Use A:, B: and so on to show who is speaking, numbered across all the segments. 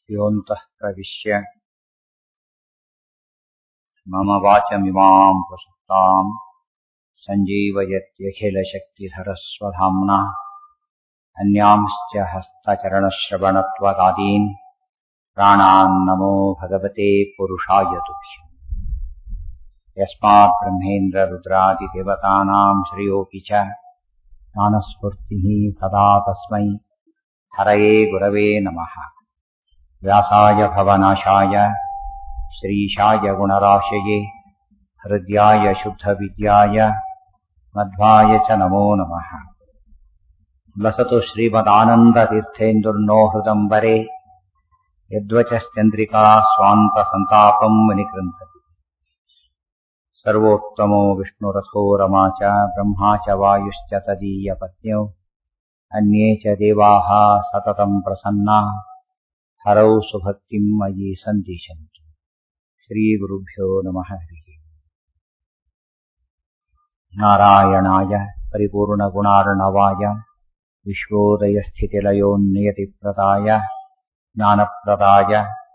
A: योऽन्तः प्रविश्य मम वाचमिमाम् प्रसुप्ताम् सञ्जीवयत्यखिलशक्तिधरस्वधाम्ना अन्यांश्च हस्तचरणश्रवणत्वगादीन् प्राणान् नमो भगवते पुरुषाय तुभ्यम् यस्मात् ब्रह्मेन्द्ररुद्रादिदेवतानाम् श्रियोऽपि च ज्ञानस्फूर्तिः सदा तस्मै हरये गुरवे नमः व्यासाय भवनाशाय श्रीशाय गुणराशये हृद्याय शुद्धविद्याय मध्वाय च नमो नमः लसतु श्रीमदानन्दतीर्थेन्दुर्नो हृदम्बरे यद्वचश्चन्द्रिका स्वान्तसन्तापम् विनिकृन्तति सर्वोत्तमो विष्णुरथो रमा च ब्रह्मा च वायुश्च तदीयपत्न्यौ अन्ये च देवाः सततम् प्रसन्ना हरौ सुभक्तिम् मयि सन्दिशन्तु श्रीगुरुभ्यो नमः हरिः नारायणाय परिपूर्णगुणार्णवाय विश्वोदयस्थितिलयोन्नियतिप्रदाय ज्ञानप्रदाय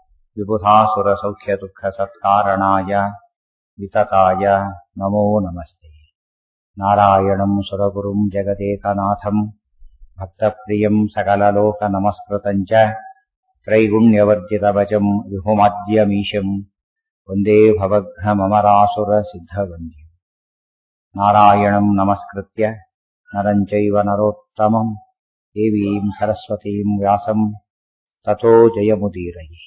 A: विबुधासुरसौख्यदुःखसत्कारणाय वितताय नमो नमस्ते नारायणम् सुरगुरुम् जगदेकनाथम् भक्तप्रियम् सकललोकनमस्कृतम् च त्रैगुण्यवर्जितवचम् विभुमाद्यमीशम् वन्दे भवघ्नममरासुरसिद्धवन्द्यम् नारायणम् नमस्कृत्य नरम् चैव नरोत्तमम् देवीम् सरस्वतीम् व्यासम् ತಥೋ ಜಯಮುದೀರಯಿ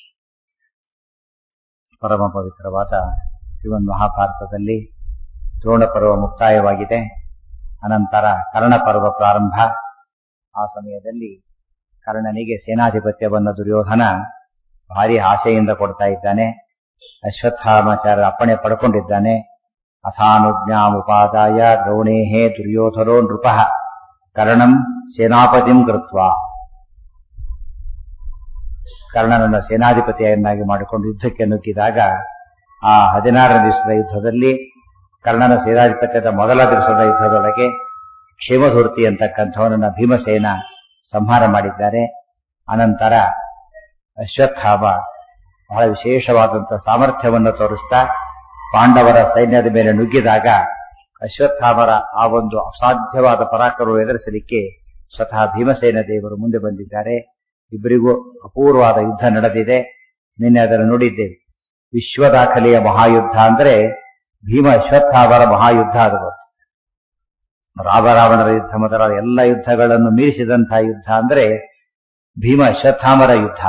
A: ಪರಮ ಪವಿತ್ರವಾದ ಶ್ರೀಮನ್ ಮಹಾಭಾರತದಲ್ಲಿ ದ್ರೋಣ ಪರ್ವ ಮುಕ್ತಾಯವಾಗಿದೆ ಅನಂತರ ಕರ್ಣ ಪರ್ವ ಪ್ರಾರಂಭ ಆ ಸಮಯದಲ್ಲಿ ಕರ್ಣನಿಗೆ ಸೇನಾಧಿಪತ್ಯವನ್ನು ದುರ್ಯೋಧನ ಭಾರಿ ಆಸೆಯಿಂದ ಕೊಡ್ತಾ ಇದ್ದಾನೆ ಅಶ್ವತ್ಥಾಮಾಚಾರ ಅಪ್ಪಣೆ ಪಡ್ಕೊಂಡಿದ್ದಾನೆ ಅಥಾನುಜ್ಞಾಮುಪಾದಾಯ ದ್ರೋಣೇಹೇ ದುರ್ಯೋಧನೋ ನೃಪ ಕರ್ಣಂ ಸೇನಾಪತಿಂ ಕೃತ್ವ ಕರ್ಣನನ್ನು ಸೇನಾಧಿಪತಿಯನ್ನಾಗಿ ಮಾಡಿಕೊಂಡು ಯುದ್ಧಕ್ಕೆ ನುಗ್ಗಿದಾಗ ಆ ಹದಿನಾರನೇ ದಿವಸದ ಯುದ್ಧದಲ್ಲಿ ಕರ್ಣನ ಸೇನಾಧಿಪತ್ಯದ ಮೊದಲ ದಿವಸದ ಯುದ್ಧದೊಳಗೆ ಕ್ಷೇಮಧೂರ್ತಿ ಅಂತಕ್ಕಂಥವನನ್ನ ಭೀಮಸೇನ ಸಂಹಾರ ಮಾಡಿದ್ದಾರೆ ಅನಂತರ ಅಶ್ವತ್ಥಾಮ ಬಹಳ ವಿಶೇಷವಾದಂತಹ ಸಾಮರ್ಥ್ಯವನ್ನು ತೋರಿಸ್ತಾ ಪಾಂಡವರ ಸೈನ್ಯದ ಮೇಲೆ ನುಗ್ಗಿದಾಗ ಅಶ್ವತ್ಥಾಮರ ಆ ಒಂದು ಅಸಾಧ್ಯವಾದ ಪರಾಕ್ರಮ ಎದುರಿಸಲಿಕ್ಕೆ ಸ್ವತಃ ಭೀಮಸೇನ ದೇವರು ಮುಂದೆ ಬಂದಿದ್ದಾರೆ ಇಬ್ಬರಿಗೂ ಅಪೂರ್ವವಾದ ಯುದ್ಧ ನಡೆದಿದೆ ನಿನ್ನೆ ಅದನ್ನು ನೋಡಿದ್ದೇವೆ ವಿಶ್ವ ದಾಖಲೆಯ ಮಹಾಯುದ್ಧ ಅಂದ್ರೆ ಭೀಮ ಅಶ್ವತ್ಥಾಮರ ಮಹಾಯುದ್ಧ ಅದು ರಾಮರಾವಣರ ಯುದ್ಧ ಮೊದಲಾದ ಎಲ್ಲ ಯುದ್ಧಗಳನ್ನು ಮೀರಿಸಿದಂತಹ ಯುದ್ಧ ಅಂದ್ರೆ ಭೀಮ ಅಶ್ವತ್ಥಾಮರ ಯುದ್ಧ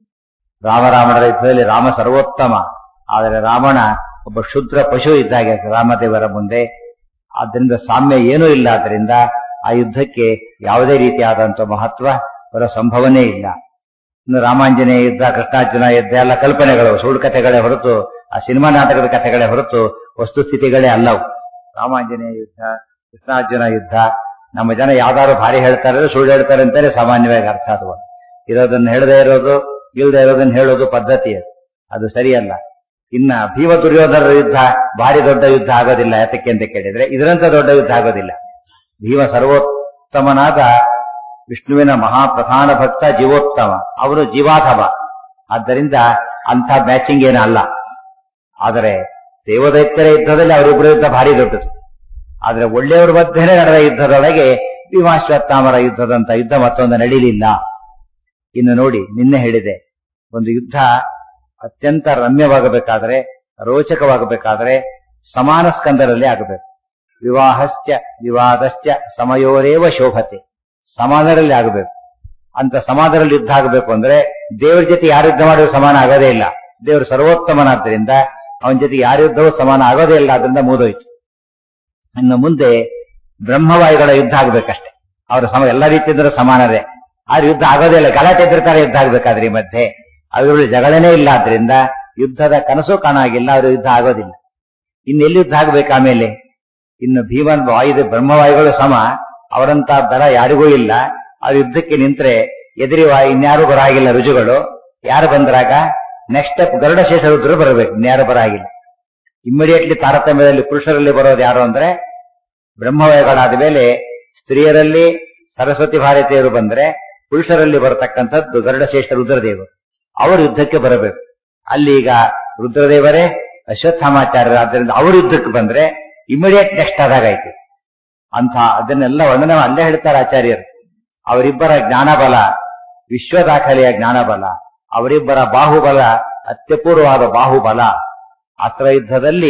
A: ರಾಮರಾವಣರ ಯುದ್ಧದಲ್ಲಿ ರಾಮ ಸರ್ವೋತ್ತಮ ಆದರೆ ರಾವಣ ಒಬ್ಬ ಶುದ್ರ ಪಶು ಇದ್ದಾಗೆ ರಾಮದೇವರ ಮುಂದೆ ಆದ್ದರಿಂದ ಸಾಮ್ಯ ಏನೂ ಇಲ್ಲ ಆದ್ರಿಂದ ಆ ಯುದ್ಧಕ್ಕೆ ಯಾವುದೇ ರೀತಿಯಾದಂತಹ ಮಹತ್ವ ಬರೋ ಸಂಭವನೇ ಇಲ್ಲ ಇನ್ನು ರಾಮಾಂಜನೇಯ ಯುದ್ಧ ಕೃಷ್ಣಾರ್ಜುನ ಯುದ್ಧ ಎಲ್ಲ ಕಲ್ಪನೆಗಳು ಸುಳ್ಳು ಕಥೆಗಳೇ ಹೊರತು ಆ ಸಿನಿಮಾ ನಾಟಕದ ಕಥೆಗಳೇ ಹೊರತು ವಸ್ತುಸ್ಥಿತಿಗಳೇ ಅಲ್ಲವು ರಾಮಾಂಜನೇಯ ಯುದ್ಧ ಕೃಷ್ಣಾರ್ಜುನ ಯುದ್ಧ ನಮ್ಮ ಜನ ಯಾವ್ದಾದ್ರು ಭಾರಿ ಹೇಳ್ತಾರೆ ಸುಳ್ಳು ಹೇಳ್ತಾರೆ ಅಂತಾನೆ ಸಾಮಾನ್ಯವಾಗಿ ಅರ್ಥ ಅದು ಇರೋದನ್ನ ಹೇಳದೇ ಇರೋದು ಇಲ್ಲದೆ ಇರೋದನ್ನ ಹೇಳೋದು ಪದ್ಧತಿ ಅದು ಅದು ಸರಿಯಲ್ಲ ಇನ್ನ ಭೀಮ ದುರ್ಯೋಧನರ ಯುದ್ಧ ಭಾರಿ ದೊಡ್ಡ ಯುದ್ಧ ಆಗೋದಿಲ್ಲ ಯಾತಕ್ಕೆ ಅಂತ ಕೇಳಿದ್ರೆ ಇದರಂತ ದೊಡ್ಡ ಯುದ್ಧ ಆಗೋದಿಲ್ಲ ಭೀಮ ಸರ್ವೋತ್ತಮನಾದ ವಿಷ್ಣುವಿನ ಮಹಾಪ್ರಧಾನ ಭಕ್ತ ಜೀವೋತ್ತಮ ಅವನು ಜೀವಾಧವ ಆದ್ದರಿಂದ ಅಂಥ ಮ್ಯಾಚಿಂಗ್ ಏನಲ್ಲ ಆದರೆ ದೇವದೈತ್ಯರ ಯುದ್ಧದಲ್ಲಿ ಅವರಿಬ್ಬರ ಯುದ್ಧ ಭಾರಿ ದೊಡ್ಡದು ಆದರೆ ಒಳ್ಳೆಯವರ ಮಧ್ಯೆ ನಡೆದ ಯುದ್ಧದೊಳಗೆ ಭೀಮಾಶ್ವತ್ಥಾಮರ ಯುದ್ಧದಂತ ಯುದ್ಧ ಮತ್ತೊಂದು ನಡೀಲಿಲ್ಲ ಇನ್ನು ನೋಡಿ ನಿನ್ನೆ ಹೇಳಿದೆ ಒಂದು ಯುದ್ಧ ಅತ್ಯಂತ ರಮ್ಯವಾಗಬೇಕಾದ್ರೆ ರೋಚಕವಾಗಬೇಕಾದ್ರೆ ಸಮಾನ ಸ್ಕಂದರಲ್ಲಿ ಆಗಬೇಕು ವಿವಾಹಶ್ಚ ವಿವಾದಶ್ಚ ಸಮಯೋರೇವ ಶೋಭತೆ ಸಮಾನರಲ್ಲಿ ಆಗಬೇಕು ಅಂತ ಸಮಾನದಲ್ಲಿ ಯುದ್ಧ ಆಗಬೇಕು ಅಂದ್ರೆ ದೇವರ ಜೊತೆ ಯಾರು ಯುದ್ಧ ಮಾಡಿದ್ರು ಸಮಾನ ಆಗೋದೇ ಇಲ್ಲ ದೇವರು ಸರ್ವೋತ್ತಮನಾದ್ದರಿಂದ ಅವನ ಜೊತೆ ಯಾರ ಯುದ್ಧವೂ ಸಮಾನ ಆಗೋದೇ ಇಲ್ಲ ಅದರಿಂದ ಮುಗಿದೋಯ್ತು ಇನ್ನು ಮುಂದೆ ಬ್ರಹ್ಮವಾಯುಗಳ ಯುದ್ಧ ಆಗ್ಬೇಕಷ್ಟೇ ಅವರ ಸಮ ಎಲ್ಲ ರೀತಿಯಿಂದ ಸಮಾನರೇ ಆದ್ರೆ ಯುದ್ಧ ಆಗೋದೇ ಇಲ್ಲ ಗಲಾಟೆ ಎದುರ್ತಾರೆ ಯುದ್ಧ ಆಗ್ಬೇಕಾದ್ರೆ ಈ ಮಧ್ಯೆ ಅವರಲ್ಲಿ ಜಗಳನೇ ಇಲ್ಲ ಆದ್ರಿಂದ ಯುದ್ಧದ ಕನಸು ಕಾಣಾಗಿಲ್ಲ ಅವರು ಯುದ್ಧ ಆಗೋದಿಲ್ಲ ಇನ್ನೆಲ್ಲಿ ಯುದ್ಧ ಆಗ್ಬೇಕು ಆಮೇಲೆ ಇನ್ನು ಭೀಮನ್ ವಾಯು ಬ್ರಹ್ಮವಾಯುಗಳು ಸಮ ಅವರಂತ ದರ ಯಾರಿಗೂ ಇಲ್ಲ ಆ ಯುದ್ಧಕ್ಕೆ ನಿಂತ್ರೆ ಎದುರಿ ಇನ್ಯಾರು ಬರಾಗಿಲ್ಲ ರುಜುಗಳು ಯಾರು ಬಂದ್ರಾಗ ನೆಕ್ಸ್ಟ್ ಸ್ಟೆಪ್ ಗರುಡಶೇಷ ರುದ್ರರು ಬರಬೇಕು ಇನ್ಯಾರು ಬರಾಗಿಲ್ಲ ಇಮಿಡಿಯೇಟ್ಲಿ ತಾರತಮ್ಯದಲ್ಲಿ ಪುರುಷರಲ್ಲಿ ಬರೋದು ಯಾರು ಅಂದ್ರೆ ಬ್ರಹ್ಮವಯಗಳಾದ ಮೇಲೆ ಸ್ತ್ರೀಯರಲ್ಲಿ ಸರಸ್ವತಿ ಭಾರತೀಯರು ಬಂದ್ರೆ ಪುರುಷರಲ್ಲಿ ಬರತಕ್ಕಂಥದ್ದು ಗರುಡಶ್ರೇಷ್ಠ ರುದ್ರದೇವರು ಅವರು ಯುದ್ಧಕ್ಕೆ ಬರಬೇಕು ಅಲ್ಲಿ ಈಗ ರುದ್ರದೇವರೇ ಅಶ್ವತ್ಥಾಮಾಚಾರ್ಯರು ಆದ್ದರಿಂದ ಅವ್ರ ಯುದ್ಧಕ್ಕೆ ಬಂದ್ರೆ ಇಮಿಡಿಯೇಟ್ ನೆಕ್ಸ್ಟ್ ಆದಾಗಾಯ್ತು ಅಂತ ಅದನ್ನೆಲ್ಲ ವರ್ಣನೆ ಅಲ್ಲೇ ಹೇಳ್ತಾರೆ ಆಚಾರ್ಯರು ಅವರಿಬ್ಬರ ಜ್ಞಾನಬಲ ವಿಶ್ವ ದಾಖಲೆಯ ಜ್ಞಾನಬಲ ಅವರಿಬ್ಬರ ಬಾಹುಬಲ ಅತ್ಯಪೂರ್ವವಾದ ಬಾಹುಬಲ ಅಸ್ತ್ರ ಯುದ್ಧದಲ್ಲಿ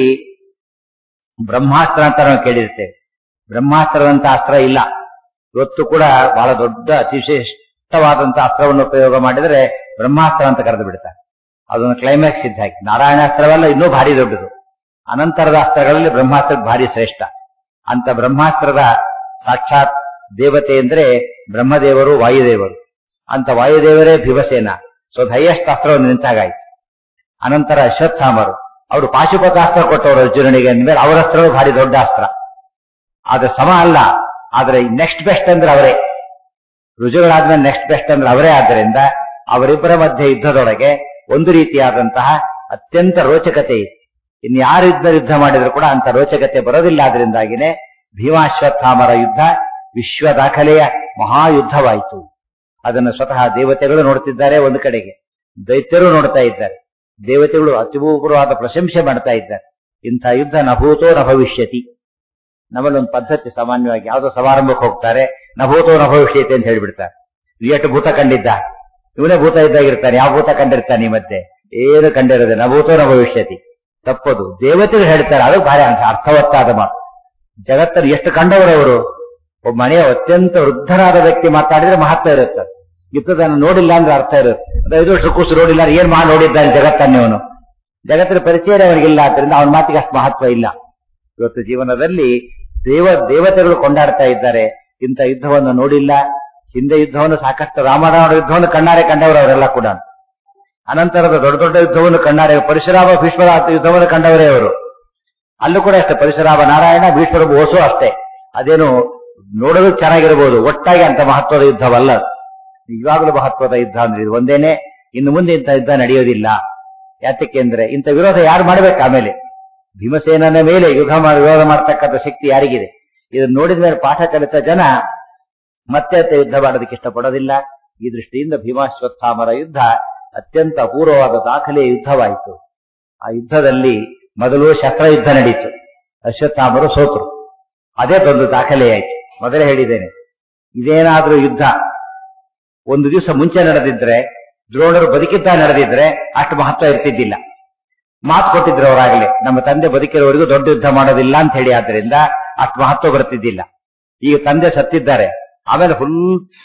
A: ಬ್ರಹ್ಮಾಸ್ತ್ರ ಅಂತ ನಾವು ಕೇಳಿರ್ತೇವೆ ಬ್ರಹ್ಮಾಸ್ತ್ರದಂತ ಅಸ್ತ್ರ ಇಲ್ಲ ಇವತ್ತು ಕೂಡ ಬಹಳ ದೊಡ್ಡ ಅತಿಶ್ರೇಷ್ಠವಾದಂತಹ ಅಸ್ತ್ರವನ್ನು ಉಪಯೋಗ ಮಾಡಿದರೆ ಬ್ರಹ್ಮಾಸ್ತ್ರ ಅಂತ ಕರೆದು ಬಿಡ್ತಾರೆ ಅದೊಂದು ಕ್ಲೈಮ್ಯಾಕ್ಸ್ ಇದ್ದ ಹಾಗೆ ನಾರಾಯಣಾಸ್ತ್ರವೆಲ್ಲ ಇನ್ನೂ ಭಾರಿ ದೊಡ್ಡದು ಅನಂತರದ ಅಸ್ತ್ರಗಳಲ್ಲಿ ಬ್ರಹ್ಮಾಸ್ತ್ರ ಭಾರಿ ಶ್ರೇಷ್ಠ ಅಂತ ಬ್ರಹ್ಮಾಸ್ತ್ರದ ಸಾಕ್ಷಾತ್ ದೇವತೆ ಅಂದ್ರೆ ಬ್ರಹ್ಮದೇವರು ವಾಯುದೇವರು ಅಂತ ವಾಯುದೇವರೇ ಭೀಮಸೇನ ಸೊ ಹೈಯೆಸ್ಟ್ ಅಸ್ತ್ರವನ್ನು ನಿಂತಾಗಾಯ್ತು ಅನಂತರ ಅಶ್ವತ್ಥಾಮರು ಅವರು ಪಾಶುಪತಾಸ್ತ್ರ ಕೊಟ್ಟವರು ಅರ್ಜುನನಿಗೆ ಅಂದ್ಮೇಲೆ ಅವರ ಅಸ್ತ್ರವು ಭಾರಿ ದೊಡ್ಡ ಅಸ್ತ್ರ ಆದ್ರೆ ಸಮ ಅಲ್ಲ ಆದ್ರೆ ನೆಕ್ಸ್ಟ್ ಬೆಸ್ಟ್ ಅಂದ್ರೆ ಅವರೇ ರುಜುಗಳಾದ್ಮೇಲೆ ನೆಕ್ಸ್ಟ್ ಬೆಸ್ಟ್ ಅಂದ್ರೆ ಅವರೇ ಆದ್ದರಿಂದ ಅವರಿಬ್ಬರ ಮಧ್ಯೆ ಯುದ್ಧದೊಳಗೆ ಒಂದು ರೀತಿಯಾದಂತಹ ಅತ್ಯಂತ ರೋಚಕತೆ ಇದೆ ಇನ್ನು ಯಾರು ಯುದ್ಧ ಯುದ್ಧ ಮಾಡಿದ್ರು ಕೂಡ ಅಂತ ರೋಚಕತೆ ಬರೋದಿಲ್ಲ ಆದ್ರಿಂದಾಗಿನೇ ಭೀಮಾಶ್ವತ್ಥಾಮರ ಯುದ್ಧ ವಿಶ್ವ ದಾಖಲೆಯ ಮಹಾಯುದ್ಧವಾಯಿತು ಅದನ್ನು ಸ್ವತಃ ದೇವತೆಗಳು ನೋಡ್ತಿದ್ದಾರೆ ಒಂದು ಕಡೆಗೆ ದೈತ್ಯರು ನೋಡ್ತಾ ಇದ್ದಾರೆ ದೇವತೆಗಳು ಅತ್ಯಪೂರ್ವವಾದ ಪ್ರಶಂಸೆ ಮಾಡ್ತಾ ಇದ್ದಾರೆ ಇಂಥ ಯುದ್ಧ ನಭೂತೋ ನ ಭವಿಷ್ಯತಿ ನಮ್ಮಲ್ಲೊಂದು ಪದ್ಧತಿ ಸಾಮಾನ್ಯವಾಗಿ ಯಾವುದೋ ಸಮಾರಂಭಕ್ಕೆ ಹೋಗ್ತಾರೆ ನಭೂತೋ ನ ಭವಿಷ್ಯತಿ ಅಂತ ಹೇಳ್ಬಿಡ್ತಾರೆ ಎಷ್ಟು ಭೂತ ಕಂಡಿದ್ದ ಇವನೇ ಭೂತ ಇದ್ದಾಗಿರ್ತಾನೆ ಯಾವ ಭೂತ ಕಂಡಿರ್ತಾನೆ ಈ ಮಧ್ಯೆ ಏನು ಕಂಡಿರೋದೆ ನಭೂತೋ ನ ಭವಿಷ್ಯತಿ ತಪ್ಪದು ದೇವತೆಗಳು ಹೇಳ್ತಾರೆ ಅದು ಭಾರಿ ಅಂತ ಅರ್ಥವತ್ತಾದ ಮಾತು ಜಗತ್ತನ್ನು ಎಷ್ಟು ಕಂಡವರವರು ಒಬ್ಬ ಮನೆಯ ಅತ್ಯಂತ ವೃದ್ಧರಾದ ವ್ಯಕ್ತಿ ಮಾತಾಡಿದ್ರೆ ಮಹತ್ವ ಇರುತ್ತೆ ಯುದ್ಧದನ್ನು ನೋಡಿಲ್ಲ ಅಂದ್ರೆ ಅರ್ಥ ಇರುತ್ತೆ ಅದು ಐದು ವರ್ಷ ಕೂಸು ನೋಡಿಲ್ಲ ಅಂದ್ರೆ ಏನ್ ಮಾಡಿ ನೋಡಿದ್ದಾನೆ ಜಗತ್ತನ್ನೇ ಅವನು ಜಗತ್ತಿನ ಪರಿಚಯ ಅವನಿಗಿಲ್ಲ ಆದ್ರಿಂದ ಅವನ ಮಾತಿಗೆ ಅಷ್ಟು ಮಹತ್ವ ಇಲ್ಲ ಇವತ್ತು ಜೀವನದಲ್ಲಿ ದೇವ ದೇವತೆಗಳು ಕೊಂಡಾಡ್ತಾ ಇದ್ದಾರೆ ಇಂಥ ಯುದ್ಧವನ್ನು ನೋಡಿಲ್ಲ ಹಿಂದೆ ಯುದ್ಧವನ್ನು ಸಾಕಷ್ಟು ರಾಮರಾವಣ ಯುದ್ಧವನ್ನು ಕಣ್ಣಾರೆ ಕಂಡವರು ಅವರೆಲ್ಲ ಕೂಡ ಅನಂತರದ ದೊಡ್ಡ ದೊಡ್ಡ ಯುದ್ಧವನ್ನು ಕಣ್ಣಾರೆ ಪರಶುರಾಮ ಭೀಷ್ಮರ ಯುದ್ಧವನ್ನು ಕಂಡವರೇ ಅವರು ಅಲ್ಲೂ ಕೂಡ ಅಷ್ಟೇ ಪರಶುರಾಮ ನಾರಾಯಣ ಭೀಷ್ಮರ ಓಸು ಅಷ್ಟೇ ಅದೇನು ನೋಡಲು ಚೆನ್ನಾಗಿರಬಹುದು ಒಟ್ಟಾಗಿ ಅಂತ ಮಹತ್ವದ ಯುದ್ಧವಲ್ಲ ನಿಜವಾಗಲೂ ಮಹತ್ವದ ಯುದ್ಧ ಅಂದ್ರೆ ಇದು ಒಂದೇನೆ ಇನ್ನು ಮುಂದೆ ಇಂಥ ಯುದ್ಧ ನಡೆಯೋದಿಲ್ಲ ಯಾತಕ್ಕೆಂದ್ರೆ ಇಂಥ ವಿರೋಧ ಯಾರು ಮಾಡ್ಬೇಕು ಆಮೇಲೆ ಭೀಮಸೇನನ ಮೇಲೆ ಯುದ್ಧ ಮಾಡಿ ವಿರೋಧ ಮಾಡ್ತಕ್ಕಂಥ ಶಕ್ತಿ ಯಾರಿಗಿದೆ ಇದನ್ನು ನೋಡಿದ ಮೇಲೆ ಪಾಠ ಕಲಿತ ಜನ ಮತ್ತೆ ಮತ್ತೆ ಯುದ್ಧ ಮಾಡೋದಕ್ಕೆ ಇಷ್ಟಪಡೋದಿಲ್ಲ ಈ ದೃಷ್ಟಿಯಿಂದ ಭೀಮಾಶ್ವತ್ಥಾಮರ ಯುದ್ಧ ಅತ್ಯಂತ ಅಪೂರ್ವವಾದ ದಾಖಲೆಯ ಯುದ್ಧವಾಯಿತು ಆ ಯುದ್ಧದಲ್ಲಿ ಮೊದಲು ಶಸ್ತ್ರ ಯುದ್ಧ ನಡೀತು ಅಶ್ವತ್ಥಾಮರು ಸೋತರು ಅದೇ ಒಂದು ದಾಖಲೆಯಾಯಿತು ಮೊದಲೇ ಹೇಳಿದ್ದೇನೆ ಇದೇನಾದ್ರೂ ಯುದ್ಧ ಒಂದು ದಿವಸ ಮುಂಚೆ ನಡೆದಿದ್ರೆ ದ್ರೋಣರು ಬದುಕಿದ್ದ ನಡೆದಿದ್ರೆ ಅಷ್ಟು ಮಹತ್ವ ಇರ್ತಿದ್ದಿಲ್ಲ ಮಾತು ಕೊಟ್ಟಿದ್ರು ಅವರಾಗಲೇ ನಮ್ಮ ತಂದೆ ಬದುಕಿರೋವರೆಗೂ ದೊಡ್ಡ ಯುದ್ಧ ಮಾಡೋದಿಲ್ಲ ಅಂತ ಹೇಳಿ ಆದ್ರಿಂದ ಅಷ್ಟು ಮಹತ್ವ ಬರ್ತಿದ್ದಿಲ್ಲ ಈಗ ತಂದೆ ಸತ್ತಿದ್ದಾರೆ ಆಮೇಲೆ ಫುಲ್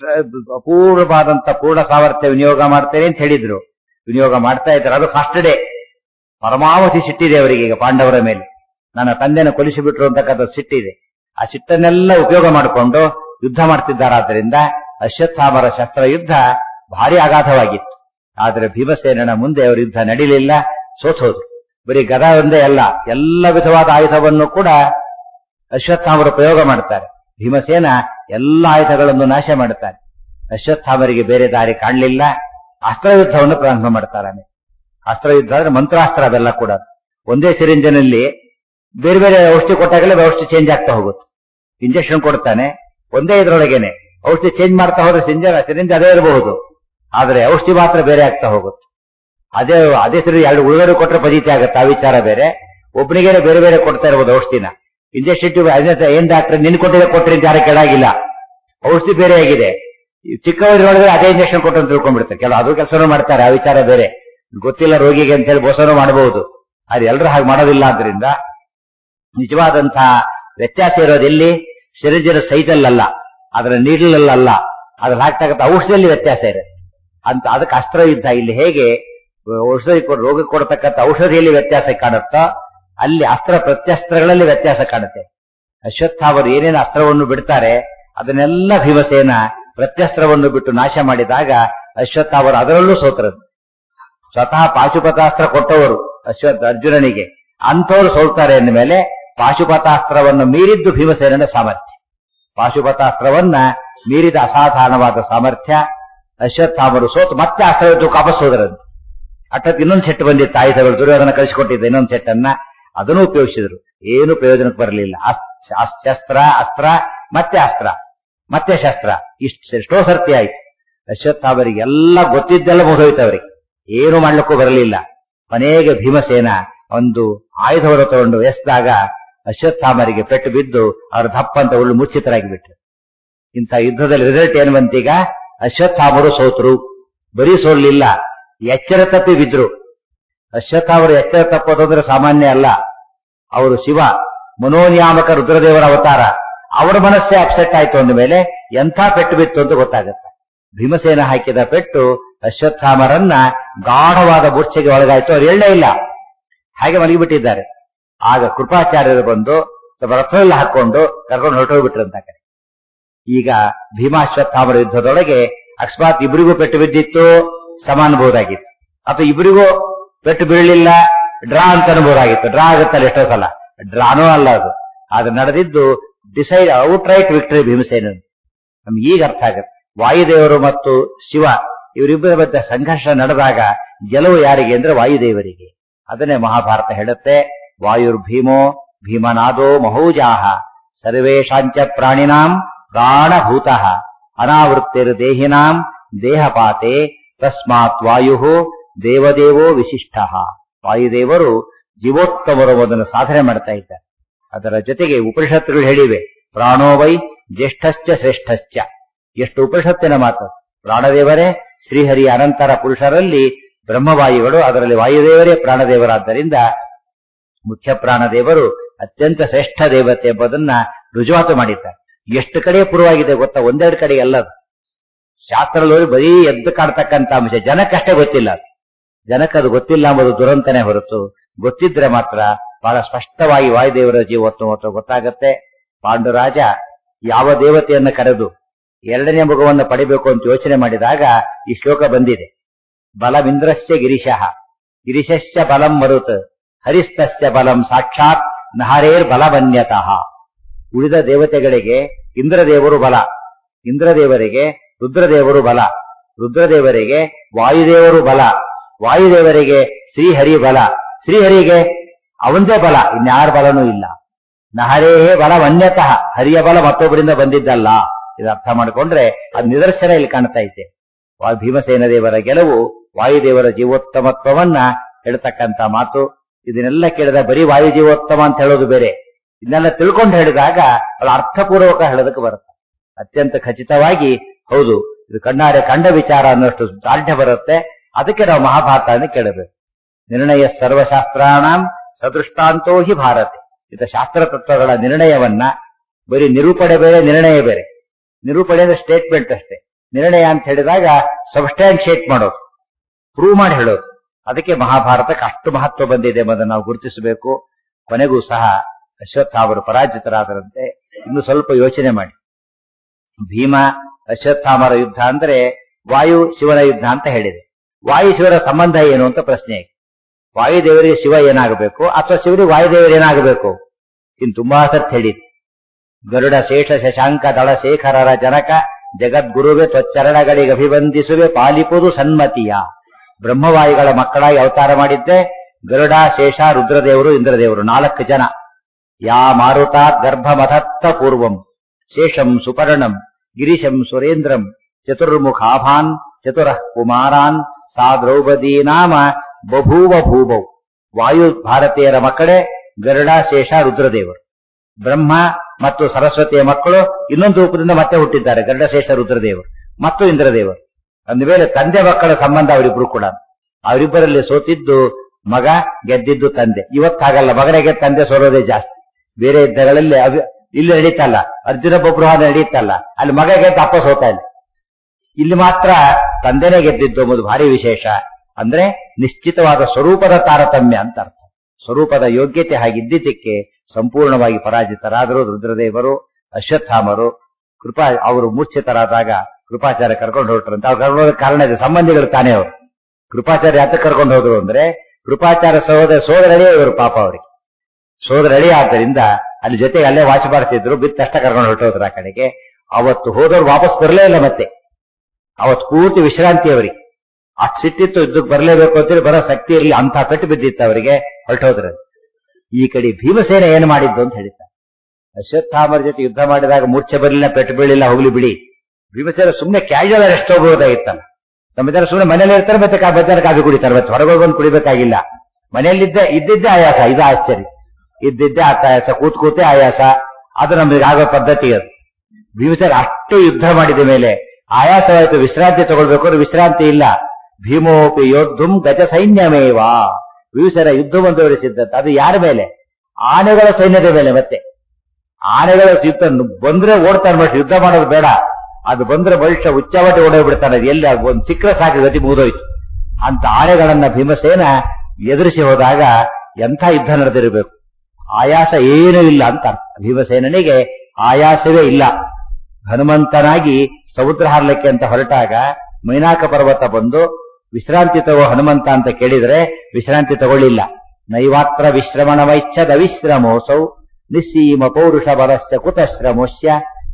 A: ಅಪೂರ್ವವಾದಂತ ಪೂರ್ಣ ಸಾಮರ್ಥ್ಯ ವಿನಿಯೋಗ ಮಾಡ್ತೇನೆ ಅಂತ ಹೇಳಿದ್ರು ವಿನಿಯೋಗ ಮಾಡ್ತಾ ಇದ್ದಾರೆ ಅದು ಫಸ್ಟ್ ಡೇ ಪರಮಾವಧಿ ಸಿಟ್ಟಿದೆ ಅವರಿಗೆ ಈಗ ಪಾಂಡವರ ಮೇಲೆ ನನ್ನ ತಂದೆನ ಕೊಲಿಸಿಬಿಟ್ರು ಅಂತಕ್ಕಂಥ ಸಿಟ್ಟಿದೆ ಆ ಸಿಟ್ಟನ್ನೆಲ್ಲ ಉಪಯೋಗ ಮಾಡಿಕೊಂಡು ಯುದ್ಧ ಮಾಡ್ತಿದ್ದಾರಾದ್ರಿಂದ ಅಶ್ವತ್ಥಾಮರ ಶಸ್ತ್ರ ಯುದ್ಧ ಭಾರಿ ಅಗಾಧವಾಗಿತ್ತು ಆದರೆ ಭೀಮಸೇನನ ಮುಂದೆ ಅವರ ಯುದ್ಧ ನಡೀಲಿಲ್ಲ ಸೋತೋದ್ರು ಬರೀ ಗದ ಒಂದೇ ಅಲ್ಲ ಎಲ್ಲ ವಿಧವಾದ ಆಯುಧವನ್ನು ಕೂಡ ಅಶ್ವತ್ಥಾಮರು ಪ್ರಯೋಗ ಮಾಡ್ತಾರೆ ಭೀಮಸೇನ ಎಲ್ಲ ಆಯುಧಗಳನ್ನು ನಾಶ ಮಾಡುತ್ತಾರೆ ಅಶ್ವತ್ಥಾಮರಿಗೆ ಬೇರೆ ದಾರಿ ಕಾಣಲಿಲ್ಲ ಅಸ್ತ್ರಯುದ್ಧವನ್ನು ಪ್ರಾರಂಭ ಮಾಡ್ತಾರೆ ಅಸ್ತ್ರಯುದ್ಧ ಅಂದ್ರೆ ಮಂತ್ರಾಸ್ತ್ರ ಅದೆಲ್ಲ ಕೂಡ ಒಂದೇ ಸಿರಿಂಜಿನಲ್ಲಿ ಬೇರೆ ಬೇರೆ ಔಷಧಿ ಕೊಟ್ಟಾಗಲೇ ಔಷಧಿ ಚೇಂಜ್ ಆಗ್ತಾ ಹೋಗುತ್ತೆ ಇಂಜೆಕ್ಷನ್ ಕೊಡ್ತಾನೆ ಒಂದೇ ಇದ್ರೊಳಗೇನೆ ಔಷಧಿ ಚೇಂಜ್ ಮಾಡ್ತಾ ಹೋದ್ರೆ ಸಿಂಜರ್ ಸಿರಿಂಜ್ ಅದೇ ಇರಬಹುದು ಆದ್ರೆ ಔಷಧಿ ಮಾತ್ರ ಬೇರೆ ಆಗ್ತಾ ಹೋಗುತ್ತೆ ಅದೇ ಅದೇ ಸರಿ ಎರಡು ಉಳಿದವರು ಕೊಟ್ಟರೆ ಪದೀತಿ ಆಗುತ್ತೆ ಆ ವಿಚಾರ ಬೇರೆ ಒಬ್ಬನಿಗೆ ಬೇರೆ ಬೇರೆ ಕೊಡ್ತಾ ಇರಬಹುದು ಔಷಧಿನ ಇಂಜೆಕ್ಷನ್ ಏನ್ ಡಾಕ್ಟರ್ ನಿನ್ ಕೊಟ್ಟಿದೆ ಕೊಟ್ಟರೆ ಯಾರ ಕೆಳಗಿಲ್ಲ ಔಷಧಿ ಬೇರೆ ಆಗಿದೆ ಚಿಕ್ಕವರಿಗೆ ನೋಡಿದ್ರೆ ಅದೇ ಇಂಜೆಕ್ಷನ್ ಕೊಟ್ಟು ಅಂತ ತಿಳ್ಕೊಂಡ್ಬಿಡ್ತಾರೆ ಕೆಲವು ಅದು ಕೆಲಸನೂ ಮಾಡ್ತಾರೆ ಆ ವಿಚಾರ ಬೇರೆ ಗೊತ್ತಿಲ್ಲ ರೋಗಿಗೆ ಅಂತ ಹೇಳಿ ಮೋಸನೂ ಮಾಡಬಹುದು ಅದು ಎಲ್ಲರೂ ಹಾಗೆ ಮಾಡೋದಿಲ್ಲ ಆದ್ರಿಂದ ನಿಜವಾದಂತಹ ವ್ಯತ್ಯಾಸ ಇರೋದು ಎಲ್ಲಿ ಸಿರಿಂಜಿನ ಸೈಜಲ್ಲಲ್ಲ ಅದರ ನೀಡಲಲ್ಲ ಅದ್ರಲ್ಲಿ ಹಾಕ್ತಕ್ಕಂಥ ಔಷಧಿಯಲ್ಲಿ ವ್ಯತ್ಯಾಸ ಇದೆ ಅಂತ ಅದಕ್ಕೆ ಅಸ್ತ್ರ ಯುದ್ಧ ಇಲ್ಲಿ ಹೇಗೆ ಔಷಧಿ ರೋಗ ಕೊಡತಕ್ಕಂಥ ಔಷಧಿಯಲ್ಲಿ ವ್ಯತ್ಯಾಸ ಕಾಣುತ್ತೋ ಅಲ್ಲಿ ಅಸ್ತ್ರ ಪ್ರತ್ಯಸ್ತ್ರಗಳಲ್ಲಿ ವ್ಯತ್ಯಾಸ ಕಾಣುತ್ತೆ ಅಶ್ವತ್ಥಾವರು ಏನೇನು ಅಸ್ತ್ರವನ್ನು ಬಿಡ್ತಾರೆ ಅದನ್ನೆಲ್ಲ ಭೀಮಸೇನ ಪ್ರತ್ಯಸ್ತ್ರವನ್ನು ಬಿಟ್ಟು ನಾಶ ಮಾಡಿದಾಗ ಅಶ್ವತ್ಥಾವರು ಅದರಲ್ಲೂ ಸೋತರದು ಸ್ವತಃ ಪಾಶುಪತಾಸ್ತ್ರ ಕೊಟ್ಟವರು ಅಶ್ವತ್ಥ ಅರ್ಜುನನಿಗೆ ಅಂಥವ್ರು ಸೋಲ್ತಾರೆ ಅಂದ ಮೇಲೆ ಪಾಶುಪತಾಸ್ತ್ರವನ್ನು ಮೀರಿದ್ದು ಭೀಮಸೇನನ ಸಾಮರ್ಥ್ಯ ಪಾಶುಪತಾಸ್ತ್ರವನ್ನ ಮೀರಿದ ಅಸಾಧಾರಣವಾದ ಸಾಮರ್ಥ್ಯ ಅಶ್ವತ್ಥಾಮರು ಸೋತು ಮತ್ತೆ ಅಸ್ತ್ರದ್ದು ವಾಪಸ್ ಹೋದರಂತೆ ಅಟ್ಟತ್ ಇನ್ನೊಂದು ಸೆಟ್ ಬಂದಿತ್ತು ಆಯುಧಗಳು ದುರ್ಯೋಧನ ಕಳಿಸಿಕೊಟ್ಟಿದ್ದ ಇನ್ನೊಂದು ಸೆಟ್ ಅನ್ನ ಅದನ್ನು ಉಪಯೋಗಿಸಿದ್ರು ಏನು ಪ್ರಯೋಜನಕ್ಕೆ ಬರಲಿಲ್ಲ ಶಸ್ತ್ರ ಅಸ್ತ್ರ ಮತ್ತೆ ಅಸ್ತ್ರ ಮತ್ತೆ ಶಸ್ತ್ರ ಇಷ್ಟು ಎಷ್ಟೋ ಸರ್ತಿ ಆಯ್ತು ಅಶ್ವತ್ಥಾಮರಿಗೆ ಎಲ್ಲ ಗೊತ್ತಿದ್ದೆಲ್ಲ ಮುಗಿದೋಯ್ತು ಅವರಿಗೆ ಏನು ಮಾಡ್ಲಿಕ್ಕೂ ಬರಲಿಲ್ಲ ಕೊನೆಗೆ ಭೀಮಸೇನ ಒಂದು ಆಯುಧವನ್ನು ತಗೊಂಡು ಎಸ್ದಾಗ ಅಶ್ವತ್ಥಾಮರಿಗೆ ಪೆಟ್ಟು ಬಿದ್ದು ಅವರು ದಪ್ಪಂತ ಉಳ್ಳು ಮುಚ್ಚಿತರಾಗಿ ಬಿಟ್ರು ಇಂಥ ಯುದ್ಧದಲ್ಲಿ ರಿಸಲ್ಟ್ ಏನು ಬಂತೀಗ ಅಶ್ವತ್ಥಾಮರು ಸೋತರು ಬರೀ ಸೋಲಿಲ್ಲ ಎಚ್ಚರ ತಪ್ಪಿ ಬಿದ್ರು ಅಶ್ವತ್ಥಾಮರು ಎಚ್ಚರ ತಪ್ಪೋದಂದ್ರೆ ಸಾಮಾನ್ಯ ಅಲ್ಲ ಅವರು ಶಿವ ಮನೋನಿಯಾಮಕ ರುದ್ರದೇವರ ಅವತಾರ ಅವರ ಮನಸ್ಸೇ ಅಪ್ಸೆಟ್ ಆಯ್ತು ಅಂದ ಮೇಲೆ ಎಂಥ ಪೆಟ್ಟು ಬಿತ್ತು ಅಂತ ಗೊತ್ತಾಗುತ್ತೆ ಭೀಮಸೇನ ಹಾಕಿದ ಪೆಟ್ಟು ಅಶ್ವತ್ಥಾಮರನ್ನ ಗಾಢವಾದ ಮೂರ್ಛೆಗೆ ಒಳಗಾಯ್ತು ಅವ್ರು ಹೇಳಲೇ ಇಲ್ಲ ಹಾಗೆ ಮಲಗಿಬಿಟ್ಟಿದ್ದಾರೆ ಆಗ ಕೃಪಾಚಾರ್ಯರು ಬಂದು ತಮ್ಮ ರಥದಲ್ಲಿ ಹಾಕೊಂಡು ಕರ್ಕೊಂಡು ಹೊರಟೋಗ್ಬಿಟ್ರಂತ ಕಡೆ ಈಗ ಭೀಮಾಶ್ವತ್ಥಾಮರ ಯುದ್ಧದೊಳಗೆ ಅಕಸ್ಮಾತ್ ಇಬ್ಬರಿಗೂ ಪೆಟ್ಟು ಬಿದ್ದಿತ್ತು ಸಮಾನಬಹುದಾಗಿತ್ತು ಅಥವಾ ಇಬ್ಬರಿಗೂ ಪೆಟ್ಟು ಬೀಳಲಿಲ್ಲ ಡ್ರಾ ಅಂತ ಅನ್ಬೋದಾಗಿತ್ತು ಡ್ರಾ ಆಗುತ್ತಲ್ಲ ಎಷ್ಟೋ ಸಲ ಡ್ರಾನೂ ಅಲ್ಲ ಅದು ಅದು ನಡೆದಿದ್ದು decide out right victory Bhimasena ನಮ್ಗೆ ಈಗ ಅರ್ಥ ಆಗುತ್ತೆ ವಾಯುದೇವರು ಮತ್ತು ಶಿವ ಇವರಿಬ್ಬರ ಮಧ್ಯೆ ಸಂಘರ್ಷ ನಡೆದಾಗ ಗೆಲುವು ಯಾರಿಗೆ ಅಂದ್ರೆ ವಾಯುದೇವರಿಗೆ ಅದನ್ನೇ ಮಹಾಭಾರತ ಹೇಳುತ್ತೆ ವಾಯುರ್ಭೀಮೋ ಭೀಮನಾದೋ ಮಹೌಜಾಹ ಸರ್ವೇಶಾಂಚ ಪ್ರಾಣಿನಾಂ ಪ್ರಾಣಭೂತಃ ಅನಾವೃತ್ತಿರ್ ದೇಹಿನಾಂ ದೇಹಪಾತೆ ತಸ್ಮಾತ್ ವಾಯು ದೇವದೇವೋ ವಿಶಿಷ್ಟ ವಾಯುದೇವರು ಜೀವೋತ್ತಮರು ಅದನ್ನು ಸಾಧನೆ ಮಾಡ್ತಾ ಇದ್ದಾರೆ ಅದರ ಜೊತೆಗೆ ಉಪನಿಷತ್ತುಗಳು ಹೇಳಿವೆ ಪ್ರಾಣೋವೈ ಜ್ಯೇಷ್ಠಶ್ಚ ಶ್ರೇಷ್ಠಶ್ಚ ಎಷ್ಟು ಉಪನಿಷತ್ತಿನ ಮಾತು ಪ್ರಾಣದೇವರೇ ಶ್ರೀಹರಿಯ ಅನಂತರ ಪುರುಷರಲ್ಲಿ ಬ್ರಹ್ಮವಾಯುಗಳು ಅದರಲ್ಲಿ ವಾಯುದೇವರೇ ಪ್ರಾಣದೇವರಾದ್ದರಿಂದ ಮುಖ್ಯ ಪ್ರಾಣದೇವರು ಅತ್ಯಂತ ಶ್ರೇಷ್ಠ ದೇವತೆ ಎಂಬುದನ್ನ ರುಜುವಾತು ಮಾಡಿದ್ದಾರೆ ಎಷ್ಟು ಕಡೆ ಪೂರ್ವವಾಗಿದೆ ಗೊತ್ತಾ ಒಂದೆರಡು ಕಡೆ ಅಲ್ಲ ಅದು. ಶಾಸ್ತ್ರದಲ್ಲಿ ಬರೀ ಎದ್ದು ಕಾಡ್ತಕ್ಕಂತ ಅಂಶ ಜನಕ್ಕಷ್ಟೇ ಗೊತ್ತಿಲ್ಲ ಅದು. ಜನಕ್ಕದು ಗೊತ್ತಿಲ್ಲ ಎಂಬುದು ದುರಂತನೇ ಹೊರತು ಗೊತ್ತಿದ್ರೆ ಮಾತ್ರ ಬಹಳ ಸ್ಪಷ್ಟವಾಗಿ ವಾಯುದೇವರ ಜೀವೋತ್ತಮ ಗೊತ್ತಾಗತ್ತೆ ಪಾಂಡುರಾಜ ಯಾವ ದೇವತೆಯನ್ನ ಕರೆದು ಎರಡನೇ ಮಗುವನ್ನು ಪಡಿಬೇಕು ಅಂತ ಯೋಚನೆ ಮಾಡಿದಾಗ ಈ ಶ್ಲೋಕ ಬಂದಿದೆ ಬಲಮಿಂದ್ರಸ್ಯ ಗಿರಿಶಃ ಗಿರಿಶಶ್ಚ ಬಲಂ ಮರುತ್ ಹರಿಸ್ತಸ್ಯ ಬಲಂ ಸಾಕ್ಷಾತ್ ನಹರೇರ್ ಬಲವನ್ಯತಃ ಉಳಿದ ದೇವತೆಗಳಿಗೆ ಇಂದ್ರದೇವರು ಬಲ ಇಂದ್ರದೇವರಿಗೆ ರುದ್ರದೇವರು ಬಲ ರುದ್ರದೇವರಿಗೆ ವಾಯುದೇವರು ಬಲ ವಾಯುದೇವರಿಗೆ ಶ್ರೀಹರಿ ಬಲ ಶ್ರೀಹರಿಗೆ ಅವಂದೇ ಬಲ ಇನ್ಯಾರ ಬಲನೂ ಇಲ್ಲ ನಹರೇ ಬಲವನ್ಯತಃ ಹರಿಯ ಬಲ ಮತ್ತೊಬ್ಬರಿಂದ ಬಂದಿದ್ದಲ್ಲ ಇದು ಅರ್ಥ ಮಾಡಿಕೊಂಡ್ರೆ ಅದು ನಿದರ್ಶನ ಇಲ್ಲಿ ಕಾಣ್ತಾ ಇದೆ ವಾ- ಭೀಮಸೇನ ದೇವರ ಗೆಲುವು ವಾಯುದೇವರ ಜೀವೋತ್ತಮತ್ವವನ್ನ ಹೇಳ್ತಕ್ಕಂತ ಮಾತು ಇದನ್ನೆಲ್ಲ ಕೇಳಿದ ಬರೀ ವಾಯು ಜೀವೋತ್ತಮ ಅಂತ ಹೇಳೋದು ಬೇರೆ ಇದನ್ನೆಲ್ಲ ತಿಳ್ಕೊಂಡು ಹೇಳಿದಾಗ ಅದು ಅರ್ಥಪೂರ್ವಕ ಹೇಳೋದಕ್ಕೆ ಬರುತ್ತೆ ಅತ್ಯಂತ ಖಚಿತವಾಗಿ ಹೌದು ಇದು ಕಣ್ಣಾರೆ ಕಂಡ ವಿಚಾರ ಅನ್ನೋಷ್ಟು ದಾರ್ಢ್ಯ ಬರುತ್ತೆ ಅದಕ್ಕೆ ನಾವು ಮಹಾಭಾರತ ಕೇಳಬೇಕು ನಿರ್ಣಯ ಸರ್ವಶಾಸ್ತ್ರಾಣಂ ಸದೃಷ್ಟಾಂತೋ ಹಿ ಭಾರತಿ ಇದು ಶಾಸ್ತ್ರ ತತ್ವಗಳ ನಿರ್ಣಯವನ್ನ ಬರೀ ನಿರೂಪಣೆ ಬೇರೆ ನಿರ್ಣಯ ಬೇರೆ ನಿರೂಪಣೆ ಅಂದ್ರೆ ಸ್ಟೇಟ್ಮೆಂಟ್ ಅಷ್ಟೇ ನಿರ್ಣಯ ಅಂತ ಹೇಳಿದಾಗ ಸಬ್ಸ್ಟ್ಯಾನ್ಶಿಯೇಟ್ ಮಾಡೋದು ಪ್ರೂವ್ ಮಾಡಿ ಹೇಳೋದು ಅದಕ್ಕೆ ಮಹಾಭಾರತಕ್ಕೆ ಅಷ್ಟು ಮಹತ್ವ ಬಂದಿದೆ ಎಂಬುದನ್ನು ನಾವು ಗುರುತಿಸಬೇಕು ಕೊನೆಗೂ ಸಹ ಅಶ್ವತ್ಥಾಮರು ಪರಾಜಿತರಾದರಂತೆ ಇನ್ನು ಸ್ವಲ್ಪ ಯೋಚನೆ ಮಾಡಿ ಭೀಮ ಅಶ್ವತ್ಥಾಮರ ಯುದ್ಧ ಅಂದ್ರೆ ವಾಯು ಶಿವನ ಯುದ್ಧ ಅಂತ ಹೇಳಿದೆ ವಾಯು ಶಿವರ ಸಂಬಂಧ ಏನು ಅಂತ ಪ್ರಶ್ನೆ ಆಯ್ತು ವಾಯುದೇವರಿಗೆ ಶಿವ ಏನಾಗಬೇಕು ಅಥವಾ ಶಿವರಿಗೆ ವಾಯುದೇವರು ಏನಾಗಬೇಕು ಇನ್ನು ತುಂಬಾ ಸತ್ ಹೇಳಿದೆ ಗರುಡ ಶೇಷ ಶಶಾಂಕ ದಳ ಶೇಖರರ ಜನಕ ಜಗದ್ಗುರುವೆ ತ್ವಚ್ಚರಣಗಳಿಗೆ ಅಭಿವಂದಿಸುವೆ ಪಾಲಿಪುದು ಸನ್ಮತಿಯ ಬ್ರಹ್ಮವಾಯುಗಳ ಮಕ್ಕಳಾಗಿ ಅವತಾರ ಮಾಡಿದ್ದೆ ಗರುಡ ಶೇಷ ರುದ್ರದೇವರು ಇಂದ್ರದೇವರು ನಾಲ್ಕು ಜನ ಯಾ ಮಾರುತಾತ್ ಗರ್ಭಮಥತ್ತ ಪೂರ್ವಂ ಶೇಷಂ ಸುಪರ್ಣಂ ಗಿರಿಶಂ ಸುರೇಂದ್ರಂ ಚತುರ್ಮುಖಾಭಾನ್ ಚತುರಃ ಕುಮಾರಾನ್ ಸಾ ದ್ರೌಪದಿ ನಾಮ ಬಭೂವ ಭೂಭೌ ವಾಯು ಭಾರತೀಯರ ಮಕ್ಕಳೇ ಗರುಡ ಶೇಷ ರುದ್ರದೇವರು ಬ್ರಹ್ಮ ಮತ್ತು ಸರಸ್ವತಿಯ ಮಕ್ಕಳು ಇನ್ನೊಂದು ರೂಪದಿಂದ ಮತ್ತೆ ಹುಟ್ಟಿದ್ದಾರೆ ಗರುಡಶೇಷ ರುದ್ರದೇವರು ಮತ್ತು ಇಂದ್ರದೇವರು ಅಂದ ಮೇಲೆ ತಂದೆ ಮಕ್ಕಳ ಸಂಬಂಧ ಅವರಿಬ್ರು ಕೂಡ ಅವರಿಬ್ಬರಲ್ಲಿ ಸೋತಿದ್ದು ಮಗ ಗೆದ್ದಿದ್ದು ತಂದೆ ಇವತ್ತಾಗಲ್ಲ ಮಗನಿಗೆ ತಂದೆ ಸೋರೋದೇ ಜಾಸ್ತಿ ಬೇರೆ ಯುದ್ಧಗಳಲ್ಲಿ ಅವಿ- ಇಲ್ಲಿ ನಡೀತಲ್ಲ ಅರ್ಜುನ ಬಬ್ರುಹಾನ ನಡೀತಲ್ಲ ಅಲ್ಲಿ ಮಗ ಗೆದ್ದ ಅಪ್ಪ ಸೋತ ಇಲ್ಲ ಇಲ್ಲಿ ಮಾತ್ರ ತಂದೆನೇ ಗೆದ್ದಿದ್ದು ಎಂಬುದು ಭಾರಿ ವಿಶೇಷ ಅಂದ್ರೆ ನಿಶ್ಚಿತವಾದ ಸ್ವರೂಪದ ತಾರತಮ್ಯ ಅಂತ ಅರ್ಥ ಸ್ವರೂಪದ ಯೋಗ್ಯತೆ ಹಾಗಿದ್ದಿದ್ದಕ್ಕೆ ಸಂಪೂರ್ಣವಾಗಿ ಪರಾಜಿತರಾದರು ರುದ್ರದೇವರು ಅಶ್ವತ್ಥಾಮರು ಕೃಪಾ ಅವರು ಮೂರ್ಛಿತರಾದಾಗ ಕೃಪಾಚಾರ್ಯ ಕರ್ಕೊಂಡು ಹೊರಟ್ರಂತ ಅವ್ರು ಕರ್ಕೊಂಡು ಹೋಗೋದಕ್ಕೆ ಕಾರಣ ಇದೆ ಸಂಬಂಧಿಗಳು ತಾನೇ ಅವರು ಕೃಪಾಚಾರ್ಯ ಯಾತಕ್ಕೆ ಕರ್ಕೊಂಡು ಹೋದ್ರು ಅಂದ್ರೆ ಕೃಪಾಚಾರ್ಯ ಸಹೋದರ ಸೋದರಳಿಯೇ ಇವರು ಪಾಪ ಅವರಿಗೆ ಸೋದರಳಿ ಆದ್ದರಿಂದ ಅಲ್ಲಿ ಜೊತೆಗೆ ಅಲ್ಲೇ ವಾಚ ಮಾಡ್ತಿದ್ರು ಬಿತ್ತ ತಷ್ಟ ಕರ್ಕೊಂಡು ಹೊರಟೋದ್ರು ಆ ಕಡೆಗೆ ಅವತ್ತು ಹೋದವ್ರು ವಾಪಸ್ ಬರಲೇ ಇಲ್ಲ ಮತ್ತೆ ಅವತ್ತು ಪೂರ್ತಿ ವಿಶ್ರಾಂತಿ ಅವರಿಗೆ ಅಷ್ಟು ಸಿಟ್ಟಿತ್ತು ಯುದ್ಧಕ್ಕೆ ಬರಲೇಬೇಕು ಅಂತೇಳಿ ಬರೋ ಶಕ್ತಿ ಇರಲಿ ಅಂತ ಪೆಟ್ಟು ಬಿದ್ದಿತ್ತು ಅವರಿಗೆ ಹೊರಟೋದ್ರ ಈ ಕಡೆ ಭೀಮಸೇನ ಏನು ಮಾಡಿದ್ದು ಅಂತ ಹೇಳಿದ್ದಾರೆ ಅಶ್ವತ್ಥಾಮರ ಜೊತೆ ಯುದ್ಧ ಮಾಡಿದಾಗ ಮೂರ್ಛೆ ಬರಲಿಲ್ಲ ಪೆಟ್ಟು ಬೀಳಿಲ್ಲ ಹೋಗ್ಲಿ ಬಿಡಿ ಭೀಮಸೇನ ಸುಮ್ಮನೆ ಕ್ಯಾಶುವಲ್ ಅರೆಸ್ಟ್ ಹೋಗ್ಬೋದಾಗಿತ್ತಲ್ಲ ಸಂವಿಧಾನ ಸುಮ್ಮನೆ ಮನೇಲಿ ಇರ್ತಾರೆ ಮತ್ತೆ ಕಾ- ಮಧ್ಯಾಹ್ನ ಕಾಫಿ ಕುಡಿತಾರೆ ಮತ್ತೆ ಹೊರಗೆ ಬಂದು ಕುಡಿಬೇಕಾಗಿಲ್ಲ ಮನೆಯಲ್ಲಿದ್ದೆ ಇದ್ದಿದ್ದೇ ಆಯಾಸ ಇದು ಆಶ್ಚರ್ಯ ಇದ್ದಿದ್ದೇ ಆತ ಆಯಾಸ ಕೂತ್ ಕೂತೇ ಆಯಾಸ ಅದು ನಮಗೆ ಆಗೋ ಪದ್ಧತಿ ಅದು ಭೀಮಸೇನ ಅಷ್ಟು ಯುದ್ಧ ಮಾಡಿದ ಮೇಲೆ ಆಯಾಸವಾಯಿತು ವಿಶ್ರಾಂತಿ ತಗೊಳ್ಬೇಕು ಅಂದ್ರೆ ವಿಶ್ರಾಂತಿ ಇಲ್ಲ ಭೀಮೋಪಿ ಯೋದ್ಧುಂ ಗಜ ಸೈನ್ಯಮೇವ ಭೀಮಸೇನ ಯುದ್ಧ ಮುಂದುವರಿಸಿದ್ದಂತ ಅದು ಯಾರ ಮೇಲೆ ಆನೆಗಳ ಸೈನ್ಯದ ಮೇಲೆ ಮತ್ತೆ ಆನೆಗಳ ಯುದ್ಧ ಬಂದ್ರೆ ಓಡ್ತಾನೆ ಮತ್ತೆ ಯುದ್ಧ ಮಾಡೋದು ಬೇಡ ಅದು ಬಂದ್ರೆ ಭವಿಷ್ಯ ಉಚ್ಚಾವಟಿ ಓಡೋಗ್ಬಿಡ್ತಾನೆ ಅದು ಎಲ್ಲಿ ಒಂದು ಸಿಕ್ಕರೆ ಸಾಕು ಗತಿ ಮುಗಿದೋಯ್ತು ಅಂತ ಆನೆಗಳನ್ನ ಭೀಮಸೇನ ಎದುರಿಸಿ ಹೋದಾಗ ಎಂಥ ಯುದ್ಧ ನಡೆದಿರಬೇಕು ಆಯಾಸ ಏನೂ ಇಲ್ಲ ಅಂತ ಅರ್ಥ. ಭೀಮಸೇನನಿಗೆ ಆಯಾಸವೇ ಇಲ್ಲ ಹನುಮಂತನಾಗಿ ಸಮುದ್ರ ಹಾರ್ಲಿಕ್ಕೆ ಅಂತ ಹೊರಟಾಗ ಮೈನಾಕ ಪರ್ವತ ಬಂದು ವಿಶ್ರಾಂತಿ ತಗೋ ಹನುಮಂತ ಅಂತ ಕೇಳಿದ್ರೆ ವಿಶ್ರಾಂತಿ ತಗೊಳ್ಳಿಲ್ಲ ನೈವಾತ್ರ ವಿಶ್ರಮಣ ವೈಚ್ಛದ ವಿಶ್ರಮೋಸೌ ನಿಸ್ಸೀಮ ಪೌರುಷ ಬಲಸ್ಯ ಕುತಶ್ರಮೋಶ್ಯ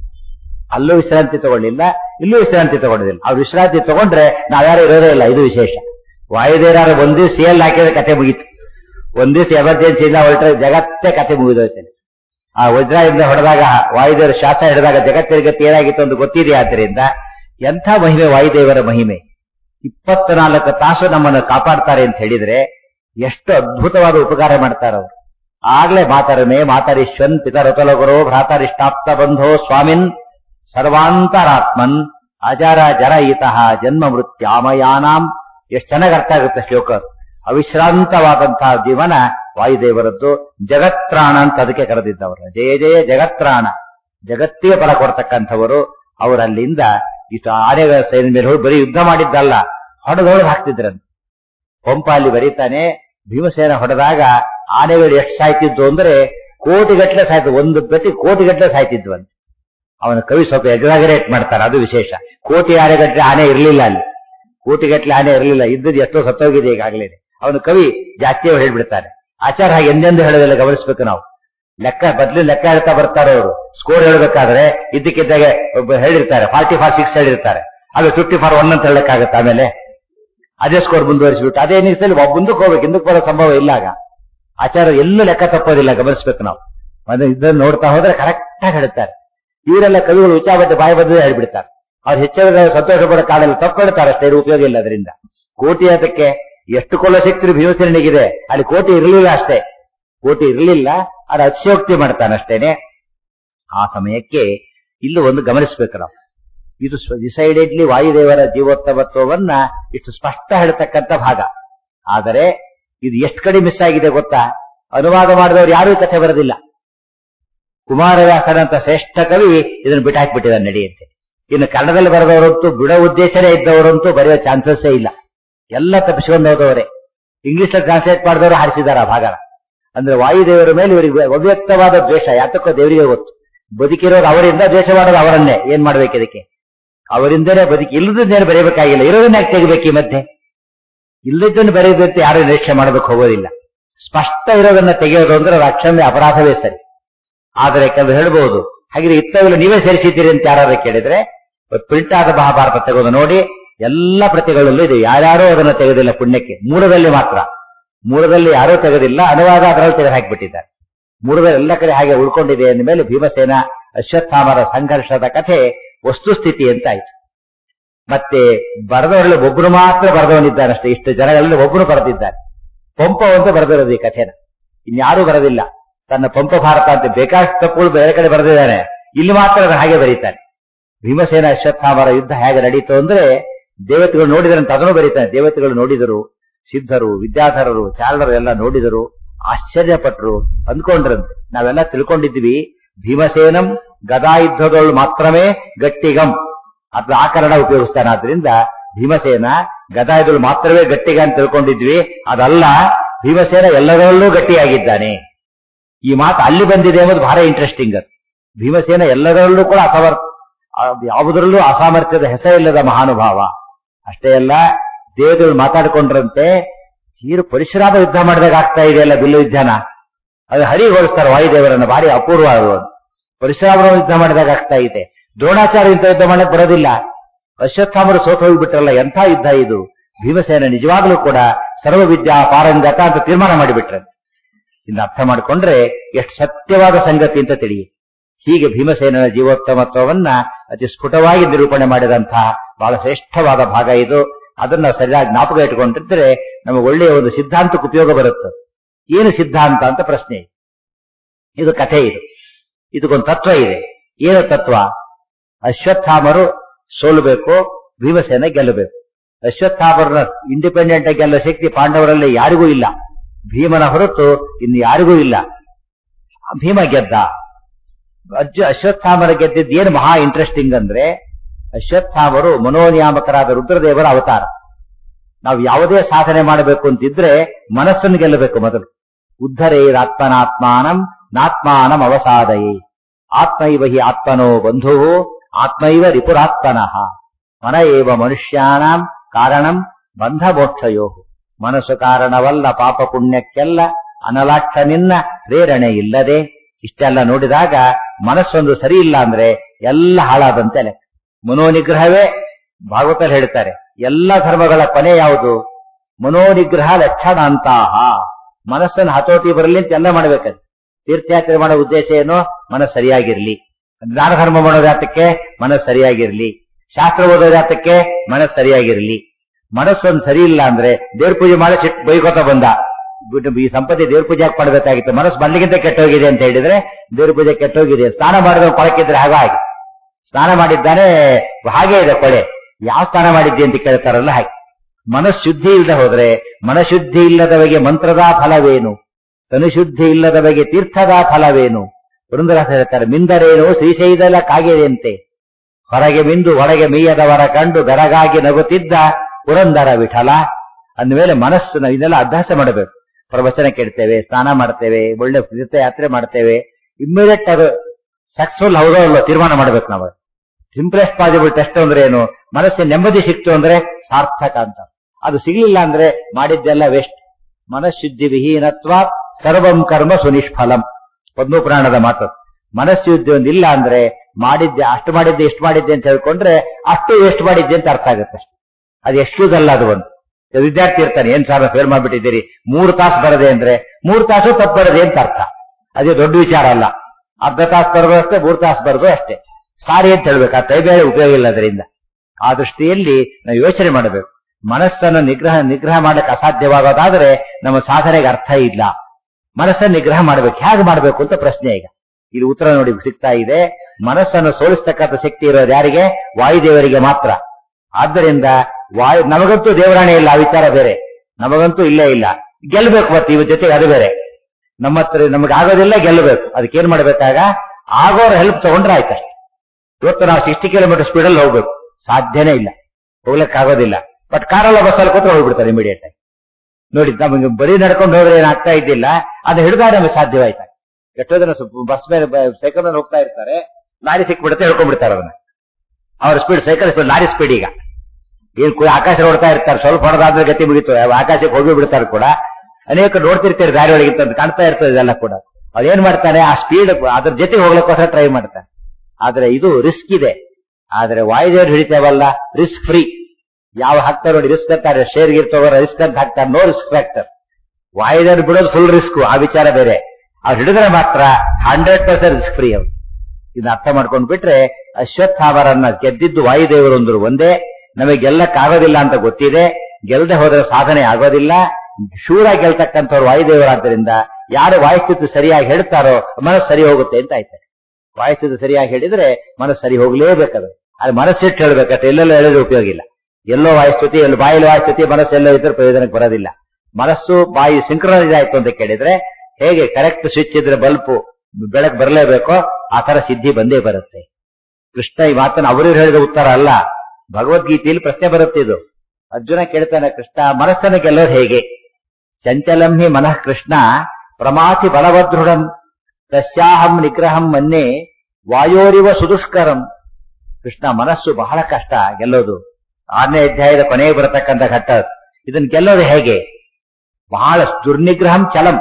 A: ಅಲ್ಲೂ ವಿಶ್ರಾಂತಿ ತಗೊಳ್ಳಿಲ್ಲ ಇಲ್ಲೂ ವಿಶ್ರಾಂತಿ ತಗೊಂಡಿಲ್ಲ ಅವ್ರು ವಿಶ್ರಾಂತಿ ತಗೊಂಡ್ರೆ ನಾವ್ಯಾರು ಇರೋದೇ ಇಲ್ಲ ಇದು ವಿಶೇಷ ವಾಯುದೇವರಾರು ಒಂದ್ ದಿವಸ ಸಿಎಲ್ ಹಾಕಿದ್ರೆ ಕತೆ ಮುಗೀತು ಒಂದ್ ದಿವಸ ಎಮರ್ಜೆನ್ಸಿ ಇಲ್ಲ ಹೊರಟ್ರೆ ಜಗತ್ತೇ ಕತೆ ಮುಗಿದೋಯ್ತೇನೆ ಆ ವಜ್ರದಿಂದ ಹೊಡೆದಾಗ ವಾಯುದೇವರ ಶಾಸ ಹಿಡಿದಾಗ ಜಗತ್ತಿನ ಏನಾಗಿತ್ತು ಅಂತ ಗೊತ್ತಿದೆ ಆದ್ದರಿಂದ ಎಂಥ ಮಹಿಮೆ ವಾಯುದೇವರ ಮಹಿಮೆ ಇಪ್ಪತ್ನಾಲ್ಕು ತಾಸು ನಮ್ಮನ್ನು ಕಾಪಾಡ್ತಾರೆ ಅಂತ ಹೇಳಿದ್ರೆ ಎಷ್ಟು ಅದ್ಭುತವಾದ ಉಪಕಾರ ಮಾಡ್ತಾರೆ ಅವರು ಆಗ್ಲೇ ಮಾತರಮೆ ಮಾತರಿಶ್ವನ್ ಪಿತರತಲಗುರೋ ಭ್ರಾತರಿಷ್ಟಾಪ್ತ ಬಂಧೋ ಸ್ವಾಮಿನ್ ಸರ್ವಾಂತರಾತ್ಮನ್ ಅಜರ ಜರ ಇತಃ ಜನ್ಮ ಮೃತ್ಯಾಮಯಾನಾಂ ಎಷ್ಟು ಚೆನ್ನಾಗಿ ಅರ್ಥ ಆಗುತ್ತೆ ಶ್ಲೋಕ ಅವಿಶ್ರಾಂತವಾದಂತಹ ಜೀವನ ವಾಯುದೇವರದ್ದು ಜಗತ್ರಾಣ ಅಂತ ಅದಕ್ಕೆ ಕರೆದಿದ್ದವರು ಜಯ ಜಯ ಜಗತ್ರಾಣ ಜಗತ್ತಿಗೆ ಫಲ ಕೊಡ್ತಕ್ಕಂಥವರು ಅವರಲ್ಲಿಂದ ಇಷ್ಟು ಆನೆಗಳ ಸೈನ್ಯ ಮೇಲೆ ಹೋಗಿ ಬರೀ ಯುದ್ಧ ಮಾಡಿದ್ದಲ್ಲ ಹೊಡೆದೊಳಗೆ ಹಾಕ್ತಿದ್ರಂತೆ ಪಂಪ ಅಲ್ಲಿ ಬರೀತಾನೆ ಭೀಮಸೇನ ಹೊಡೆದಾಗ ಆನೆಗಳು ಎಷ್ಟು ಸಾಯ್ತಿದ್ದು ಅಂದ್ರೆ ಕೋಟಿಗಟ್ಟಲೆ ಸಾಯ್ತು ಒಂದು ಪ್ರತಿ ಕೋಟಿಗಟ್ಟಲೆ ಸಾಯ್ತಿದ್ವಂತೆ ಅವನ ಕವಿ ಸ್ವಲ್ಪ ಎಕ್ಸಾಗರೇಟ್ ಮಾಡ್ತಾರೆ ಅದು ವಿಶೇಷ ಕೋಟಿ ಆನೆಗಟ್ಟಲೆ ಆನೆ ಇರಲಿಲ್ಲ ಅಲ್ಲಿ ಕೋಟಿಗಟ್ಟಲೆ ಆನೆ ಇರಲಿಲ್ಲ ಇದ್ದದ್ದು ಎಷ್ಟೋ ಸತ್ತೋಗಿದೆ ಈಗಾಗಲೇ ಅವನು ಕವಿ ಜಾಸ್ತಿಯವರು ಹೇಳ್ಬಿಡ್ತಾರೆ ಆಚಾರ ಹಾಗೆ ಎಂದೆಂದು ಹೇಳೋದಿಲ್ಲ ಗಮನಿಸ್ಬೇಕು ನಾವು ಲೆಕ್ಕ ಬದ್ಲು ಲೆಕ್ಕ ಹೇಳ್ತಾ ಬರ್ತಾರೆ ಅವರು ಸ್ಕೋರ್ ಹೇಳ್ಬೇಕಾದ್ರೆ ಇದ್ದಕ್ಕಿದ್ದಾಗೆ ಒಬ್ಬ ಹೇಳಿರ್ತಾರೆ ಫಾರ್ಟಿ ಫಾರ್ ಸಿಕ್ಸ್ ಹೇಳಿರ್ತಾರೆ ಅದು ಫಿಫ್ಟಿ ಫಾರ್ ಒನ್ ಅಂತ ಹೇಳಕ್ಕಾಗತ್ತೆ ಆಮೇಲೆ ಅದೇ ಸ್ಕೋರ್ ಮುಂದುವರಿಸಿಬಿಟ್ಟು ಅದೇ ನಿಲ್ಸಲ್ಲಿ ಒಬ್ಬ ಮುಂದಕ್ಕೆ ಹೋಗ್ಬೇಕು ಹಿಂದಕ್ಕೆ ಬರೋ ಸಂಭವ ಇಲ್ಲ ಆಗ ಆಚಾರ ಎಲ್ಲೂ ಲೆಕ್ಕ ತಪ್ಪೋದಿಲ್ಲ ಗಮನಿಸ್ಬೇಕು ನಾವು ಮತ್ತೆ ಇದನ್ನು ನೋಡ್ತಾ ಹೋದ್ರೆ ಕರೆಕ್ಟ್ ಆಗಿ ಹೇಳ್ತಾರೆ ಇವರೆಲ್ಲ ಕವಿಗಳು ಉಚ್ಚಾಬದ್ಧ ಬಾಯಿ ಬದ್ದೇ ಹೇಳ್ಬಿಡ್ತಾರೆ ಅವ್ರು ಹೆಚ್ಚಿನ ಸಂತೋಷ ಪಡೋ ಕಾಲಲ್ಲಿ ತಪ್ಪು ಹೇಳ್ತಾರೆ ಅಷ್ಟೇ ಇದು ಉಪಯೋಗ ಇಲ್ಲ ಅದರಿಂದ ಕೋಟಿ ಅದಕ್ಕೆ ಎಷ್ಟು ಕೊಳ್ಳ ಶಕ್ತಿ ಭೀಮಸೇನಿಗಿದೆ ಅಲ್ಲಿ ಕೋಟಿ ಇರಲಿಲ್ಲ ಅಷ್ಟೇ ಕೋಟಿ ಇರಲಿಲ್ಲ ಅದು ಅತಿಶಯೋಕ್ತಿ ಮಾಡ್ತಾನೆ ಅಷ್ಟೇನೆ ಆ ಸಮಯಕ್ಕೆ ಇಲ್ಲೂ ಒಂದು ಗಮನಿಸ್ಬೇಕು ನಾವು ಇದು ಡಿಸೈಡೆಡ್ಲಿ ವಾಯುದೇವರ ಜೀವೋತ್ತಮತ್ವವನ್ನ ಇಷ್ಟು ಸ್ಪಷ್ಟ ಹೇಳ್ತಕ್ಕಂಥ ಭಾಗ ಆದರೆ ಇದು ಎಷ್ಟು ಕಡೆ ಮಿಸ್ ಆಗಿದೆ ಗೊತ್ತಾ ಅನುವಾದ ಮಾಡಿದವರು ಯಾರೂ ಈ ಕಥೆ ಬರೋದಿಲ್ಲ ಕುಮಾರವ್ಯಾಸನಂತ ಶ್ರೇಷ್ಠ ಕವಿ ಇದನ್ನು ಬಿಟ್ಟಾಕ್ಬಿಟ್ಟಿದ್ದಾರೆ ನಡೆಯುತ್ತೆ ಇನ್ನು ಕನ್ನಡದಲ್ಲಿ ಬರೆದವರಂತೂ ಬಿಡೋ ಉದ್ದೇಶನೇ ಇದ್ದವರಂತೂ ಬರೆಯೋ ಚಾನ್ಸಸ್ಸೇ ಇಲ್ಲ ಎಲ್ಲ ತಪ್ಪಿಸ್ಕೊಂಡು ಹೋದವರೇ ಇಂಗ್ಲಿಷ್ ಟ್ರಾನ್ಸ್ಲೇಟ್ ಮಾಡಿದವರು ಹಾರಿಸಿದ್ದಾರೆ ಆ ಭಾಗನ ಅಂದ್ರೆ ವಾಯುದೇವರ ಮೇಲೆ ಇವರಿಗೆ ಅವ್ಯಕ್ತವಾದ ದ್ವೇಷ ಯಾತಕ್ಕೋ ದೇವರಿಗೆ ಗೊತ್ತು ಬದುಕಿರೋರು ಅವರಿಂದ ದ್ವೇಷ ಮಾಡೋದು ಅವರನ್ನೇ ಏನ್ ಮಾಡ್ಬೇಕು ಇದಕ್ಕೆ ಅವರಿಂದನೇ ಬದುಕಿ ಇಲ್ಲದನ್ನೇನು ಬರೆಯಬೇಕಾಗಿಲ್ಲ ಇರೋದನ್ನ ಯಾಕೆ ತೆಗಿಬೇಕು ಈ ಮಧ್ಯೆ ಇಲ್ಲದನ್ನು ಬರೆಯೋದಂತೆ ಯಾರು ನಿರೀಕ್ಷೆ ಮಾಡಬೇಕು ಹೋಗೋದಿಲ್ಲ ಸ್ಪಷ್ಟ ಇರೋದನ್ನ ತೆಗೆಯೋದು ಅಂದ್ರೆ ಅದು ಅಕ್ಷಮ್ಯ ಅಪರಾಧವೇ ಸರಿ ಆದರೆ ಕೆಲವು ಹೇಳ್ಬಹುದು ಹಾಗೆ ಇತ್ತವೆಲ್ಲ ನೀವೇ ಸೇರಿಸಿದ್ದೀರಿ ಅಂತ ಯಾರಾದ್ರೂ ಕೇಳಿದ್ರೆ ಪ್ರಿಂಟ್ ಆದ ಮಹಾಭಾರತ ತೆಗೆದು ನೋಡಿ ಎಲ್ಲ ಪ್ರತಿಗಳಲ್ಲೂ ಇದೆ ಯಾರ್ಯಾರೂ ಅದನ್ನ ತೆಗೆದಿಲ್ಲ ಪುಣ್ಯಕ್ಕೆ ಮೂಲದಲ್ಲಿ ಮಾತ್ರ ಮೂಲದಲ್ಲಿ ಯಾರೂ ತೆಗೆದಿಲ್ಲ ಅನುವಾದ ಅದರಲ್ಲಿ ತೆಗೆದು ಹಾಕಿಬಿಟ್ಟಿದ್ದಾರೆ ಮೂಲದಲ್ಲಿ ಎಲ್ಲ ಕಡೆ ಹಾಗೆ ಉಳ್ಕೊಂಡಿದೆ ಅಂದ ಮೇಲೆ ಭೀಮಸೇನ ಅಶ್ವತ್ಥಾಮರ ಸಂಘರ್ಷದ ಕಥೆ ವಸ್ತುಸ್ಥಿತಿ ಅಂತ ಆಯ್ತು ಮತ್ತೆ ಬರೆದವರಲ್ಲಿ ಒಬ್ಬರು ಮಾತ್ರ ಬರೆದವನಿದ್ದಾನಷ್ಟೇ ಇಷ್ಟು ಜನಗಳಲ್ಲಿ ಒಬ್ಬರು ಬರೆದಿದ್ದಾರೆ ಪಂಪ ಒಂದು ಬರೆದಿರೋದು ಈ ಕಥೆನ ಇನ್ಯಾರೂ ಬರೆದಿಲ್ಲ ತನ್ನ ಪಂಪ ಭಾರತ ಅಂತ ಬೇಕಾದಷ್ಟು ತಪ್ಪುಗಳು ಬೇರೆ ಕಡೆ ಬರೆದಿದ್ದಾನೆ ಇಲ್ಲಿ ಮಾತ್ರ ಅದನ್ನ ಹಾಗೆ ಬರೀತಾನೆ ಭೀಮಸೇನ ಅಶ್ವತ್ಥಾಮರ ಯುದ್ಧ ಹೇಗೆ ನಡೀತು ಅಂದ್ರೆ ದೇವತೆಗಳು ನೋಡಿದ್ರಂತ ಅದನ್ನು ಬರೀತಾನೆ ದೇವತೆಗಳು ನೋಡಿದರು ಸಿದ್ಧರು ವಿದ್ಯಾಧರರು ಚಾರಣರು ಎಲ್ಲ ನೋಡಿದರು ಆಶ್ಚರ್ಯಪಟ್ರು ಅಂದ್ಕೊಂಡ್ರಂತೆ ನಾವೆಲ್ಲ ತಿಳ್ಕೊಂಡಿದ್ವಿ ಭೀಮಸೇನಂ ಗದಾ ಯುದ್ಧದೊಳು ಮಾತ್ರವೇ ಗಟ್ಟಿಗಂ ಅಥವಾ ಆ ಕನ್ನಡ ಉಪಯೋಗಿಸ್ತಾನೆ ಆದ್ರಿಂದ ಭೀಮಸೇನ ಗದಾ ಯುದ್ಧಗಳು ಮಾತ್ರವೇ ಗಟ್ಟಿಗ ಅಂತ ತಿಳ್ಕೊಂಡಿದ್ವಿ ಅದಲ್ಲ ಭೀಮಸೇನ ಎಲ್ಲದರಲ್ಲೂ ಗಟ್ಟಿಯಾಗಿದ್ದಾನೆ ಈ ಮಾತು ಅಲ್ಲಿ ಬಂದಿದೆ ಎಂಬುದು ಬಹಳ ಇಂಟ್ರೆಸ್ಟಿಂಗ್ ಅದು ಭೀಮಸೇನ ಎಲ್ಲದರಲ್ಲೂ ಕೂಡ ಅಸಮರ್ ಯಾವುದರಲ್ಲೂ ಅಸಾಮರ್ಥ್ಯದ ಹೆಸರಿಲ್ಲದ ಮಹಾನುಭಾವ ಅಷ್ಟೇ ಅಲ್ಲ ದೇವತೆಗಳು ಮಾತಾಡಿಕೊಂಡ್ರಂತೆ ಹೀರು ಪರಿಶ್ರಮ ಯುದ್ಧ ಮಾಡಿದಾಗ ಆಗ್ತಾ ಇದೆಯಲ್ಲ ಬಿಲ್ಲು ಯುದ್ಧನ ಅದು ಹರಿ ಹೋಲಿಸ್ತಾರೆ ವಾಯುದೇವರನ್ನ ಭಾರಿ ಅಪೂರ್ವ ಅದು ಪರಿಶ್ರಮ ಯುದ್ಧ ಮಾಡಿದಾಗ ಆಗ್ತಾ ಇದೆ ದ್ರೋಣಾಚಾರ್ಯ ಇಂಥ ಯುದ್ಧ ಮಾಡಕ್ ಬರೋದಿಲ್ಲ ಅಶ್ವತ್ಥಾಮರು ಸೋತು ಹೋಗ್ಬಿಟ್ರಲ್ಲ ಎಂಥ ಯುದ್ಧ ಇದು ಭೀಮಸೇನ ನಿಜವಾಗ್ಲೂ ಕೂಡ ಸರ್ವವಿದ್ಯಾ ಪಾರಂಗತ ಅಂತ ತೀರ್ಮಾನ ಮಾಡಿಬಿಟ್ರೆ ಇನ್ನು ಅರ್ಥ ಮಾಡಿಕೊಂಡ್ರೆ ಎಷ್ಟು ಸತ್ಯವಾದ ಸಂಗತಿ ಅಂತ ತಿಳಿಯಿ ಹೀಗೆ ಭೀಮಸೇನನ ಜೀವೋತ್ತಮತ್ವವನ್ನ ಅತಿ ಸ್ಫುಟವಾಗಿ ನಿರೂಪಣೆ ಮಾಡಿದಂತಹ ಬಹಳ ಶ್ರೇಷ್ಠವಾದ ಭಾಗ ಇದು ಅದನ್ನ ಸರಿಯಾಗಿ ಜ್ಞಾಪಕ ಇಟ್ಕೊಂಡಿದ್ರೆ ನಮಗೆ ಒಳ್ಳೆಯ ಒಂದು ಸಿದ್ಧಾಂತಕ್ಕೆ ಉಪಯೋಗ ಬರುತ್ತೆ ಏನು ಸಿದ್ಧಾಂತ ಅಂತ ಪ್ರಶ್ನೆ ಇದು ಕಥೆ ಇದು ಇದಕ್ಕೊಂದು ತತ್ವ ಇದೆ ಏನು ತತ್ವ ಅಶ್ವತ್ಥಾಮರು ಸೋಲಬೇಕು ಭೀಮಸೇನ ಗೆಲ್ಲಬೇಕು ಅಶ್ವತ್ಥಾಮರನ ಇಂಡಿಪೆಂಡೆಂಟ್ ಆಗಿ ಗೆಲ್ಲೋ ಶಕ್ತಿ ಪಾಂಡವರಲ್ಲಿ ಯಾರಿಗೂ ಇಲ್ಲ ಭೀಮನ ಹೊರತು ಇನ್ನು ಯಾರಿಗೂ ಇಲ್ಲ ಭೀಮ ಗೆದ್ದ ಅಜ್ಜ ಅಶ್ವತ್ಥಾಮರ ಗೆದ್ದಿದ್ದು ಏನು ಮಹಾ ಇಂಟ್ರೆಸ್ಟಿಂಗ್ ಅಂದ್ರೆ ಅಶ್ವತ್ಥಾಮರು ಮನೋನಿಯಾಮಕರಾದ ರುದ್ರದೇವರ ಅವತಾರ ನಾವು ಯಾವುದೇ ಸಾಧನೆ ಮಾಡಬೇಕು ಅಂತಿದ್ರೆ ಮನಸ್ಸನ್ನು ಗೆಲ್ಲಬೇಕು ಮೊದಲು ಉದ್ಧರೇರಾತ್ಮನಾತ್ಮಾನಂ ನಾತ್ಮಾನಂ ಅವಸಾದಯೇ ಆತ್ಮೈವ ಹಿ ಆತ್ಮನೋ ಬಂಧು ಆತ್ಮೈವ ರಿಪುರಾತ್ಮನಃ ಮನ ಏವ ಮನುಷ್ಯಾನಾಂ ಕಾರಣಂ ಬಂಧ ಮೋಕ್ಷಯೋ ಮನಸ್ಸು ಕಾರಣವಲ್ಲ ಪಾಪ ಪುಣ್ಯಕ್ಕೆಲ್ಲ ಅನಲಾಕ್ಷ ನಿನ್ನ ಪ್ರೇರಣೆ ಇಲ್ಲದೆ ಇಷ್ಟೆಲ್ಲ ನೋಡಿದಾಗ ಮನಸ್ಸೊಂದು ಸರಿ ಇಲ್ಲ ಅಂದ್ರೆ ಎಲ್ಲ ಹಾಳಾದಂತೆ ಲೆಕ್ಕ ಮನೋನಿಗ್ರಹವೇ ಭಾಗವತಲ್ಲಿ ಹೇಳ್ತಾರೆ ಎಲ್ಲ ಧರ್ಮಗಳ ಕೊನೆ ಯಾವುದು ಮನೋನಿಗ್ರಹ ಲಕ್ಷಣ ಅಂತಹ ಮನಸ್ಸನ್ನು ಹತೋಟಿ ಬರಲಿ ಅಂತ ಎಲ್ಲ ಮಾಡ್ಬೇಕದು ತೀರ್ಥಯಾತ್ರೆ ಮಾಡೋ ಉದ್ದೇಶ ಏನು ಮನಸ್ಸು ಸರಿಯಾಗಿರ್ಲಿ ದಾನ ಧರ್ಮ ಮಾಡೋ ಜಾತಕ್ಕೆ ಮನಸ್ಸು ಸರಿಯಾಗಿರ್ಲಿ ಶಾಸ್ತ್ರ ಓದೋ ಜಾತಕ್ಕೆ ಮನಸ್ಸು ಸರಿಯಾಗಿರ್ಲಿ ಮನಸ್ಸೊಂದು ಸರಿ ಇಲ್ಲ ಅಂದ್ರೆ ದೇವ್ರ ಪೂಜೆ ಮಾಡಿ ಸಿಟ್ಟು ಬೈಕೋತ ಬಂದ ಬಿಟ್ಟು ಈ ಸಂಪತ್ತಿ ದೇವ್ರ ಪೂಜೆ ಯಾಕೆ ಮಾಡ್ಬೇಕಾಗಿತ್ತು ಮನಸ್ಸು ಬಂಡ್ಲಿಗಿಂತ ಕೆಟ್ಟೋಗಿದೆ ಅಂತ ಹೇಳಿದ್ರೆ ದೇವ್ರ ಪೂಜೆ ಕೆಟ್ಟೋಗಿದೆ ಸ್ನಾನ ಮಾಡಿದ್ರೆ ಕೊಳಕಿದ್ರೆ ಹಾಗಾಗಿ ಸ್ನಾನ ಮಾಡಿದ್ದಾನೆ ಹಾಗೆ ಇದೆ ಕೊಳೆ ಯಾವ ಸ್ನಾನ ಮಾಡಿದ್ದೆ ಅಂತ ಕೇಳ್ತಾರಲ್ಲ ಹಾಗೆ ಮನಃಶುದ್ಧಿ ಇಲ್ಲದೆ ಹೋದ್ರೆ ಮನಶುದ್ಧಿ ಇಲ್ಲದವಗೆ ಮಂತ್ರದ ಫಲವೇನು ತನುಶುದ್ಧಿ ಇಲ್ಲದವಗೆ ತೀರ್ಥದ ಫಲವೇನು ವೃಂದರಾಸ ಹೇಳ್ತಾರೆ ಮಿಂದರೇನು ಶ್ರೀಶೈಲ ಕಾಗೆಯಂತೆ ಹೊರಗೆ ಮಿಂದು ಒಳಗೆ ಮೀಯದವರ ಕಂಡು ಬೆರಗಾಗಿ ನಗುತ್ತಿದ್ದ ಪುರಂದರ ವಿಠಲ ಅಂದಮೇಲೆ ಮನಸ್ಸು ನಾವು ಇದೆಲ್ಲ ಅಭ್ಯಾಸ ಮಾಡಬೇಕು ಪ್ರವಚನ ಕೇಳ್ತೇವೆ ಸ್ನಾನ ಮಾಡ್ತೇವೆ ಒಳ್ಳೆ ತೀರ್ಥಯಾತ್ರೆ ಮಾಡ್ತೇವೆ ಇಮ್ಮಿಡಿಯೇಟ್ ಅದು ಸಕ್ಸಸ್ಫುಲ್ ಹೌದೋ ಅಲ್ಲೋ ತೀರ್ಮಾನ ಮಾಡ್ಬೇಕು ನಾವು ಸಿಂಪ್ಲೆಸ್ಟ್ ಪಾಸಿಬಲ್ ಟೆಸ್ಟ್ ಅಂದ್ರೆ ಏನು ಮನಸ್ಸಿನ ನೆಮ್ಮದಿ ಸಿಕ್ತು ಅಂದ್ರೆ ಸಾರ್ಥಕ ಅಂತ ಅದು ಸಿಗ್ಲಿಲ್ಲ ಅಂದ್ರೆ ಮಾಡಿದ್ದೆಲ್ಲ ವೇಸ್ಟ್ ಮನಃಶುದ್ಧಿ ವಿಹೀನತ್ವ ಸರ್ವಂ ಕರ್ಮ ಸುನಿಷ್ಫಲಂ ಪದ್ಮ ಪುರಾಣದ ಮಾತು ಮನಃಶುದ್ಧಿ ಒಂದಿಲ್ಲ ಅಂದ್ರೆ ಮಾಡಿದ್ದೆ ಅಷ್ಟು ಮಾಡಿದ್ದೆ ಎಷ್ಟು ಮಾಡಿದ್ದೆ ಅಂತ ಹೇಳ್ಕೊಂಡ್ರೆ ಅಷ್ಟು ಎಷ್ಟು ಮಾಡಿದ್ದೆ ಅಂತ ಅರ್ಥ ಆಗುತ್ತೆ ಅಷ್ಟೇ ಅದು ಎಕ್ಸ್ಕ್ಯೂಸ್ ಅಲ್ಲ ಅದು ಒಂದು ವಿದ್ಯಾರ್ಥಿ ಇರ್ತಾನೆ ಏನ್ ಸಾಲ ಫೇಲ್ ಮಾಡ್ಬಿಟ್ಟಿದ್ದೀರಿ ಮೂರು ತಾಸು ಬರದೆ ಅಂದ್ರೆ ಮೂರು ತಾಸು ತಪ್ಪು ಬರದೆ ಅಂತ ಅರ್ಥ ಅದೇ ದೊಡ್ಡ ವಿಚಾರ ಅಲ್ಲ ಅರ್ಧ ತಾಸು ಬರೋದು ಅಷ್ಟೇ ಮೂರು ತಾಸು ಬರೋದು ಅಷ್ಟೇ ಸಾರಿ ಅಂತ ಹೇಳ್ಬೇಕು ಆ ತೈಬೇಳೆ ಉಪಯೋಗ ಇಲ್ಲ ಅದರಿಂದ ಆ ದೃಷ್ಟಿಯಲ್ಲಿ ನಾವು ಯೋಚನೆ ಮಾಡಬೇಕು ಮನಸ್ಸನ್ನು ನಿಗ್ರಹ ನಿಗ್ರಹ ಮಾಡಕ್ಕೆ ಅಸಾಧ್ಯವಾಗೋದಾದ್ರೆ ನಮ್ಮ ಸಾಧನೆಗೆ ಅರ್ಥ ಇಲ್ಲ ಮನಸ್ಸನ್ನು ನಿಗ್ರಹ ಮಾಡಬೇಕು ಹೇಗೆ ಮಾಡಬೇಕು ಅಂತ ಪ್ರಶ್ನೆ ಈಗ ಇಲ್ಲಿ ಉತ್ತರ ನೋಡಿ ಸಿಗ್ತಾ ಇದೆ ಮನಸ್ಸನ್ನು ಸೋಲಿಸ್ತಕ್ಕಂಥ ಶಕ್ತಿ ಇರೋದು ಯಾರಿಗೆ ವಾಯುದೇವರಿಗೆ ಮಾತ್ರ ಆದ್ದರಿಂದ ವಾಯು ನಮಗಂತೂ ದೇವರಾಣೆ ಇಲ್ಲ ಆ ವಿಚಾರ ಬೇರೆ ನಮಗಂತೂ ಇಲ್ಲೇ ಇಲ್ಲ ಗೆಲ್ಲಬೇಕು ಮತ್ತೆ ಇವ ಜೊತೆಗೆ ಅದು ಬೇರೆ ನಮ್ಮ ಹತ್ರ ನಮಗೆ ಆಗೋದಿಲ್ಲ ಗೆಲ್ಲಬೇಕು ಅದಕ್ಕೇನ್ ಮಾಡ್ಬೇಕಾಗ ಆಗೋರ ಹೆಲ್ಪ್ ತಗೊಂಡ್ರೆ ಆಯ್ತಷ್ಟೇ ಇವತ್ತು ನಾವು ಸಿಕ್ಸ್ಟಿ ಕಿಲೋಮೀಟರ್ ಸ್ಪೀಡಲ್ಲಿ ಹೋಗ್ಬೇಕು ಸಾಧ್ಯನೇ ಇಲ್ಲ ಹೋಗ್ಲಿಕ್ಕಾಗೋದಿಲ್ಲ ಬಟ್ ಕಾರಲ್ಲ ಬಸ್ಸಲ್ಲಿ ಕೂತ್ರೆ ಹೋಗ್ಬಿಡ್ತಾರೆ ಇಮಿಡಿಯೇಟ್ ಆಗಿ ನೋಡಿ ನಮಗೆ ಬರೀ ನಡ್ಕೊಂಡು ಹೋದ್ರೆ ಏನಾಗ್ತಾ ಇದ್ದಿಲ್ಲ ಅದು ಹಿಡಿದಾಗ ನಮಗೆ ಸಾಧ್ಯವಾಯ್ತು ಎಷ್ಟೋ ಜನ ಬಸ್ ಮೇಲೆ ಸೈಕಲ್ ಮೇಲೆ ಹೋಗ್ತಾ ಇರ್ತಾರೆ ಲಾರಿ ಸಿಕ್ಬಿಡುತ್ತೆ ಹೇಳ್ಕೊಂಡ್ಬಿಡ್ತಾರೆ ಅದನ್ನ ಅವ್ರ speed cycle speed lorry speed ಈಗ ಏನ್ ಕು- ಆಕಾಶ ನೋಡ್ತಾ ಇರ್ತಾರೆ ಸ್ವಲ್ಪ ಹೊಡೆದಾದ್ರೆ ಗತಿ ಮುಗಿತು ಆಕಾಶಕ್ಕೆ ಹೋಗಿ ಬಿಡ್ತಾರೆ ಕೂಡ ಅನೇಕ ನೋಡ್ತಿರ್ತಾರೆ ದಾರಿ ಒಳಗೆ ಅಂತ ಕಾಣ್ತಾ ಇರ್ತದೆ ಇದೆಲ್ಲ ಕೂಡ ಅದೇನ್ ಮಾಡ್ತಾನೆ ಆ ಸ್ಪೀಡ್ ಅದ್ರ ಜೊತೆ ಹೋಗ್ಲಿಕ್ಕೋಸ್ಕರ ಟ್ರೈ ಮಾಡ್ತಾನೆ ಆದ್ರೆ ಇದು ರಿಸ್ಕ್ ಇದೆ ಆದ್ರೆ ವಾಯುದೇವರು ಹಿಡಿತೇವಲ್ಲ ರಿಸ್ಕ್ ಫ್ರೀ ಯಾವ ಹಾಕ್ತಾರೆ ನೋಡಿ ರಿಸ್ಕ್ ಅಂತಾರೆ ಶೇರ್ ಗಿರ್ ತಗೋರ ರಿಸ್ಕ್ ಅಂತ ಹಾಕ್ತಾರೆ ನೋ ರಿಸ್ಕ್ ಫ್ಯಾಕ್ಟರ್ ವಾಯುದೇವರು ಬಿಡೋದು ಫುಲ್ ರಿಸ್ಕ್ ಆ ವಿಚಾರ ಬೇರೆ ಅವ್ರು ಹಿಡಿದ್ರೆ ಮಾತ್ರ ಹಂಡ್ರೆಡ್ ಪರ್ಸೆಂಟ್ ರಿಸ್ಕ್ ಫ್ರೀ ಅವ್ರು ಇದನ್ನ ಅರ್ಥ ಮಾಡ್ಕೊಂಡ್ ಬಿಟ್ರೆ ಅಶ್ವತ್ಥಾಮರನ್ನ ಗೆದ್ದಿದ್ದು ವಾಯುದೇವರು ಅಂದ್ರು ಒಂದೇ ನಮಗೆ ಗೆಲ್ಲಕ್ಕಾಗೋದಿಲ್ಲ ಅಂತ ಗೊತ್ತಿದೆ ಗೆಲ್ಲದೆ ಹೋದ್ರೆ ಸಾಧನೆ ಆಗೋದಿಲ್ಲ ಶೂರ ಗೆಲ್ತಕ್ಕಂಥವ್ರು ವಾಯುದೇವರಾದ್ದರಿಂದ ಯಾರು ವಾಯುಸ್ಥಿತಿ ಸರಿಯಾಗಿ ಹೇಳ್ತಾರೋ ಮನಸ್ಸು ಸರಿ ಹೋಗುತ್ತೆ ಅಂತ ಆಯ್ತಾರೆ ವಾಯುಸ್ಥಿತಿ ಸರಿಯಾಗಿ ಹೇಳಿದ್ರೆ ಮನಸ್ಸು ಸರಿ ಹೋಗ್ಲೇಬೇಕದು ಅದು ಮನಸ್ಸಿಟ್ಟು ಹೇಳ್ಬೇಕಂತ ಎಲ್ಲೆಲ್ಲೋ ಹೇಳಿದ್ರೆ ಉಪಯೋಗ ಇಲ್ಲ ಎಲ್ಲೋ ವಾಯುಸ್ಥಿತಿ ಎಲ್ಲೋ ಬಾಯಲ್ಲಿ ವಾಯುಸ್ಥಿತಿ ಮನಸ್ಸು ಎಲ್ಲೋ ಇದ್ರೆ ಪ್ರಯೋಜನಕ್ಕೆ ಬರೋದಿಲ್ಲ ಮನಸ್ಸು ಬಾಯಿ ಸಿಂಕ್ರನೈಸ್ ಆಯ್ತು ಅಂತ ಕೇಳಿದ್ರೆ ಹೇಗೆ ಕರೆಕ್ಟ್ ಸ್ವಿಚ್ ಇದ್ರೆ ಬಲ್ಪು ಬೆಳಕ್ ಬರಲೇಬೇಕೋ ಆ ತರ ಸಿದ್ಧಿ ಬಂದೇ ಬರುತ್ತೆ ಕೃಷ್ಣ ಈ ಮಾತನ್ನ ಅವರು ಹೇಳಿದ ಉತ್ತರ ಅಲ್ಲ ಭಗವದ್ಗೀತೆಯಲ್ಲಿ ಪ್ರಶ್ನೆ ಬರುತ್ತೆ ಇದು ಅರ್ಜುನ ಕೇಳ್ತಾನೆ ಕೃಷ್ಣ ಮನಸ್ಸನ್ನು ಗೆಲ್ಲೋದು ಹೇಗೆ ಚಂಚಲಂ ಹಿ ಮನಃ ಕೃಷ್ಣ ಪ್ರಮಾತಿ ಬಲವದೃಢಂ ತಸ್ಯಾಹಂ ನಿಗ್ರಹಂ ಮನ್ನೆ ವಾಯೋರಿವ ಸುದುಷ್ಕರಂ ಕೃಷ್ಣ ಮನಸ್ಸು ಬಹಳ ಕಷ್ಟ ಗೆಲ್ಲೋದು ಆರನೇ ಅಧ್ಯಾಯದ ಕೊನೆಗೆ ಬರತಕ್ಕಂಥ ಘಟ್ಟ ಅದು. ಇದನ್ನ ಗೆಲ್ಲೋದು ಹೇಗೆ ಬಹಳ ದುರ್ನಿಗ್ರಹಂ ಚಲಂ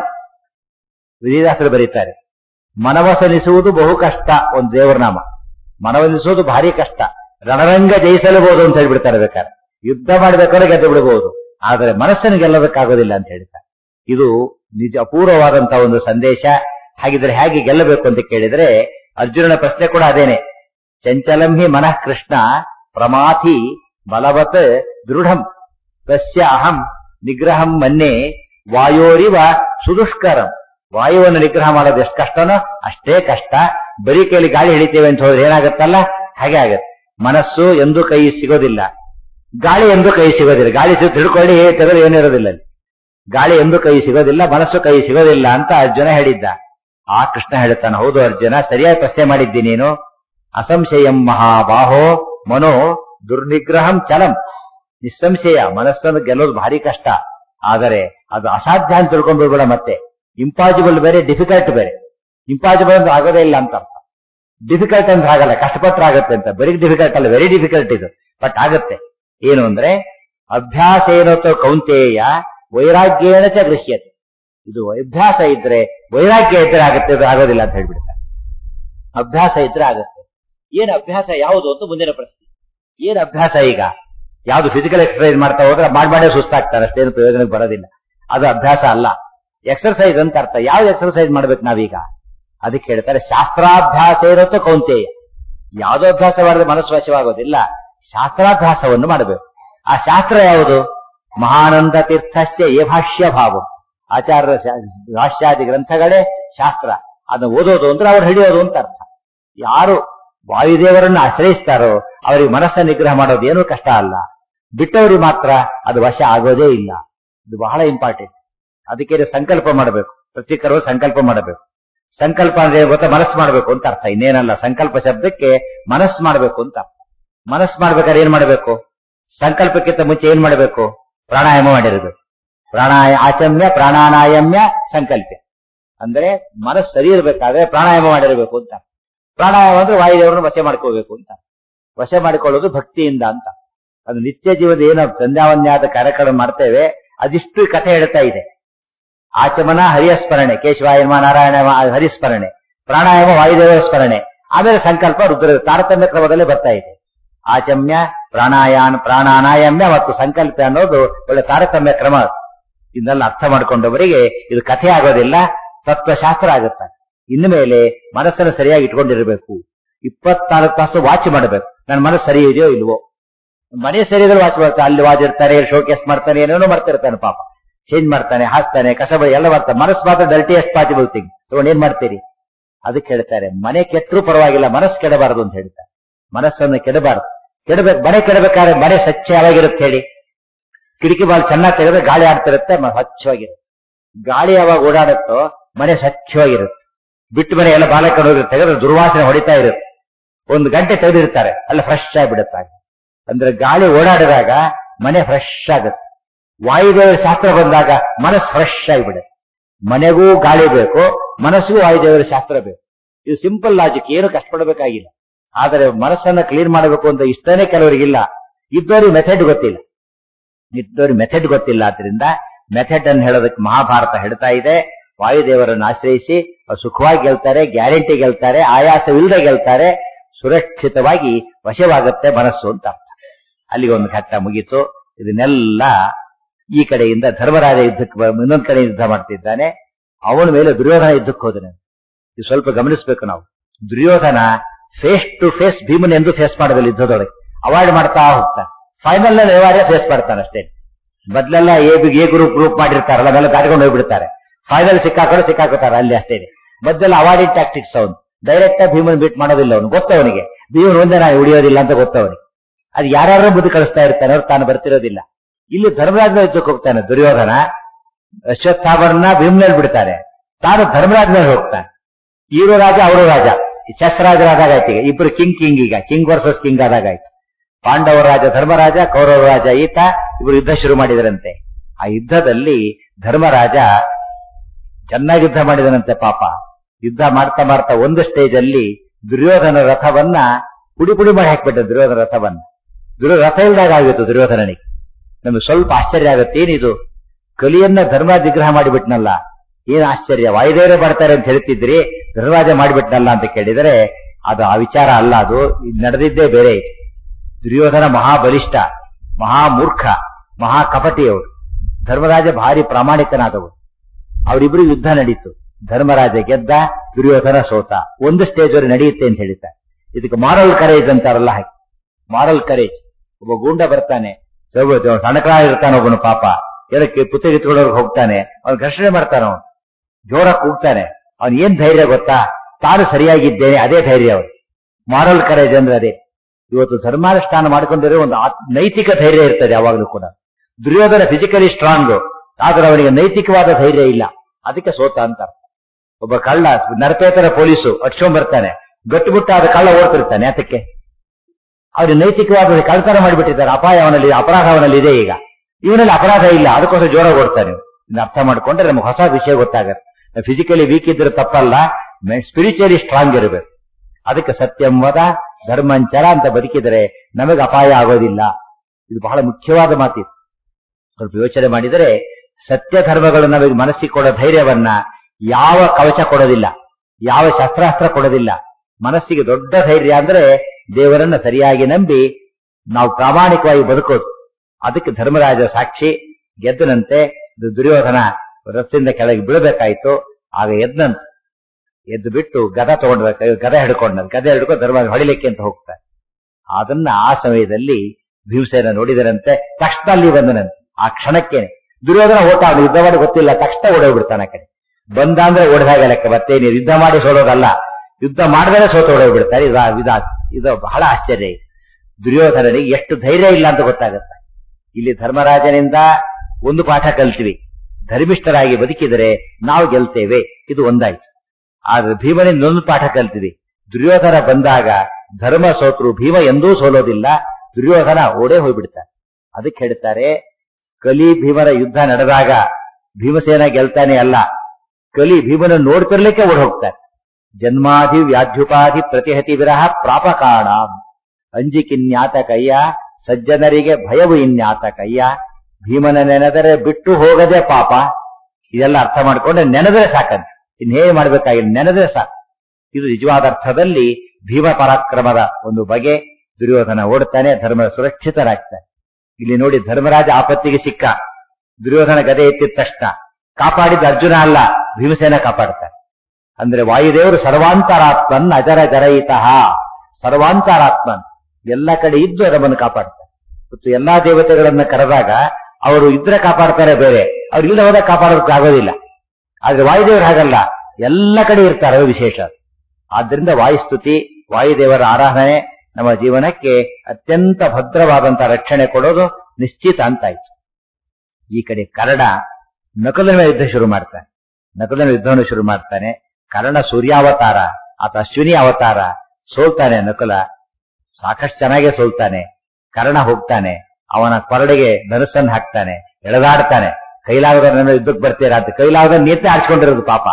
A: ವಿಜಯದಾಸರು ಬರೀತಾರೆ ಮನವಸನಿಸುವುದು ಬಹು ಕಷ್ಟ ಒಂದು ದೇವರ ನಾಮ ಮನವೊಲಿಸೋದು ಭಾರಿ ಕಷ್ಟ ರಣರಂಗ ಜಯಿಸಲಬಹುದು ಅಂತ ಹೇಳ್ಬಿಡ್ತಾರೆ ಬೇಕಾದ್ರೆ ಯುದ್ಧ ಮಾಡಬೇಕಾದ್ರೆ ಗೆದ್ದು ಬಿಡಬಹುದು ಆದರೆ ಮನಸ್ಸನ್ನು ಗೆಲ್ಲೋದಕ್ಕಾಗೋದಿಲ್ಲ ಅಂತ ಹೇಳ್ತಾರೆ ಇದು ನಿಜ ಅಪೂರ್ವವಾದಂತಹ ಒಂದು ಸಂದೇಶ ಹಾಗಿದ್ರೆ ಹೇಗೆ ಗೆಲ್ಲಬೇಕು ಅಂತ ಕೇಳಿದ್ರೆ ಅರ್ಜುನನ ಪ್ರಶ್ನೆ ಕೂಡ ಅದೇನೆ ಚಂಚಲಂ ಹಿ ಮನಃ ಕೃಷ್ಣ ಪ್ರಮಾಥಿ ಬಲವತ್ ದೃಢಂ ತಸ್ಯ ಅಹಂ ನಿಗ್ರಹಂ ಮನ್ನೆ ವಾಯೋರಿವ ಸುದುಷ್ಕರಂ ವಾಯುವನ್ನು ನಿಗ್ರಹ ಮಾಡೋದು ಎಷ್ಟು ಕಷ್ಟನೋ ಅಷ್ಟೇ ಕಷ್ಟ ಬರೀ ಕೈಲಿ ಗಾಳಿ ಹಿಡಿತೇವೆ ಅಂತ ಹೋದ್ರೆ ಏನಾಗತ್ತಲ್ಲ ಹಾಗೆ ಆಗತ್ತೆ ಮನಸ್ಸು ಎಂದೂ ಕೈ ಸಿಗೋದಿಲ್ಲ ಗಾಳಿ ಎಂದೂ ಕೈ ಸಿಗೋದಿಲ್ಲ ಗಾಳಿ ಸಿಗ್ ತಿಳ್ಕೊಳ್ಳಿ ತೆಗೆದು ಏನಿರೋದಿಲ್ಲ ಅಲ್ಲಿ ಗಾಳಿ ಎಂದೂ ಕೈ ಸಿಗೋದಿಲ್ಲ ಮನಸ್ಸು ಕೈ ಸಿಗೋದಿಲ್ಲ ಅಂತ ಅರ್ಜುನ ಹೇಳಿದ್ದ ಆ ಕೃಷ್ಣ ಹೇಳ್ತಾನೆ ಹೌದು ಅರ್ಜುನ ಸರಿಯಾಗಿ ಪ್ರಶ್ನೆ ಮಾಡಿದ್ದಿ ನೀನು ಅಸಂಶಯಂ ಮಹಾಬಾಹೋ ಮನೋ ದುರ್ನಿಗ್ರಹಂ ಚಲಂ ನಿಸ್ಸಂಶಯ ಮನಸ್ಸನ್ನು ಗೆಲ್ಲೋದು ಭಾರಿ ಕಷ್ಟ ಆದರೆ ಅದು ಅಸಾಧ್ಯ ಅಂತ ತಿಳ್ಕೊಂಡ್ಬಿಡ್ಬೇಡ ಮತ್ತೆ ಇಂಪಾಸಿಬಲ್ ಬೇರೆ ಡಿಫಿಕಲ್ಟ್ ಬೇರೆ ಇಂಪಾಸಿಬಲ್ ಅಂದ್ರೆ ಆಗೋದೇ ಇಲ್ಲ ಅಂತ ಅರ್ಥ ಡಿಫಿಕಲ್ಟ್ ಅಂದ್ರೆ ಆಗಲ್ಲ ಕಷ್ಟಪಟ್ಟರೆ ಆಗುತ್ತೆ ಅಂತ ಬರೀ ಡಿಫಿಕಲ್ಟ್ ಅಲ್ಲ ವೆರಿ ಡಿಫಿಕಲ್ಟ್ ಇದು ಬಟ್ ಆಗುತ್ತೆ ಏನು ಅಂದ್ರೆ ಅಭ್ಯಾಸ ಏನೋ ಕೌಂತೆಯ ವೈರಾಗ್ಯೇಣ ಚ ಗೃಹ್ಯತೆ ಇದು ಅಭ್ಯಾಸ ಇದ್ರೆ ವೈರಾಗ್ಯ ಇದ್ರೆ ಆಗುತ್ತೆ ಇದು ಆಗೋದಿಲ್ಲ ಅಂತ ಹೇಳ್ಬಿಡ್ತಾರೆ ಅಭ್ಯಾಸ ಇದ್ರೆ ಆಗುತ್ತೆ ಏನ್ ಅಭ್ಯಾಸ ಯಾವುದು ಅಂತ ಮುಂದಿನ ಪ್ರಶ್ನೆ ಏನ್ ಅಭ್ಯಾಸ ಈಗ ಯಾವ್ದು ಫಿಸಿಕಲ್ ಎಕ್ಸರ್ಸೈಸ್ ಮಾಡ್ತಾ ಹೋದ್ರೆ ಮಾಡಿ ಮಾಡೇ ಸುಸ್ತಾಗ್ತಾರೆ ಅಷ್ಟೇನು ಪ್ರಯೋಜನಕ್ಕೆ ಬರೋದಿಲ್ಲ ಅದು ಅಭ್ಯಾಸ ಅಲ್ಲ ಎಕ್ಸರ್ಸೈಸ್ ಅಂತ ಅರ್ಥ ಯಾವ್ದು ಎಕ್ಸರ್ಸೈಸ್ ಮಾಡ್ಬೇಕು ನಾವೀಗ ಅದಕ್ಕೆ ಹೇಳ್ತಾರೆ ಶಾಸ್ತ್ರಾಭ್ಯಾಸ ಇರುತ್ತೋ ಕೌಂತೆಯ ಯಾವುದೋ ಅಭ್ಯಾಸ ಮಾಡಿದ್ರೆ ಮನಸ್ಸು ವಶವಾಗೋದಿಲ್ಲ ಶಾಸ್ತ್ರಾಭ್ಯಾಸವನ್ನು ಮಾಡಬೇಕು ಆ ಶಾಸ್ತ್ರ ಯಾವುದು ಮಹಾನಂದ ತೀರ್ಥಸ್ಯ ಏ ಭಾಷ್ಯ ಭಾವ ಆಚಾರ್ಯ ಶಾ- ಭಾಷ್ಯಾದಿ ಗ್ರಂಥಗಳೇ ಶಾಸ್ತ್ರ ಅದನ್ನು ಓದೋದು ಅಂದ್ರೆ ಅವ್ರು ಹಿಡಿಯೋದು ಅಂತ ಅರ್ಥ ಯಾರು ವಾಯುದೇವರನ್ನು ಆಶ್ರಯಿಸ್ತಾರೋ ಅವರಿಗೆ ಮನಸ್ಸ ನಿಗ್ರಹ ಮಾಡೋದು ಏನೂ ಕಷ್ಟ ಅಲ್ಲ ಬಿಟ್ಟವರಿಗೆ ಮಾತ್ರ ಅದು ವಶ ಆಗೋದೇ ಇಲ್ಲ ಇದು ಬಹಳ ಇಂಪಾರ್ಟೆಂಟ್ ಅದಕ್ಕೆ ಸಂಕಲ್ಪ ಮಾಡಬೇಕು ಪ್ರತಿಕರು ಸಂಕಲ್ಪ ಮಾಡಬೇಕು ಸಂಕಲ್ಪ ಅಂದ್ರೆ ಏನ್ ಗೊತ್ತಾ ಮನಸ್ಸು ಮಾಡಬೇಕು ಅಂತ ಅರ್ಥ ಇನ್ನೇನಲ್ಲ ಸಂಕಲ್ಪ ಶಬ್ದಕ್ಕೆ ಮನಸ್ಸು ಮಾಡಬೇಕು ಅಂತ ಅರ್ಥ ಮನಸ್ಸು ಮಾಡ್ಬೇಕಾದ್ರೆ ಏನ್ ಮಾಡಬೇಕು ಸಂಕಲ್ಪಕ್ಕಿಂತ ಮುಂಚೆ ಏನ್ ಮಾಡಬೇಕು ಪ್ರಾಣಾಯಾಮ ಮಾಡಿರಬೇಕು ಪ್ರಾಣಾಯ ಆಚಮ್ಯ ಪ್ರಾಣಾನಾಯಮ್ಯ ಸಂಕಲ್ಪ್ಯ ಅಂದ್ರೆ ಮನಸ್ಸು ಸರಿ ಇರಬೇಕಾದ್ರೆ ಪ್ರಾಣಾಯಾಮ ಮಾಡಿರಬೇಕು ಅಂತ ಪ್ರಾಣಾಯಾಮ ಅಂದ್ರೆ ವಾಯುದೇವರನ್ನು ವಶ ಮಾಡ್ಕೋಬೇಕು ಅಂತ ವಶ ಮಾಡಿಕೊಳ್ಳೋದು ಭಕ್ತಿಯಿಂದ ಅಂತ ಅದು ನಿತ್ಯ ಜೀವನದ ಏನು ಸಂಧ್ಯಾವನ್ಯಾದ ಕಾರ್ಯಕ್ರಮ ಮಾಡ್ತೇವೆ ಅದಿಷ್ಟು ಕಥೆ ಹೇಳ್ತಾ ಇದೆ ಆಚಮನ ಹರಿಯಸ್ಮರಣೆ ಕೇಶವಾಯಮ ನಾರಾಯಣ ಹರಿಸ್ಮರಣೆ ಪ್ರಾಣಾಯಾಮ ವಾಯುದೇವರ ಸ್ಮರಣೆ ಆಮೇಲೆ ಸಂಕಲ್ಪ ರುದ್ರ ತಾರತಮ್ಯ ಕ್ರಮದಲ್ಲಿ ಬರ್ತಾ ಇದೆ ಆಚಮ್ಯ ಪ್ರಾಣಾಯಾನ ಪ್ರಾಣಾನಾಯಮ್ಯ ಮತ್ತು ಸಂಕಲ್ಪ ಅನ್ನೋದು ಒಳ್ಳೆ ತಾರತಮ್ಯ ಕ್ರಮ ಇದನ್ನೆಲ್ಲ ಅರ್ಥ ಮಾಡ್ಕೊಂಡವರಿಗೆ ಇದು ಕಥೆ ಆಗೋದಿಲ್ಲ ತತ್ವಶಾಸ್ತ್ರ ಆಗುತ್ತೆ ಇನ್ನು ಮೇಲೆ ಮನಸ್ಸನ್ನು ಸರಿಯಾಗಿ ಇಟ್ಕೊಂಡಿರಬೇಕು ಇಪ್ಪತ್ನಾಲ್ಕು ತಾಸು ವಾಚ್ ಮಾಡಬೇಕು ನನ್ನ ಮನಸ್ಸು ಸರಿ ಇದೆಯೋ ಇಲ್ವೋ ಮನೆ ಸರಿ ಇದ್ರೆ ವಾಚ್ ಮಾಡ್ತಾನೆ ಅಲ್ಲಿ ವಾಚ್ ಇರ್ತಾರೆ ಶೋಕೇಸ್ ಮಾಡ್ತಾನೆ ಏನೇನೋ ಮಾಡ್ತಿರ್ತಾನೆ ಪಾಪ ಚೇಂಜ್ ಮಾಡ್ತಾನೆ ಹಾಸ್ತಾನೆ ಕಸ ಬಳಿ ಎಲ್ಲ ಮಾಡ್ತಾನೆ ಮನಸ್ಸು ಮಾತ್ರ ಡಲ್ಟಿಯಸ್ಟ್ ಪಾಸಿಬಲ್ ಥಿಂಗ್ ತಗೊಂಡು ಏನ್ ಮಾಡ್ತೀರಿ ಅದಕ್ಕೆ ಹೇಳ್ತಾರೆ ಮನೆ ಕೆಟ್ಟರೂ ಪರವಾಗಿಲ್ಲ ಮನಸ್ಸು ಕೆಡಬಾರದು ಅಂತ ಹೇಳ್ತಾರೆ ಮನಸ್ಸನ್ನು ಕೆಡಬಾರದು ಕೆಡಬೇಕು ಮನೆ ಕೆಡಬೇಕಾದ್ರೆ ಮನೆ ಸ್ವಚ್ಛ ಯಾವಾಗಿರುತ್ತೆ ಹೇಳಿ ಕಿಟಕಿ ಬಾಲ್ ಚೆನ್ನಾಗಿ ತೆಗೆದ್ರೆ ಗಾಳಿ ಆಡ್ತಿರುತ್ತೆ ಮ- ಸ್ವಚ್ಛವಾಗಿರುತ್ತೆ ಗಾಳಿ ಯಾವಾಗ ಓಡಾಡುತ್ತೋ ಮನೆ ಸ್ವಚ್ಛವಾಗಿರುತ್ತೆ ಬಿಟ್ಟು ಮನೆ ಎಲ್ಲ ಬಾಲಕರು ಹೋಗಿ ತೆಗೆದ್ರೆ ದುರ್ವಾಸನೆ ಹೊಡಿತಾ ಇರುತ್ತೆ ಒಂದು ಗಂಟೆ ತೆಗೆದಿರ್ತಾರೆ ಅಲ್ಲ ಫ್ರೆಶ್ ಆಗಿಬಿಡುತ್ತೆ ಆಗ. ಅಂದ್ರೆ ಗಾಳಿ ಓಡಾಡಿದಾಗ ಮನೆ ಫ್ರೆಶ್ ಆಗುತ್ತೆ ವಾಯುದೇವರ ಶಾಸ್ತ್ರ ಬಂದಾಗ ಮನಸ್ಸು ಫ್ರೆಶ್ ಆಗಿಬಿಡುತ್ತೆ ಮನೆಗೂ ಗಾಳಿ ಬೇಕು ಮನಸ್ಸಿಗೂ ವಾಯುದೇವರ ಶಾಸ್ತ್ರ ಬೇಕು ಇದು ಸಿಂಪಲ್ ಲಾಜಿಕ್ ಏನು ಕಷ್ಟಪಡಬೇಕಾಗಿಲ್ಲ ಆದರೆ ಮನಸ್ಸನ್ನ ಕ್ಲೀನ್ ಮಾಡಬೇಕು ಅಂತ ಇಷ್ಟನೇ ಕೆಲವರಿಗಿಲ್ಲ ಇದ್ದವರಿಗೆ ಮೆಥಡ್ ಗೊತ್ತಿಲ್ಲ ಇದ್ದವ್ರಿಗೆ ಮೆಥಡ್ ಗೊತ್ತಿಲ್ಲ ಆದ್ರಿಂದ ಮೆಥಡ್ ಅನ್ನು ಹೇಳೋದಕ್ಕೆ ಮಹಾಭಾರತ ಹೇಳ್ತಾ ಇದೆ ವಾಯುದೇವರನ್ನು ಆಶ್ರಯಿಸಿ ಅವ್ರು ಸುಖವಾಗಿ ಗೆಲ್ತಾರೆ ಗ್ಯಾರಂಟಿ ಗೆಲ್ತಾರೆ ಆಯಾಸವಿಲ್ಲದೆ ಗೆಲ್ತಾರೆ ಸುರಕ್ಷಿತವಾಗಿ ವಶವಾಗುತ್ತೆ ಮನಸ್ಸು ಅಂತ ಅರ್ಥ ಅಲ್ಲಿಗೆ ಒಂದು ಘಟ್ಟ ಮುಗೀತು ಇದನ್ನೆಲ್ಲ ಈ ಕಡೆಯಿಂದ ಧರ್ಮರಾಜ ಯುದ್ಧಕ್ಕೆ ಬ- ಇನ್ನೊಂದ್ ಕಡೆ ಯುದ್ಧ ಮಾಡ್ತಿದ್ದಾನೆ ಅವನ ಮೇಲೆ ದುರ್ಯೋಧನ ಯುದ್ಧಕ್ಕೆ ಹೋದನೆ ಇದು ಸ್ವಲ್ಪ ಗಮನಿಸಬೇಕು ನಾವು ದುರ್ಯೋಧನ ಫೇಸ್ ಟು ಫೇಸ್ ಭೀಮನ್ ಎಂದು ಫೇಸ್ ಮಾಡೋದಿಲ್ಲ ಯುದ್ಧದೊಳಗೆ ಅವಾಯ್ಡ್ ಮಾಡ್ತಾ ಹೋಗ್ತಾನೆ ಫೈನಲ್ ನಲ್ಲಿ ವ್ಯವಹಾರ ಫೇಸ್ ಮಾಡ್ತಾನೆ ಅಷ್ಟೇ ಮೊದ್ಲೆಲ್ಲ A B- A group group ಮಾಡಿರ್ತಾರಲ್ಲ ಅವೆಲ್ಲ ದಾಟ್ಕೊಂಡು ಹೋಗ್ಬಿಡ್ತಾರೆ ಫೈನಲ್ ಸಿಕ್ಕಾಕೊಂಡು ಸಿಕ್ಕಾಕೋತಾರೆ ಅಲ್ಲಿ ಅಷ್ಟೇ ಮೊದಲೆಲ್ಲ ಅವಾರ್ಡಿಂಗ್ ಟ್ಯಾಕ್ಟಿಕ್ಸ್ ಅವನು ಡೈರೆಕ್ಟ್ ಆಗಿ ಭೀಮನ್ ಬೀಟ್ ಮಾಡೋದಿಲ್ಲ ಅವನು ಗೊತ್ತವನಿಗೆ ಭೀಮನ್ ಒಂದೇ ನಾನು ಉಳಿಯೋದಿಲ್ಲ ಅಂತ ಗೊತ್ತವನಿಗೆ ಅದು ಯಾರ್ಯಾರು ಬುದ್ಧಿ ಕಳಿಸ್ತಾ ಇರ್ತಾನೆ ಅವ್ರು ತಾನು ಬರ್ತಿರೋದಿಲ್ಲ ಇಲ್ಲಿ ಧರ್ಮರಾಜನ ಯುದ್ಧಕ್ಕೆ ಹೋಗ್ತಾನೆ ದುರ್ಯೋಧನ ಅಶ್ವತ್ಥಾಮರನ್ನ ಭೀಮನಲ್ಲಿ ಬಿಡ್ತಾರೆ ತಾನು ಧರ್ಮರಾಜ ಮೇಲೆ ಹೋಗ್ತಾನೆ ಇವರು ರಾಜ ಅವರು ರಾಜ ಈ ಚೆಸ್ ರಾಜರಾದಾಗ ಆಯ್ತು ಈಗ ಇಬ್ರು ಕಿಂಗ್ ಕಿಂಗ್ ಈಗ ಕಿಂಗ್ ವರ್ಸಸ್ ಕಿಂಗ್ ಆದಾಗ ಆಯ್ತು ಪಾಂಡವ ರಾಜ ಧರ್ಮರಾಜ ಕೌರವ ರಾಜ ಈತ ಇವರು ಯುದ್ಧ ಶುರು ಮಾಡಿದರಂತೆ ಆ ಯುದ್ಧದಲ್ಲಿ ಧರ್ಮರಾಜ ಚೆನ್ನಾಗಿ ಯುದ್ಧ ಮಾಡಿದನಂತೆ ಪಾಪ ಯುದ್ಧ ಮಾಡ್ತಾ ಮಾಡ್ತಾ ಒಂದು ಸ್ಟೇಜ್ ಅಲ್ಲಿ ದುರ್ಯೋಧನ ರಥವನ್ನ ಪುಡಿ ಪುಡಿ ಮಾಡಿ ಹಾಕ್ಬಿಟ್ಟ ದುರ್ಯೋಧನ ರಥವನ್ನ ದುರ್ಯೋ ರಥ ಇಲ್ದಾಗ ಆಗಿತ್ತು ದುರ್ಯೋಧನನಿಗೆ ನಮಗೆ ಸ್ವಲ್ಪ ಆಶ್ಚರ್ಯ ಆಗುತ್ತೆ ಏನಿದು ಕಲಿಯನ್ನ ಧರ್ಮರಾಜ ವಿಗ್ರಹ ಮಾಡಿಬಿಟ್ನಲ್ಲ ಏನ್ ಆಶ್ಚರ್ಯ ವಾಯುದೇವರೇ ಮಾಡ್ತಾರೆ ಅಂತ ಹೇಳ್ತಿದ್ರಿ ಧರ್ಮರಾಜ ಮಾಡಿಬಿಟ್ನಲ್ಲ ಅಂತ ಕೇಳಿದರೆ ಅದು ಆ ವಿಚಾರ ಅಲ್ಲ ಅದು ಇದ್ ನಡೆದಿದ್ದೇ ಬೇರೆ ದುರ್ಯೋಧನ ಮಹಾಬಲಿಷ್ಠ ಮಹಾಮೂರ್ಖ ಮಹಾ ಕಪಟಿಯವರು ಧರ್ಮರಾಜ ಭಾರಿ ಪ್ರಾಮಾಣಿಕನಾದವರು ಅವರಿಬ್ರು ಯುದ್ಧ ನಡೀತು ಧರ್ಮರಾಜ ಗೆದ್ದ ದುರ್ಯೋಧನ ಸೋತ ಒಂದು ಸ್ಟೇಜ್ ವರೆಗೆ ನಡೆಯುತ್ತೆ ಅಂತ ಹೇಳ್ತಾರೆ ಇದಕ್ಕೆ ಮಾರಲ್ ಕರೇಜ್ ಅಂತಾರಲ್ಲ ಹಾಗೆ ಮಾರಲ್ ಕರೇಜ್ ಒಬ್ಬ ಗೂಂಡ ಬರ್ತಾನೆ ಸಣ್ಣಕರ ಇರ್ತಾನೆ ಒಬ್ಬನು ಪಾಪ ಏನಕ್ಕೆ ಪುಸ್ತಕ ಇಟ್ಕೊಳ್ಳೋರ್ಗೆ ಹೋಗ್ತಾನೆ ಅವ್ನು ಘರ್ಷಣೆ ಮಾಡ್ತಾನ ಅವನು ಜೋರ ಕೂಗ್ತಾನೆ ಅವನ್ ಏನ್ ಧೈರ್ಯ ಗೊತ್ತಾ ತಾನು ಸರಿಯಾಗಿದ್ದೇನೆ ಅದೇ ಧೈರ್ಯ ಅವನು ಮಾರಲ್ ಕರೇಜ್ ಅಂದ್ರೆ ಅದೇ ಇವತ್ತು ಧರ್ಮಾನುಷ್ಠಾನ ಮಾಡ್ಕೊಂಡಿರೋ ಒಂದು ಆತ್- ನೈತಿಕ ಧೈರ್ಯ ಇರ್ತದೆ ಯಾವಾಗಲೂ ಕೂಡ ದುರ್ಯೋಧನ ಫಿಸಿಕಲಿ ಸ್ಟ್ರಾಂಗ್ ಆದ್ರೆ ಅವನಿಗೆ ನೈತಿಕವಾದ ಧೈರ್ಯ ಇಲ್ಲ ಅದಕ್ಕೆ ಸೋತ ಅಂತ ಒಬ್ಬ ಕಳ್ಳ ನರಪೇತರ ಪೊಲೀಸು ಅಟ್ಸ್ಕೊಂಡ್ ಬರ್ತಾನೆ ಗಟ್ಟುಬಿಟ್ಟಾದ ಕಳ್ಳ ಓಡ್ತಿರ್ತಾನೆ ಅದಕ್ಕೆ ಅವ್ರಿಗೆ ನೈತಿಕವಾದ ಕಳ್ತನ ಮಾಡಿಬಿಟ್ಟಿದ್ದಾರೆ ಅಪಾಯ ಅವನಲ್ಲಿ ಅಪರಾಧ ಅವನಲ್ಲಿ ಇದೆ ಈಗ ಇವನಲ್ಲಿ ಅಪರಾಧ ಇಲ್ಲ ಅದಕ್ಕೋಸ್ಕರ ಜೋರ ಓಡ್ತಾನೆ ಇದನ್ನ ಅರ್ಥ ಮಾಡ್ಕೊಂಡ್ರೆ ನಮ್ಗೆ ಹೊಸ ವಿಷಯ ಗೊತ್ತಾಗತ್ತೆ ಫಿಸಿಕಲಿ ವೀಕ್ ಇದ್ರೆ ತಪ್ಪಲ್ಲ ಸ್ಪಿರಿಚುವಲಿ ಸ್ಟ್ರಾಂಗ್ ಇರಬೇಕು ಅದಕ್ಕೆ ಸತ್ಯಂ ವದ ಧರ್ಮಂಚರ ಅಂತ ಬದುಕಿದರೆ ನಮಗೆ ಅಪಾಯ ಆಗೋದಿಲ್ಲ ಇದು ಬಹಳ ಮುಖ್ಯವಾದ ಮಾತಿದು ಸ್ವಲ್ಪ ಯೋಚನೆ ಮಾಡಿದರೆ ಸತ್ಯ ಧರ್ಮಗಳು ನಮಗೆ ಮನಸ್ಸಿಗೆ ಕೊಡೋ ಧೈರ್ಯವನ್ನ ಯಾವ ಕವಚ ಕೊಡೋದಿಲ್ಲ ಯಾವ ಶಸ್ತ್ರಾಸ್ತ್ರ ಕೊಡೋದಿಲ್ಲ ಮನಸ್ಸಿಗೆ ದೊಡ್ಡ ಧೈರ್ಯ ಅಂದ್ರೆ ದೇವರನ್ನ ಸರಿಯಾಗಿ ನಂಬಿ ನಾವು ಪ್ರಾಮಾಣಿಕವಾಗಿ ಬದುಕೋದು ಅದಕ್ಕೆ ಧರ್ಮರಾಜ ಸಾಕ್ಷಿ ಗೆದ್ದನಂತೆ ಇದು ದುರ್ಯೋಧನ ರಸ್ತೆಯಿಂದ ಕೆಳಗೆ ಬೀಳಬೇಕಾಯ್ತು ಆಗ ಎದ್ನಂತೆ ಎದ್ದು ಬಿಟ್ಟು ಗದ ತಗೊಂಡ್ಬೇಕು ಗದ ಹಿಡ್ಕೊಂಡ ಗದ ಹಿಡ್ಕೊಂಡು ಧರ್ಮ ಹೊಡಿಲಿಕ್ಕೆ ಅಂತ ಹೋಗ್ತಾರೆ ಅದನ್ನ ಆ ಸಮಯದಲ್ಲಿ ಭೀಮಸೇನ ನೋಡಿದರಂತೆ ತಕ್ಷಣ ಅಲ್ಲಿ ಬಂದನಂತೆ ಆ ಕ್ಷಣಕ್ಕೇನೆ ದುರ್ಯೋಧನ ಓಟ ಅವನು ಯುದ್ಧ ಮಾಡಿ ಗೊತ್ತಿಲ್ಲ ತಕ್ಷಣ ಓಡೋಗ್ಬಿಡ್ತಾನೆ ಆ ಕಡೆ ಬಂದ ಅಂದ್ರೆ ಓಡಿದಾಗ ಲೆಕ್ಕ ಮತ್ತೇನು ಯುದ್ಧ ಮಾಡಿ ಸೋಲೋದಲ್ಲ ಯುದ್ಧ ಮಾಡಿದ್ರೆ ಸೋತು ಓಡೋಗ್ಬಿಡ್ತಾರೆ ಇದು ಇದ ಇದು ಬಹಳ ಆಶ್ಚರ್ಯ ಇದು. ದುರ್ಯೋಧನನಿಗೆ ಎಷ್ಟು ಧೈರ್ಯ ಇಲ್ಲ ಅಂತ ಗೊತ್ತಾಗುತ್ತೆ ಇಲ್ಲಿ ಧರ್ಮರಾಜನಿಂದ ಒಂದು ಪಾಠ ಕಲ್ತೀವಿ ಧರ್ಮಿಷ್ಠರಾಗಿ ಬದುಕಿದರೆ ನಾವು ಗೆಲ್ತೇವೆ ಇದು ಒಂದಾಯ್ತು ಆದ್ರೆ ಭೀಮನಿಂದ ಒಂದು ಪಾಠ ಕಲ್ತೀವಿ ದುರ್ಯೋಧನ ಬಂದಾಗ ಧರ್ಮ ಸೋತರು ಭೀಮ ಎಂದೂ ಸೋಲೋದಿಲ್ಲ ದುರ್ಯೋಧನ ಓಡೇ ಹೋಗ್ಬಿಡ್ತಾನೆ ಅದಕ್ಕೆ ಹೇಳ್ತಾರೆ ಕಲಿ ಭೀಮನ ಯುದ್ಧ ನಡೆದಾಗ ಭೀಮಸೇನ ಗೆಲ್ತಾನೆ ಅಲ್ಲ ಕಲಿ ಭೀಮನ ನೋಡ್ತಿರ್ಲಿಕ್ಕೆ ಓಡ್ ಹೋಗ್ತಾನೆ ಜನ್ಮಾಧಿ ವ್ಯಾಧ್ಯುಪಾಧಿ ಪ್ರತಿಹತಿ ವಿರಹ ಪ್ರಾಪಕಾಣ ಅಂಜಿಕಿನ್ಯಾತ ಕಯ್ಯ ಸಜ್ಜನರಿಗೆ ಭಯವು ಇನ್ಯಾತ ಕಯ್ಯ ಭೀಮನ ನೆನೆದರೆ ಬಿಟ್ಟು ಹೋಗದೆ ಪಾಪ ಇದೆಲ್ಲ ಅರ್ಥ ಮಾಡ್ಕೊಂಡ್ರೆ ನೆನೆದ್ರೆ ಸಾಕಂತೆ ಇನ್ನೇನು ಮಾಡ್ಬೇಕಾಗಿಲ್ಲ ನೆನೆದ್ರೆ ಸಾಕು ಇದು ನಿಜವಾದ ಅರ್ಥದಲ್ಲಿ ಭೀಮ ಪರಾಕ್ರಮದ ಒಂದು ಬಗೆ ದುರ್ಯೋಧನ ಓಡ್ತಾನೆ ಧರ್ಮ ಸುರಕ್ಷಿತರಾಗ್ತಾನೆ ಇಲ್ಲಿ ನೋಡಿ ಧರ್ಮರಾಜ ಆಪತ್ತಿಗೆ ಸಿಕ್ಕ ದುರ್ಯೋಧನ ಗದೆ ಎತ್ತಿದ ತಕ್ಷಣ ಕಾಪಾಡಿದ ಅರ್ಜುನ ಅಲ್ಲ ಭೀಮಸೇನ ಕಾಪಾಡ್ತಾನೆ ಅಂದ್ರೆ ವಾಯುದೇವರು ಸರ್ವಾಂತರಾತ್ಮನ್ ಅಜರ ಜರಯಿತಃ ಸರ್ವಾಂತರಾತ್ಮನ್ ಎಲ್ಲ ಕಡೆ ಇದ್ದು ನಮ್ಮನ್ನು ಕಾಪಾಡ್ತಾರೆ ಮತ್ತು ಎಲ್ಲಾ ದೇವತೆಗಳನ್ನ ಕರೆದಾಗ ಅವರು ಇದ್ರೆ ಕಾಪಾಡ್ತಾರೆ ಬೇರೆ ಅವ್ರು ಇಲ್ಲದೆ ಹೋದಾಗ ಕಾಪಾಡೋದಕ್ಕೆ ಆಗೋದಿಲ್ಲ ಆದ್ರೆ ವಾಯುದೇವರು ಹಾಗಲ್ಲ ಎಲ್ಲ ಕಡೆ ಇರ್ತಾರೆ ಅದು ವಿಶೇಷ ಆದ್ರಿಂದ ವಾಯುಸ್ತುತಿ ವಾಯುದೇವರ ಆರಾಧನೆ ನಮ್ಮ ಜೀವನಕ್ಕೆ ಅತ್ಯಂತ ಭದ್ರವಾದಂತಹ ರಕ್ಷಣೆ ಕೊಡೋದು ನಿಶ್ಚಿತ ಅಂತಾಯ್ತು ಈ ಕಡೆ ಕರ್ಣ ನಕಲನ ಮೇಲೆ ಯುದ್ಧ ಶುರು ಮಾಡ್ತಾನೆ ನಕಲನ ಯುದ್ಧವನ್ನು ಶುರು ಮಾಡ್ತಾನೆ ಕರ್ಣ ಸೂರ್ಯಾವತಾರ ಆತ ಅಶ್ವಿನಿ ಅವತಾರ ಸೋಲ್ತಾನೆ ನಕುಲ ಸಾಕಷ್ಟು ಚೆನ್ನಾಗೆ ಸೋಲ್ತಾನೆ ಕರ್ಣ ಹೋಗ್ತಾನೆ ಅವನ ಕೊರಡೆಗೆ ಧನುಸ್ಸನ್ನು ಹಾಕ್ತಾನೆ ಎಳೆದಾಡ್ತಾನೆ ಕೈಲಾಗದ ನನ್ನ ಯುದ್ಧಕ್ಕೆ ಬರ್ತೀರಾ ಅಂತ ಕೈಲಾಗದ ನೀತೆ ಆಡ್ಸ್ಕೊಂಡಿರೋದು ಪಾಪ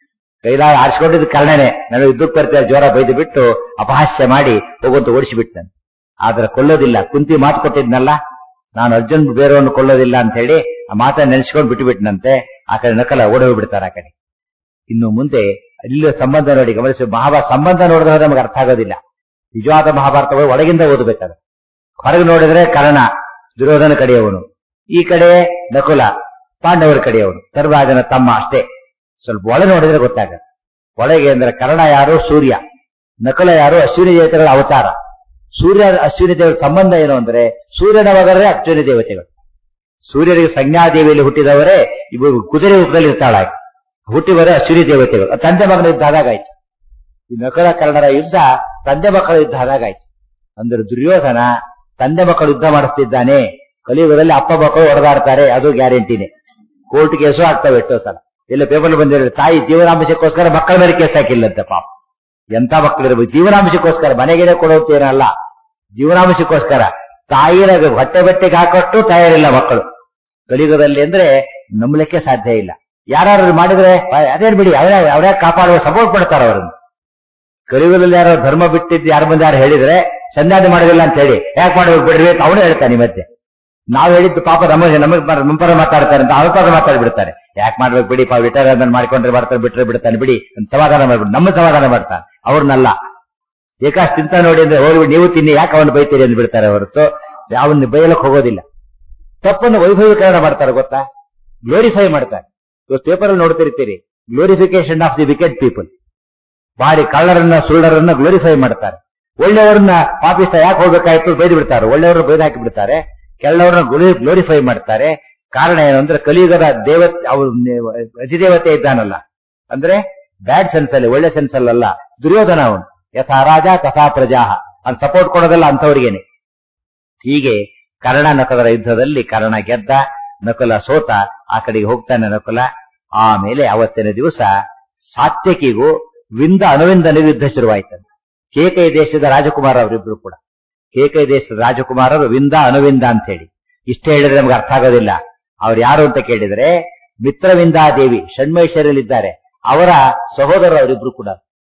A: ಕೈಲಾಗ ಆಡ್ಸ್ಕೊಂಡಿದ್ದು ಕರ್ಣನೆ ನಾನು ಯುದ್ಧಕ್ಕೆ ಬರ್ತೀರ ಜೋರ ಬೈದು ಬಿಟ್ಟು ಅಪಹಾಸ್ಯ ಮಾಡಿ ಹೋಗುವಂತ ಓಡಿಸಿಬಿಡ್ತಾನೆ ಆದ್ರೆ ಕೊಲ್ಲೋದಿಲ್ಲ ಕುಂತಿ ಮಾತು ಕೊಟ್ಟಿದ್ನಲ್ಲ ನಾನು ಅರ್ಜುನ್ ಬೇರೆಯನ್ನು ಕೊಲ್ಲೋದಿಲ್ಲ ಅಂತ ಹೇಳಿ ಆ ಮಾತನ್ನ ನೆನೆಸ್ಕೊಂಡು ಬಿಟ್ಟು ಬಿಟ್ಟನಂತೆ ಆ ಕಡೆ ನಕಲ ಓಡಿ ಹೋಗ್ಬಿಡ್ತಾರೆ ಆ ಕಡೆ ಇನ್ನು ಮುಂದೆ ಅಲ್ಲಿ ಸಂಬಂಧ ನೋಡಿ ಗಮನಿಸಿ ಮಹಾಭಾರತ ಸಂಬಂಧ ನೋಡಿದ್ರೆ ನಮಗೆ ಅರ್ಥ ಆಗೋದಿಲ್ಲ ನಿಜವಾದ ಮಹಾಭಾರತಗಳು ಒಳಗಿಂದ ಓದಬೇಕಾದ್ರೆ ಹೊರಗೆ ನೋಡಿದ್ರೆ ಕರ್ಣ ದುರ್ಯೋಧನ ಕಡೆಯವನು ಈ ಕಡೆ ನಕುಲ ಪಾಂಡವರ ಕಡೆಯವನು ಧರ್ಮರಾಜನ ತಮ್ಮ ಅಷ್ಟೇ ಸ್ವಲ್ಪ ಒಳ ನೋಡಿದ್ರೆ ಗೊತ್ತಾಗತ್ತೆ ಒಳಗೆ ಅಂದ್ರೆ ಕರ್ಣ ಯಾರು ಸೂರ್ಯ ನಕುಲ ಯಾರು ಅಶ್ವಿನಿ ದೇವತೆಗಳ ಅವತಾರ ಸೂರ್ಯ ಅಶ್ವಿನಿ ದೇವರ ಸಂಬಂಧ ಏನು ಅಂದ್ರೆ ಸೂರ್ಯನ ಮಗರೇ ಅಶ್ವಿನಿ ದೇವತೆಗಳು ಸೂರ್ಯನಿಗೆ ಸಂಜ್ಞಾದೇವಿಯಲ್ಲಿ ಹುಟ್ಟಿದವರೇ ಇವರು ಕುದುರೆ ರೂಪದಲ್ಲಿ ಇರ್ತಾಳೆ ಹುಟ್ಟಿವರೇ ಅಶ್ವಿನಿ ದೇವತೆಗಳು ಅದು ತಂದೆ ಮಗನ ಯುದ್ಧ ಆದಾಗಾಯ್ತು ಈ ನಕಲ ಕರ್ಣರ ಯುದ್ಧ ತಂದೆ ಮಕ್ಕಳ ಯುದ್ಧ ಆದಾಗಾಯ್ತು ಅಂದ್ರೆ ದುರ್ಯೋಧನ ತಂದೆ ಮಕ್ಕಳು ಯುದ್ಧ ಮಾಡಿಸ್ತಿದ್ದಾನೆ ಕಲಿಯುಗದಲ್ಲಿ ಅಪ್ಪ ಮಕ್ಕಳು ಹೊಡೆದಾಡ್ತಾರೆ ಅದು ಗ್ಯಾರಂಟಿನೇ ಕೋರ್ಟ್ ಕೇಸು ಆಗ್ತವೆ ಎಷ್ಟೋ ಸಲ ಎಲ್ಲ ಪೇಪರ್ ಬಂದಿರೋ ತಾಯಿ ಜೀವನಾಂಶಕ್ಕೋಸ್ಕರ ಮಕ್ಕಳ ಮೇಲೆ ಕೇಸ್ ಹಾಕಿಲ್ಲಂತೆ ಪಾಪ ಎಂತ ಮಕ್ಕಳಿರ್ಬೇಕು ಜೀವನಾಂಶಕ್ಕೋಸ್ಕರ ಮನೆಗೇನೆ ಕೊಡೋತೇನಲ್ಲ ಜೀವನಾಂಶಕ್ಕೋಸ್ಕರ ತಾಯಿನ ಹೊಟ್ಟೆ ಬಟ್ಟೆಗೆ ಹಾಕೊಟ್ಟು ತಯಾರಿಲ್ಲ ಮಕ್ಕಳು ಕಲಿಯುಗದಲ್ಲಿ ಅಂದ್ರೆ ನಂಬಲಿಕ್ಕೆ ಸಾಧ್ಯ ಇಲ್ಲ ಯಾರು ಮಾಡಿದ್ರೆ ಅದೇನ್ ಬಿಡಿ ಅವರೇ ಅವರೇ ಕಾಪಾಡುವ ಸಪೋರ್ಟ್ ಕೊಡ್ತಾರೆ ಅವರನ್ನು ಕಲಿಯುಗದಲ್ಲಿ ಯಾರೋ ಧರ್ಮ ಬಿಟ್ಟಿದ್ದು ಯಾರ ಮುಂದೆ ಯಾರು ಹೇಳಿದ್ರೆ ಸಂಧಾನ ಮಾಡೋದಿಲ್ಲ ಅಂತ ಹೇಳಿ ಯಾಕೆ ಮಾಡ್ಬೇಕು ಬಿಡ್ರಿ ಅಂತ ಅವನೇ ಹೇಳ್ತಾನೆ ಈ ಮಧ್ಯೆ ನಾವು ಹೇಳಿದ್ದು ಪಾಪ ನಮ್ಮ ನಮಗೆ ನಂಪರ ಮಾತಾಡ್ತಾರೆ ಅಂತ ಅವಕಾಶ ಮಾತಾಡ್ಬಿಡ್ತಾರೆ ಯಾಕೆ ಮಾಡ್ಬೇಕು ಬಿಡಿ ಪಾಪ ರಿಟೈರ್ ಮಾಡ್ಕೊಂಡ್ರೆ ಬರ್ತಾರೆ ಬಿಟ್ರೆ ಬಿಡ್ತಾನೆ ಬಿಡಿ ಅಂತ ಸಮಾಧಾನ ಮಾಡ್ಬಿಟ್ಟು ನಮ್ಮ ಸಮಾಧಾನ ಮಾಡ್ತಾನೆ ಅವ್ರನ್ನಲ್ಲ ಏಕಾಶ್ ತಿಂತ ನೋಡಿ ಅಂದ್ರೆ ಹೋಗಿ ನೀವು ತಿನ್ನಿ ಯಾಕೆ ಅವನು ಬೈತೀರಿ ಅಂತ ಬಿಡ್ತಾರೆ ಹೊರತು ಅವನ್ನ ಬೈಯಲಕ್ಕೆ ಹೋಗೋದಿಲ್ಲ ತಪ್ಪನ್ನು ವೈಭವೀಕರಣ ಮಾಡ್ತಾರೆ ಗೊತ್ತಾ ಗ್ಲೋರಿಫೈ ಮಾಡ್ತಾರೆ ಇವತ್ತು ಪೇಪರ್ ಅಲ್ಲಿ ನೋಡ್ತಿರ್ತೀರಿ glorification of the wicked people ಬಾರಿ ಕಳ್ಳರನ್ನ ಸುಳ್ಳರನ್ನ ಗ್ಲೋರಿಫೈ ಮಾಡ್ತಾರೆ ಒಳ್ಳೆಯವರನ್ನ ಪಾಪಿಸ್ತ ಯಾಕೆ ಹೋಗ್ಬೇಕಾಯ್ತು ಬೈದು ಬಿಡ್ತಾರೆ ಒಳ್ಳೆಯವರು ಬೈದು ಹಾಕಿ ಬಿಡ್ತಾರೆ ಕೆಲವರನ್ನ ಗ್ಲೋರಿಫೈ ಮಾಡ್ತಾರೆ ಕಾರಣ ಏನು ಅಂದ್ರೆ ಕಲಿಯುಗದ ದೇವತೆ ಅವರು ಅಧಿದೇವತೆ ಇದ್ದಾನಲ್ಲ ಅಂದ್ರೆ ಬ್ಯಾಡ್ ಸೆನ್ಸ್ ಅಲ್ಲಿ ಒಳ್ಳೆ ಸೆನ್ಸ್ ಅಲ್ಲಲ್ಲ ದುರ್ಯೋಧನ ಅವನು ಯಥಾ ರಾಜ ತಥಾ ಪ್ರಜಾಹ ಅವ್ನು ಸಪೋರ್ಟ್ ಕೊಡೋದಲ್ಲ ಅಂತವರಿಗೇನೆ ಹೀಗೆ ಕರ್ಣ ನಕಲರ ಯುದ್ಧದಲ್ಲಿ ಕರ್ಣ ಗೆದ್ದ ನಕುಲ ಸೋತ ಆ ಕಡೆಗೆ ಹೋಗ್ತಾನೆ ನಕುಲ ಆಮೇಲೆ ಅವತ್ತಿನ ದಿವಸ ಸಾತ್ಯಕಿಗೂ ವಿಂದ ಅನುವಿಂದನಿಗೂ ಯುದ್ಧ ಶುರುವಾಯ್ತಂತೆ ಕೇಕೈ ದೇಶದ ರಾಜಕುಮಾರ ಅವರಿಬ್ರು ಕೂಡ ಕೇಕೈ ದೇಶದ ರಾಜಕುಮಾರರು ವಿಂದ ಅನುವಿಂದ ಅಂತ ಹೇಳಿ ಇಷ್ಟ ಹೇಳಿದ್ರೆ ನಮ್ಗೆ ಅರ್ಥ ಆಗೋದಿಲ್ಲ ಅವ್ರು ಯಾರು ಅಂತ ಕೇಳಿದ್ರೆ ಮಿತ್ರವಿಂದಾದೇವಿ ಷಣ್ಮೈಶ್ವರ್ಯಲ್ಲಿದ್ದಾರೆ ಅವರ ಸಹೋದರರು ಅವರಿಬ್ರು ಕೂಡ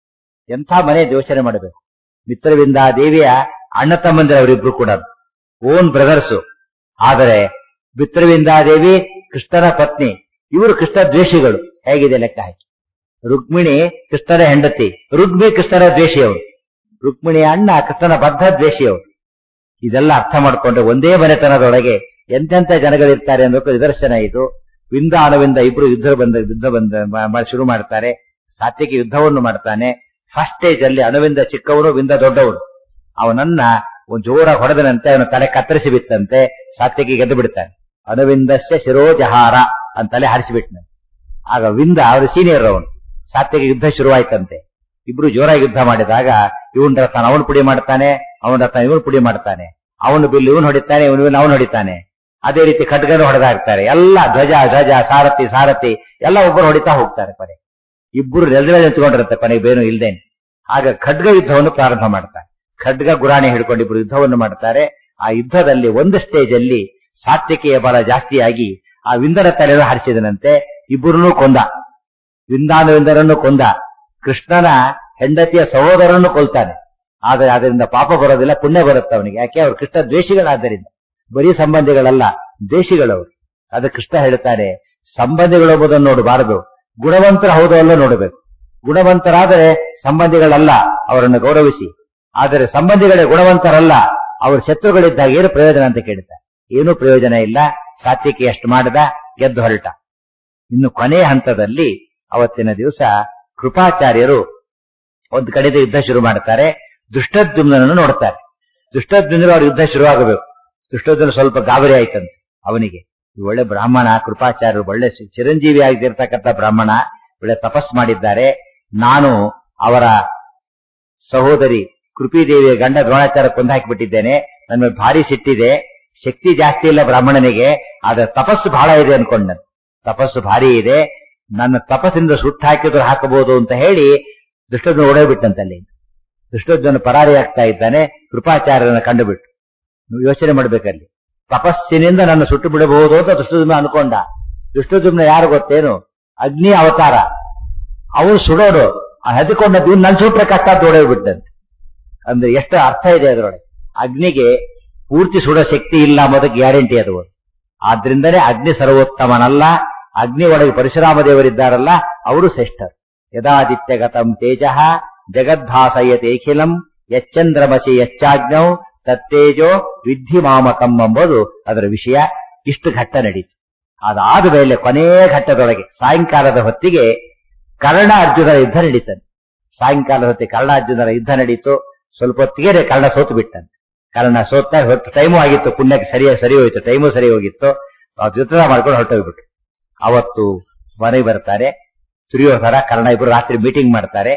A: ಎಂಥ ಮನೆ ಯೋಚನೆ ಮಾಡಬೇಕು ಮಿತ್ರವಿಂದಾದೇವಿಯ ಅಣ್ಣ ತಮ್ಮಂದಿರ ಅವರಿಬ್ರು ಕೂಡ ಓನ್ ಬ್ರದರ್ಸು ಆದರೆ ಮಿತ್ರವಿಂದಾದೇವಿ ಕೃಷ್ಣನ ಪತ್ನಿ ಇವರು ಕೃಷ್ಣ ದ್ವೇಷಿಗಳು ಹೇಗಿದೆ ಲೆಕ್ಕ ಹಾಕಿ ರುಕ್ಮಿಣಿ ಕೃಷ್ಣನ ಹೆಂಡತಿ ರುಕ್ಮಿ ಕೃಷ್ಣನ ದ್ವೇಷಿಯವರು ರುಕ್ಮಿಣಿಯ ಅಣ್ಣ ಕೃಷ್ಣನ ಬದ್ಧ ದ್ವೇಷಿಯವರು ಇದೆಲ್ಲ ಅರ್ಥ ಮಾಡ್ಕೊಂಡ್ರೆ ಒಂದೇ ಮನೆತನದೊಳಗೆ ಎಂತೆಂತ ಜನಗಳಿರ್ತಾರೆ ಅನ್ನೋಕೆ ನಿದರ್ಶನ ಇದು ವಿಂದ ಅಣವಿಂದ ಇಬ್ರು ಯುದ್ಧ ಬಂದ ಯುದ್ಧ ಬಂದ ಮ- ಮ- ಶುರು ಮಾಡ್ತಾರೆ ಸಾತ್ವಿಕ ಯುದ್ಧವನ್ನು ಮಾಡ್ತಾನೆ ಫಸ್ಟ್ ಸ್ಟೇಜ್ ಅಲ್ಲಿ ಅಣುವಿಂದ ಚಿಕ್ಕವನು ವಿಂದ ದೊಡ್ಡವನು ಅವನನ್ನ ಒಂದು ಜೋರಾಗಿ ಹೊಡೆದನಂತೆ ಅವನ ತಲೆ ಕತ್ತರಿಸಿ ಬಿತ್ತಂತೆ ಸಾತ್ವಿಕ ಗೆದ್ದು ಬಿಡ್ತಾನೆ ಅಣುವಿಂದಸ್ಯ ಶಿರೋಜಹಾರ ಅಂತ ತಲೆ ಹಾರಿಸಿಬಿಟ್ನ ಆಗ ವಿಂದ ಅವರು ಸೀನಿಯರ್ ಅವನು ಸಾತ್ವಿಕ ಯುದ್ಧ ಶುರುವಾಯ್ತಂತೆ ಇಬ್ರು ಜೋರಾಗಿ ಯುದ್ಧ ಮಾಡಿದಾಗ ಇವನ್ ರಥನ ಅವನು ಪುಡಿ ಮಾಡ್ತಾನೆ ಅವನ ರಥ ಇವನು ಪುಡಿ ಮಾಡ್ತಾನೆ ಅವನು ಬಿಲ್ಲು ಇವನು ಹೊಡಿತಾನೆ ಇವನು ಇವನು ಅವನು ಹೊಡಿತಾನೆ ಅದೇ ರೀತಿ ಖಡ್ಗನು ಹೊಡೆದಾಕ್ತಾರೆ ಎಲ್ಲ ಧ್ವಜ ಧ್ವಜ ಸಾರಥಿ ಸಾರಥಿ ಎಲ್ಲ ಒಬ್ಬರು ಹೊಡಿತಾ ಹೋಗ್ತಾರೆ ಕೊನೆ ಇಬ್ಬರು ನೆಲದ ನಿಂತ್ಕೊಂಡಿರುತ್ತೆ ಕೊನೆಗೆ ಬೇನು ಇಲ್ದೇನೆ ಆಗ ಖಡ್ಗ ಯುದ್ಧವನ್ನು ಪ್ರಾರಂಭ ಮಾಡ್ತಾರೆ ಖಡ್ಗ ಗುರಾಣಿ ಹಿಡ್ಕೊಂಡು ಇಬ್ರು ಯುದ್ಧವನ್ನು ಮಾಡ್ತಾರೆ ಆ ಯುದ್ಧದಲ್ಲಿ ಒಂದು ಸ್ಟೇಜ್ ಅಲ್ಲಿ ಸಾತ್ವಿಕೆಯ ಬಲ ಜಾಸ್ತಿಯಾಗಿ ಆ ವಿಂದರ ತಲೆಯನ್ನು ಹಾರಿಸಿದನಂತೆ ಇಬ್ಬರನ್ನೂ ಕೊಂದ ವಿಂದಾನುವಿಂದರನ್ನು ಕೊಂದ ಕೃಷ್ಣನ ಹೆಂಡತಿಯ ಸಹೋದರನ್ನು ಕೊಲ್ತಾನೆ ಆದರೆ ಅದರಿಂದ ಪಾಪ ಬರೋದಿಲ್ಲ ಪುಣ್ಯ ಬರುತ್ತೆ ಅವನಿಗೆ ಯಾಕೆ ಅವ್ರು ಕೃಷ್ಣ ದ್ವೇಷಿಗಳಾದ್ದರಿಂದ ಬರೀ ಸಂಬಂಧಿಗಳಲ್ಲ ದೇಶಿಗಳವರು ಅದು ಕೃಷ್ಣ ಹೇಳ್ತಾರೆ ಸಂಬಂಧಿಗಳು ಎಂಬುದನ್ನು ನೋಡಬಾರದು ಗುಣವಂತರ ಹೌದು ಅಲ್ಲ ನೋಡಬೇಕು ಗುಣವಂತರಾದರೆ ಸಂಬಂಧಿಗಳಲ್ಲ ಅವರನ್ನು ಗೌರವಿಸಿ ಆದರೆ ಸಂಬಂಧಿಗಳೇ ಗುಣವಂತರಲ್ಲ ಅವ್ರ ಶತ್ರುಗಳಿದ್ದಾಗ ಏನು ಪ್ರಯೋಜನ ಅಂತ ಕೇಳ್ತಾರೆ ಏನೂ ಪ್ರಯೋಜನ ಇಲ್ಲ ಸಾತ್ವಿಕೆ ಎಷ್ಟು ಮಾಡದ ಗೆದ್ದು ಹೊರಟ ಇನ್ನು ಕೊನೆಯ ಹಂತದಲ್ಲಿ ಅವತ್ತಿನ ದಿವಸ ಕೃಪಾಚಾರ್ಯರು ಒಂದು ಕಡೆದ ಯುದ್ಧ ಶುರು ಮಾಡ್ತಾರೆ ದುಷ್ಟದ್ಯುಮ್ನನ್ನು ನೋಡ್ತಾರೆ ದುಷ್ಟದ್ಯುಮ್ನ ಅವ್ರ ಯುದ್ಧ ಶುರುವಾಗಬೇಕು ದುಷ್ಟದ್ಯುಮ್ನ ಸ್ವಲ್ಪ ಗಾಬರಿ ಆಯ್ತಂತೆ ಅವನಿಗೆ ಈ ಒಳ್ಳೆ ಬ್ರಾಹ್ಮಣ ಕೃಪಾಚಾರ್ಯರು ಒಳ್ಳೆ ಚಿ- ಚಿರಂಜೀವಿ ಆಗಿರ್ತಕ್ಕಂಥ ಬ್ರಾಹ್ಮಣ ಒಳ್ಳೆ ತಪಸ್ ಮಾಡಿದ್ದಾರೆ ನಾನು ಅವರ ಸಹೋದರಿ ಕೃಪಿದೇವಿಯ ಗಂಡ ದ್ರೋಣಾಚಾರ ಕೊಂದಾಕಿಬಿಟ್ಟಿದ್ದೇನೆ ನನ್ನ ಮೇಲೆ ಭಾರಿ ಸಿಟ್ಟಿದೆ ಶಕ್ತಿ ಜಾಸ್ತಿ ಇಲ್ಲ ಬ್ರಾಹ್ಮಣನಿಗೆ ಆದ್ರೆ ತಪಸ್ಸು ಬಹಳ ಇದೆ ಅನ್ಕೊಂಡ ತಪಸ್ಸು ಭಾರಿ ಇದೆ ನನ್ನ ತಪಸ್ಸಿಂದ ಸುಟ್ಟು ಹಾಕಿದ್ರು ಹಾಕಬಹುದು ಅಂತ ಹೇಳಿ ದುಷ್ಟದ್ನ ಓಡೋಗ್ಬಿಟ್ಟಂತೆ ಅಲ್ಲಿ ದುಷ್ಟದ್ವನ ಪರಾರಿ ಆಗ್ತಾ ಇದ್ದಾನೆ ಕೃಪಾಚಾರ್ಯರನ್ನ ಕಂಡುಬಿಟ್ಟು ನೀವು ಯೋಚನೆ ಮಾಡ್ಬೇಕಲ್ಲಿ ತಪಸ್ಸಿನಿಂದ ನನ್ನ ಸುಟ್ಟು ಬಿಡಬಹುದು ಅಂತ ದುಷ್ಟದುಮ್ನ ಅನ್ಕೊಂಡ ದುಷ್ಟದುಮ್ನ ಯಾರು ಗೊತ್ತೇನು ಅಗ್ನಿ ಅವತಾರ ಅವನು ಸುಡೋಡು ಆ ಹೆದಕೊಂಡದ್ದು ಇವ್ನು ನನ್ನ ಸುಟ್ರೆ ಕಷ್ಟ ಅಂತ ಓಡೋಗ್ಬಿಟ್ಟಂತೆ ಅಂದ್ರೆ ಎಷ್ಟು ಅರ್ಥ ಇದೆ ಅದರೊಳಗೆ ಅಗ್ನಿಗೆ ಪೂರ್ತಿ ಸುಡೋ ಶಕ್ತಿ ಇಲ್ಲ ಅನ್ನೋದಕ್ಕೆ ಗ್ಯಾರಂಟಿ ಅದು ಒಂದು. ಆದ್ರಿಂದನೇ ಅಗ್ನಿ ಸರ್ವೋತ್ತಮನಲ್ಲ ಅಗ್ನಿ ಒಳಗೆ ಪರಶುರಾಮ ದೇವರಿದ್ದಾರಲ್ಲ ಅವರು ಶ್ರೇಷ್ಠರು ಯದಾದಿತ್ಯಗತಂ ತೇಜ ಜಗದ್ಭಾಸಯತೇಖಿಲಂ ಯಚ್ಚಂದ್ರಮಸಿ ಯಚ್ಚಾಗ್ನೌ ತತ್ತೇಜೋ ವಿಧಿ ಮಾಮಕಂ ಎಂಬುದು ಅದರ ವಿಷಯ ಇಷ್ಟು ಘಟ್ಟ ನಡೀತು ಅದಾದ ಮೇಲೆ ಕೊನೆಯ ಘಟ್ಟದೊಳಗೆ ಸಾಯಂಕಾಲದ ಹೊತ್ತಿಗೆ ಕರ್ಣ ಅರ್ಜುನರ ಯುದ್ಧ ನಡೀತಾನೆ ಸಾಯಂಕಾಲದ ಹೊತ್ತಿಗೆ ಕರ್ಣ ಅರ್ಜುನರ ಯುದ್ಧ ನಡೀತು ಸ್ವಲ್ಪ ಹೊತ್ತಿಗೆ ಕರ್ಣ ಸೋತು ಬಿಟ್ಟಂತೆ ಕರ್ಣ ಸೋತ ಹೊತ್ತು ಟೈಮು ಆಗಿತ್ತು ಪುಣ್ಯಕ್ಕೆ ಸರಿಯಾಗಿ ಸರಿ ಹೋಯ್ತು ಟೈಮು ಸರಿ ಹೋಗಿತ್ತು ಅವ್ರು ಯುದ್ಧ ಮಾಡ್ಕೊಂಡು ಹೊರಟೋಗ್ಬಿಟ್ರು ಅವತ್ತು ಮನೆಗೆ ಬರ್ತಾರೆ ದುರ್ಯೋಧನ ಕರ್ಣ ಇಬ್ರು ರಾತ್ರಿ ಮೀಟಿಂಗ್ ಮಾಡ್ತಾರೆ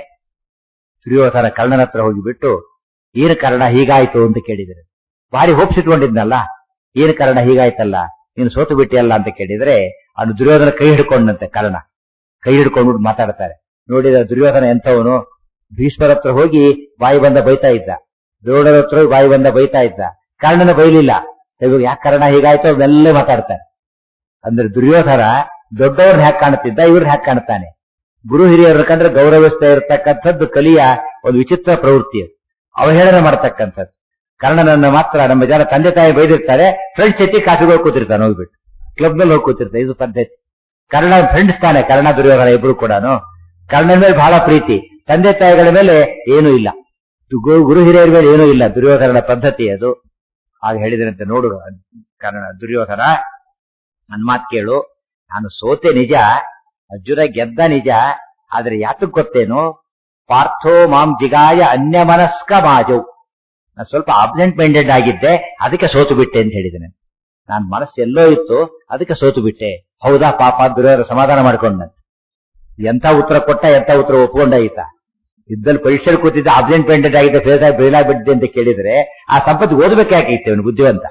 A: ದುರ್ಯೋಧನ ಕರ್ಣನ ಹತ್ರ ಹೋಗಿಬಿಟ್ಟು ಏನು ಕರ್ಣ ಹೀಗಾಯ್ತು ಅಂತ ಕೇಳಿದರೆ ಭಾರಿ ಹೋಪ್ಸ್ ಇಟ್ಕೊಂಡಿದ್ನಲ್ಲ ಏನು ಕರ್ಣ ಹೀಗಾಯ್ತಲ್ಲ ನೀನು ಸೋತು ಬಿಟ್ಟಿಯಲ್ಲ ಅಂತ ಕೇಳಿದ್ರೆ ಅವನು ದುರ್ಯೋಧನ ಕೈ ಹಿಡ್ಕೊಂಡಂತೆ ಕರ್ಣ ಕೈ ಹಿಡ್ಕೊಂಡ್ಬಿಟ್ಟು ಮಾತಾಡ್ತಾರೆ ನೋಡಿದ ದುರ್ಯೋಧನ ಎಂಥವನು ಭೀಷ್ಮರ ಹತ್ರ ಹೋಗಿ ಬಾಯಿ ಬಂದ ಬೈತಾ ಇದ್ದ ದ್ರೋಣರ ಹತ್ರ ಹೋಗಿ ಬಾಯಿ ಬಂದ ಬೈತಾ ಇದ್ದ ಕರ್ಣನ ಬೈಲಿಲ್ಲ ಇವಾಗ ಯಾಕೆ ಕರ್ಣ ಹೀಗಾಯ್ತು ಅವನ್ನೆಲ್ಲ ಮಾತಾಡ್ತಾರೆ ಅಂದ್ರೆ ದುರ್ಯೋಧನ ದೊಡ್ಡವ್ರನ್ನ ಹ್ಯಾಕ್ ಕಾಣ್ತಿದ್ದ ಇವ್ರನ್ನ ಹ್ಯಾಕ್ ಕಾಣ್ತಾನೆ ಗುರು ಹಿರಿಯರ ಕಂಡ್ರೆ ಗೌರವಿಸ್ತಾ ಇರತಕ್ಕಂಥದ್ದು ಕಲಿಯ ಒಂದು ವಿಚಿತ್ರ ಪ್ರವೃತ್ತಿ ಅದು. ಅವಹೇಳನ ಮಾಡತಕ್ಕಂಥದ್ದು ಕರ್ಣನನ್ನ ಮಾತ್ರ ನಮ್ಮ ಜನ ತಂದೆ ತಾಯಿ ಬೈದಿರ್ತಾರೆ ಫ್ರೆಂಡ್ಸ್ ಜೊತೆ ಕಾಫಿಗೆ ಕೂತಿರ್ತಾನೆ ಹೋಗ್ಬಿಟ್ಟು ಕ್ಲಬ್ ನಲ್ಲಿ ಹೋಗಿ ಕೂತಿರ್ತಾರೆ ಇದು ಪದ್ಧತಿ ಕರ್ಣ ಫ್ರೆಂಡ್ಸ್ ತಾನೆ ಕರ್ಣ ದುರ್ಯೋಧನ ಇಬ್ರು ಕೂಡ ಕರ್ಣನ ಮೇಲೆ ಬಹಳ ಪ್ರೀತಿ ತಂದೆ ತಾಯಿಗಳ ಮೇಲೆ ಏನೂ ಇಲ್ಲ ಗು- ಗುರು ಹಿರಿಯರ ಮೇಲೆ ಏನೂ ಇಲ್ಲ ದುರ್ಯೋಧನನ ಪದ್ಧತಿ ಅದು ಆಗ ಹೇಳಿದ್ರಂತೆ ನೋಡು ಕರ್ಣ ದುರ್ಯೋಧನ ನನ್ ಮಾತ್ ಕೇಳು ನಾನು ಸೋತೆ ನಿಜ ಅರ್ಜುನ ಗೆದ್ದ ನಿಜ ಆದ್ರೆ ಯಾತಕ್ ಗೊತ್ತೇನು ಪಾರ್ಥೋ ಮಾಂ ಜಿಗಾಯ ಅನ್ಯ ಮನಸ್ಕ ಮಾಜು ನಾನು ಸ್ವಲ್ಪ ಆಬ್ಸೆಂಟ್ ಮೈಂಡೆಡ್ ಆಗಿದ್ದೆ ಅದಕ್ಕೆ ಸೋತು ಬಿಟ್ಟೆ ಅಂತ ಹೇಳಿದ್ದೇನೆ ನಾನ್ ಮನಸ್ಸು ಎಲ್ಲೋ ಇತ್ತು ಅದಕ್ಕೆ ಸೋತು ಬಿಟ್ಟೆ ಹೌದಾ ಪಾಪ ದುರ್ಯೋಧನ ಸಮಾಧಾನ ಮಾಡ್ಕೊಂಡ ಎಂತ ಉತ್ತರ ಕೊಟ್ಟ ಎಂತ ಉತ್ತರ ಒಪ್ಕೊಂಡ ಈತ ಇದ್ದಲ್ಲಿ ಪರೀಕ್ಷೆಯಲ್ಲಿ ಕೂತಿದ್ದ ಅಬ್ಸೆಂಟ್ ಪೆಂಡೆಂಟ್ ಆಗಿದೆ ಫೇಲ್ ಆಗಿ ಫೇಲ್ ಆಗ್ಬಿಟ್ಟಿದೆ ಅಂತ ಕೇಳಿದ್ರೆ ಆ ಸಂಪತ್ತು ಓದಬೇಕಾಗಿತ್ತು ಇವನು ಬುದ್ಧಿವಂತ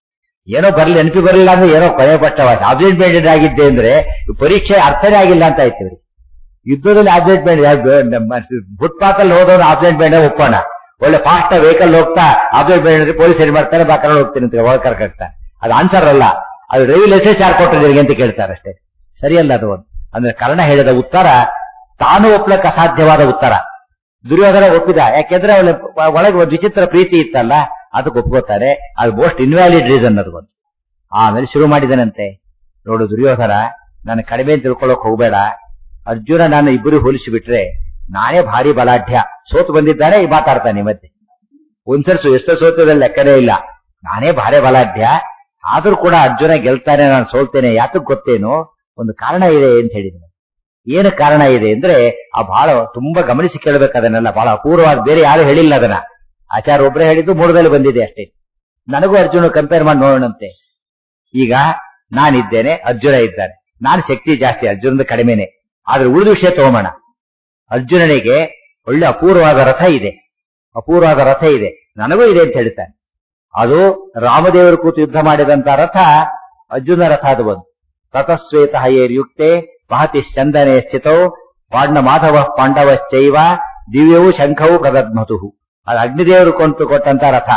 A: ಏನೋ ಬರ್ಲಿ ನೆನಪಿ ಬರಲಿಲ್ಲ ಅಂದ್ರೆ ಏನೋ ಕೊನೆ ಪಟ್ಟವಾಸ ಅಬ್ಸೆಂಟ್ ಪೆಂಡೆಂಟ್ ಆಗಿದ್ದೆ ಅಂದ್ರೆ ಪರೀಕ್ಷೆ ಅರ್ಥನೇ ಆಗಿಲ್ಲ ಅಂತ ಆಯ್ತು ಇವ್ರಿಗೆ ಯುದ್ಧದಲ್ಲಿ ಆಬ್ಸೆಂಟ್ ಪೆಂಡೆಂಟ್ ಫುಟ್ಪಾತ್ ಅಲ್ಲಿ ಹೋದವನು ಆಬ್ಸೆಂಟ್ ಪೆಂಡೆಂಟ್ ಒಪ್ಪೋಣ ಒಳ್ಳೆ ಫಾಸ್ಟ್ ವೆಹಿಕಲ್ ಹೋಗ್ತಾ ಆಬ್ಸೆಂಟ್ ಪೆಂಡೆಂಟ್ ಪೊಲೀಸ್ ಏನ್ ಮಾಡ್ತಾರೆ ಬಾ ಕರ್ಕೊಂಡು ಹೋಗ್ತೀನಿ ಅಂತ ಒಳಗೆ ಕರ್ಕಾಗ್ತಾರೆ ಅದು ಆನ್ಸರ್ ಅಲ್ಲ ಅದು ರೈಲ್ ಲೈಸೆನ್ಸ್ ಯಾರು ಕೊಟ್ಟಿದ್ದೀರಿ ಅಂತ ಕೇಳ್ತಾರೆ ಅಷ್ಟೇ ಸರಿಯಲ್ಲ ಅದು ಒಂದು ಅಂದ್ರೆ ಕರ್ಣ ಹೇಳಿದ ಉತ್ತರ ತಾನು ಒಪ್ಲಕ್ಕೆ ಅಸಾಧ್ಯವಾದ ಉತ್ತರ ದುರ್ಯೋಧನ ಒಪ್ಪಿದ ಯಾಕೆಂದ್ರೆ ಅವಳ ಒಳಗೆ ಒಂದು ವಿಚಿತ್ರ ಪ್ರೀತಿ ಇತ್ತಲ್ಲ ಅದಕ್ಕೆ ಒಪ್ಕೋತಾರೆ ಅದು ಮೋಸ್ಟ್ ಇನ್ವ್ಯಾಲಿಡ್ ರೀಸನ್ ಅದು ಒಂದು ಆಮೇಲೆ ಶುರು ಮಾಡಿದನಂತೆ ನೋಡು ದುರ್ಯೋಧನ ನಾನು ಕಡಿಮೆ ಅಂತ ತಿಳ್ಕೊಳ್ಳೋಕ್ ಹೋಗ್ಬೇಡ ಅರ್ಜುನ ನಾನು ಇಬ್ಬರು ಹೋಲಿಸಿ ಬಿಟ್ರೆ ನಾನೇ ಭಾರಿ ಬಲಾಢ್ಯ ಸೋತು ಬಂದಿದ್ದಾನೆ ಈ ಮಾತಾಡ್ತಾನೆ ಈ ಮಧ್ಯೆ ಒಂದ್ಸರ್ಸು ಎಷ್ಟೋ ಸೋತದಲ್ಲಿ ಲೆಕ್ಕನೇ ಇಲ್ಲ ನಾನೇ ಭಾರಿ ಬಲಾಢ್ಯ ಆದ್ರೂ ಕೂಡ ಅರ್ಜುನ ಗೆಲ್ತಾನೆ ನಾನು ಸೋಲ್ತೇನೆ ಯಾತಕ್ ಗೊತ್ತೇನು ಒಂದು ಕಾರಣ ಇದೆ ಅಂತ ಹೇಳಿದ್ದೀನಿ ಏನು ಕಾರಣ ಇದೆ ಅಂದ್ರೆ ಆ ಬಹಳ ತುಂಬಾ ಗಮನಿಸಿ ಕೇಳಬೇಕು ಅದನ್ನೆಲ್ಲ ಬಹಳ ಅಪೂರ್ವವಾಗಿ ಬೇರೆ ಯಾರು ಹೇಳಿಲ್ಲ ಅದನ್ನ ಆಚಾರ ಒಬ್ಬರೇ ಹೇಳಿದ್ದು ಮೂರದಲ್ಲಿ ಬಂದಿದೆ ಅಷ್ಟೇ ನನಗೂ ಅರ್ಜುನ ಕಂಪೇರ್ ಮಾಡಿ ನೋಡೋಣಂತೆ ಈಗ ನಾನಿದ್ದೇನೆ ಅರ್ಜುನ ಇದ್ದಾನೆ ನಾನು ಶಕ್ತಿ ಜಾಸ್ತಿ ಅರ್ಜುನದ ಕಡಿಮೆನೆ ಆದ್ರೆ ಉಳಿದ ವಿಷಯ ತಗೋಣ ಅರ್ಜುನನಿಗೆ ಒಳ್ಳೆ ಅಪೂರ್ವವಾದ ರಥ ಇದೆ ಅಪೂರ್ವವಾದ ರಥ ಇದೆ ನನಗೂ ಇದೆ ಅಂತ ಹೇಳ್ತಾನೆ ಅದು ರಾಮದೇವರು ಕೂತು ಯುದ್ಧ ಮಾಡಿದಂತ ರಥ ಅರ್ಜುನ ರಥ ಅದು ಬಂದು ತತಸ್ವೇತ ಯುಕ್ತೆ ಮಹತಿ ಚಂದನೆ ಸ್ಥಿತೌ ಪಾಂಡ ಮಾಧವ ಪಾಂಡವಶ್ಚೈವ ದಿವ್ಯವು ಶಂಖವು ಪ್ರದದ್ಮತು ಅದು ಅಗ್ನಿದೇವರು ಕೊಂತು ಕೊಟ್ಟಂತ ರಥ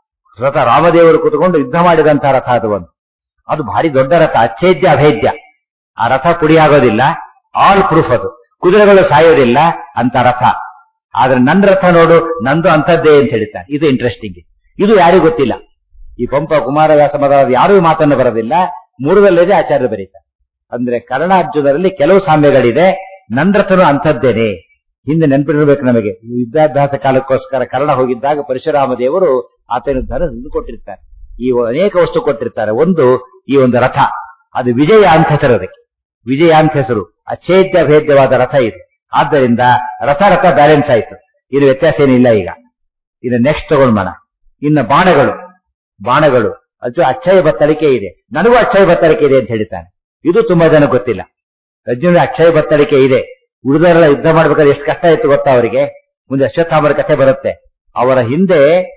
A: ರಥ ರಾಮದೇವರು ಕೂತ್ಕೊಂಡು ಯುದ್ಧ ಮಾಡಿದಂತ ರಥ ಅದು ಒಂದು ಅದು ಭಾರಿ ದೊಡ್ಡ ರಥ ಅಚ್ಛೇದ್ಯ ಅಭೇದ್ಯ ಆ ರಥ ಪುಡಿಯಾಗೋದಿಲ್ಲ ಆಲ್ ಪ್ರೂಫ್ ಅದು ಕುದುರೆಗಳು ಸಾಯೋದಿಲ್ಲ ಅಂತ ರಥ ಆದ್ರೆ ನನ್ನ ರಥ ನೋಡು ನಂದು ಅಂತದ್ದೇ ಅಂತ ಹೇಳ್ತಾರೆ ಇದು ಇಂಟ್ರೆಸ್ಟಿಂಗ್ ಇದು ಯಾರಿಗೂ ಗೊತ್ತಿಲ್ಲ ಈ ಪಂಪ ಕುಮಾರವ್ಯಾಸ ಮೊದಲಾದ ಯಾರೂ ಈ ಮಾತನ್ನು ಬರೋದಿಲ್ಲ ಮೂರದಲ್ಲಿದೆ ಆಚಾರ್ಯ ಬರೀತಾರೆ ಅಂದ್ರೆ ಕರ್ಣಾರ್ಜುನರಲ್ಲಿ ಕೆಲವು ಸಾಮ್ಯಗಳಿದೆ ನನ್ನ ರಥನು ಅಂಥದ್ದೇನೆ ಹಿಂದೆ ನೆನಪಿರಬೇಕು ನಮಗೆ ವಿದ್ಯಾಭ್ಯಾಸ ಕಾಲಕ್ಕೋಸ್ಕರ ಕರ್ಣ ಹೋಗಿದ್ದಾಗ ಪರಶುರಾಮ ದೇವರು ಆತನ ಧನ ಕೊಟ್ಟಿರ್ತಾರೆ ಈ ಅನೇಕ ವಸ್ತು ಕೊಟ್ಟಿರ್ತಾರೆ ಒಂದು ಈ ಒಂದು ರಥ ಅದು ವಿಜಯ ಅಂತ ಹೆಸರು ಅದಕ್ಕೆ ವಿಜಯ ಅಂತ ಹೆಸರು ಅಚ್ಛೇದ್ಯ ಭೇದ್ಯವಾದ ರಥ ಇದು ಆದ್ದರಿಂದ ರಥ ರಥ ಬ್ಯಾಲೆನ್ಸ್ ಆಯ್ತು ಇದು ವ್ಯತ್ಯಾಸ ಏನಿಲ್ಲ ಈಗ ಇನ್ನು ನೆಕ್ಸ್ಟ್ ತಗೊಂಡ್ಮಣ ಇನ್ನು ಬಾಣಗಳು ಬಾಣಗಳು ಅದು ಅಕ್ಷಯ ಬತ್ತಳಿಕೆ ಇದೆ ನನಗೂ ಅಕ್ಷಯ ಬತ್ತಳಿಕೆ ಇದೆ ಅಂತ ಹೇಳ್ತಾನೆ ಇದು ತುಂಬಾ ಜನ ಗೊತ್ತಿಲ್ಲ ಅರ್ಜುನ ಅಕ್ಷಯ ಬತ್ತಳಿಕೆ ಇದೆ ಉಳಿದವರೆಲ್ಲ ಯುದ್ಧ ಮಾಡ್ಬೇಕಾದ್ರೆ ಎಷ್ಟು ಕಷ್ಟ ಇತ್ತು ಗೊತ್ತಾ ಅವರಿಗೆ ಮುಂದೆ ಅಶ್ವತ್ಥಾಮರ ಕಥೆ ಬರುತ್ತೆ ಅವರ ಹಿಂದೆ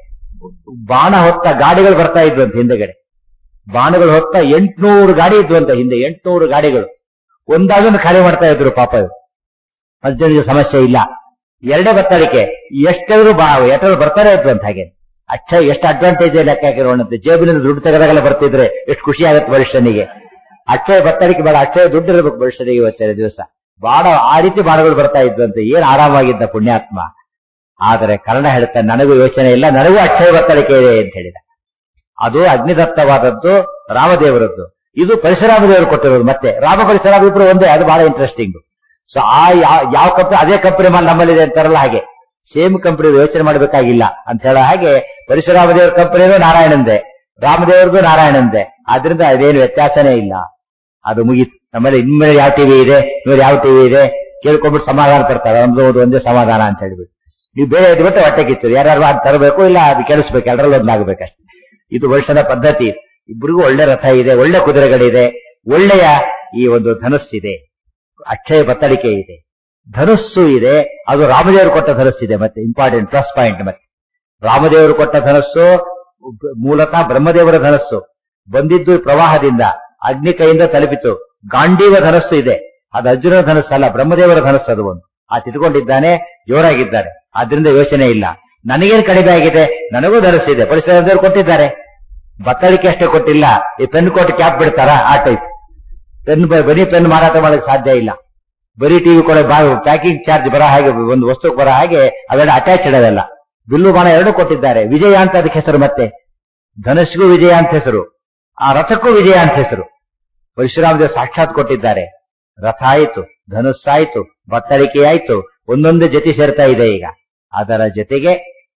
A: ಬಾಣ ಹೊತ್ತ ಗಾಡಿಗಳು ಬರ್ತಾ ಇದ್ವು ಅಂತ ಹಿಂದೆಗಡೆ ಬಾಣಗಳು ಹೊತ್ತ ಎಂಟ್ನೂರು ಗಾಡಿ ಇದ್ವು ಅಂತ ಹಿಂದೆ ಎಂಟ್ನೂರು ಗಾಡಿಗಳು ಒಂದಾಗನ್ನು ಖಾಲಿ ಮಾಡ್ತಾ ಇದ್ರು ಪಾಪ ಅರ್ಜುನಿಗೆ ಸಮಸ್ಯೆ ಇಲ್ಲ ಎರಡೇ ಬತ್ತಳಿಕೆ ಎಷ್ಟಾದ್ರೂ ಬಾ ಎಷ್ಟಾದ್ರೂ ಬರ್ತಾನೆ ಇತ್ತು ಅಂತ ಹಾಗೆ ಅಕ್ಷಯ ಎಷ್ಟು ಅಡ್ವಾಂಟೇಜ್ ಲೆಕ್ಕ ಹಾಕಿರೋಣಂತೆ ಜೇಬಿನಿಂದ ದುಡ್ಡು ತೆಗೆದಾಗಲೇ ಬರ್ತಿದ್ರೆ ಎಷ್ಟು ಖುಷಿ ಆಗುತ್ತೆ ಮನುಷ್ಯನಿಗೆ ಅಕ್ಷಯ ಬತ್ತಳಿಕೆ ಬೇಡ ಅಕ್ಷಯ ದುಡ್ಡು ಇರಬೇಕು ಮನುಷ್ಯನಿಗೆ ಇವತ್ತಿನ ದಿವಸ ಬಾಣ ಆ ರೀತಿ ಬಾಣಗಳು ಬರ್ತಾ ಇದ್ವಂತೆ ಏನ್ ಆರಾಮಾಗಿದ್ದ ಪುಣ್ಯಾತ್ಮ ಆದರೆ ಕರ್ಣ ಹೇಳ್ತಾನೆ ನನಗೂ ಯೋಚನೆ ಇಲ್ಲ ನನಗೂ ಅಕ್ಷಯ ಬತ್ತಳಿಕೆ ಇದೆ ಅಂತ ಹೇಳಿದ ಅದು ಅಗ್ನಿದತ್ತವಾದದ್ದು ರಾಮದೇವರದ್ದು ಇದು ಪರಶುರಾಮದೇವರು ಕೊಟ್ಟಿರೋದು ಮತ್ತೆ ರಾಮ ಪರಶುರಾಮ ಇಬ್ರು ಒಂದೇ ಅದು ಬಹಳ ಇಂಟ್ರೆಸ್ಟಿಂಗ್ ಸೊ ಆ ಯಾವ ಕಂಪನಿ ಅದೇ ಕಂಪನಿ ಮಾಡಿ ನಮ್ಮಲ್ಲಿದೆ ಅಂತಾರಲ್ಲ ಹಾಗೆ ಸೇಮ್ ಕಂಪನಿ ಯೋಚನೆ ಮಾಡಬೇಕಾಗಿಲ್ಲ ಅಂತ ಹೇಳೋ ಹಾಗೆ ಪರಶುರಾಮದೇವರ ಕಂಪನಿನೂ ನಾರಾಯಣಂದೆ ರಾಮದೇವರದು ನಾರಾಯಣಂದೆ ಆದ್ರಿಂದ ಅದೇನು ವ್ಯತ್ಯಾಸನೇ ಇಲ್ಲ ಅದು ಮುಗೀತು ನಮ್ಮಲ್ಲಿ ಇನ್ಮೇಲೆ ಯಾವ ಟಿವಿ ಇದೆ ಇನ್ಮೇಲೆ ಯಾವ ಟಿವಿ ಇದೆ ಕೇಳ್ಕೊಂಡ್ಬಿಟ್ಟು ಸಮಾಧಾನ ತರ್ತಾರೆ ಒಂದು ಒಂದೇ ಸಮಾಧಾನ ಅಂತ ಹೇಳ್ಬಿಟ್ಟು ನೀವು ಬೇರೆ ಇದ್ಬಿಟ್ಟು ಹೊಟ್ಟೆ ಕಿತ್ತು ಯಾರು ಅದು ತರಬೇಕು ಇಲ್ಲ ಅದು ಕೆಡಿಸ್ಬೇಕು ಎಲ್ಲರಲ್ಲಿ ಒಂದಾಗಬೇಕಷ್ಟೆ ಇದು ವರ್ಷದ ಪದ್ಧತಿ ಇಬ್ಬರಿಗೂ ಒಳ್ಳೆ ರಥ ಇದೆ ಒಳ್ಳೆ ಕುದುರೆಗಳಿದೆ ಒಳ್ಳೆಯ ಈ ಒಂದು ಧನುಸ್ಸಿದೆ ಅಕ್ಷಯ ಬತ್ತಳಿಕೆ ಇದೆ ಧನುಸ್ಸು ಇದೆ ಅದು ರಾಮದೇವರು ಕೊಟ್ಟ ಧನುಸ್ಸಿದೆ ಮತ್ತೆ ಇಂಪಾರ್ಟೆಂಟ್ ಪ್ಲಸ್ ಪಾಯಿಂಟ್ ಮತ್ತೆ ರಾಮದೇವರು ಕೊಟ್ಟ ಧನಸ್ಸು ಮೂಲತಃ ಬ್ರಹ್ಮದೇವರ ಧನಸ್ಸು ಬಂದಿದ್ದು ಪ್ರವಾಹದಿಂದ ಅಗ್ನಿ ಕೈಯಿಂದ ತಲುಪಿತು ಗಾಂಡೀವ ಧನಸ್ಸು ಇದೆ ಅದು ಅರ್ಜುನ ಧನಸ್ಸು ಅಲ್ಲ ಬ್ರಹ್ಮದೇವರ ಧನಸ್ಸು ಅದು ಒಂದು ಆ ತಿಟ್ಕೊಂಡಿದ್ದಾನೆ ಜೋರಾಗಿದ್ದಾರೆ ಆದ್ರಿಂದ ಯೋಚನೆ ಇಲ್ಲ ನನಗೇನು ಕಡಿಮೆ ಆಗಿದೆ ನನಗೂ ಧನಸ್ಸಿದೆ ಪರಿಸರದವರು ಕೊಟ್ಟಿದ್ದಾರೆ ಬತ್ತಳಿಕೆ ಅಷ್ಟೇ ಕೊಟ್ಟಿಲ್ಲ ಈ ಪೆನ್ ಕೊಟ್ಟು ಕ್ಯಾಪ್ ಬಿಡ್ತಾರ ಆ ಟೈಪ್ ಪೆನ್ ಬರೀ ಪೆನ್ ಮಾರಾಟ ಮಾಡಕ್ಕೆ ಸಾಧ್ಯ ಇಲ್ಲ ಬರೀ ಟಿವಿ ಕೊಡ ಪ್ಯಾಕಿಂಗ್ ಚಾರ್ಜ್ ಬರೋ ಹಾಗೆ ಒಂದು ವಸ್ತು ಬರೋ ಹಾಗೆ ಅವೆಲ್ಲ ಅಟ್ಯಾಚ್ಡ್ ಅದೆಲ್ಲ ಬಿಲ್ಲು ಬಾಣ ಎರಡು ಕೊಟ್ಟಿದ್ದಾರೆ ವಿಜಯ ಅಂತ ಅದಕ್ಕೆ ಹೆಸರು ಮತ್ತೆ ಧನುಷ್ಗೂ ವಿಜಯ ಅಂತ ಹೆಸರು ಆ ರಥಕ್ಕೂ ವಿಜಯ ಅಂತ ಹೆಸರು ಪರಶುರಾಮದೇವ್ ಸಾಕ್ಷಾತ್ ಕೊಟ್ಟಿದ್ದಾರೆ ರಥ ಆಯಿತು ಧನುಸ್ಸಾಯ್ತು ಬತ್ತಳಿಕೆ ಆಯ್ತು ಒಂದೊಂದು ಜೊತೆ ಸೇರ್ತಾ ಇದೆ ಈಗ ಅದರ ಜೊತೆಗೆ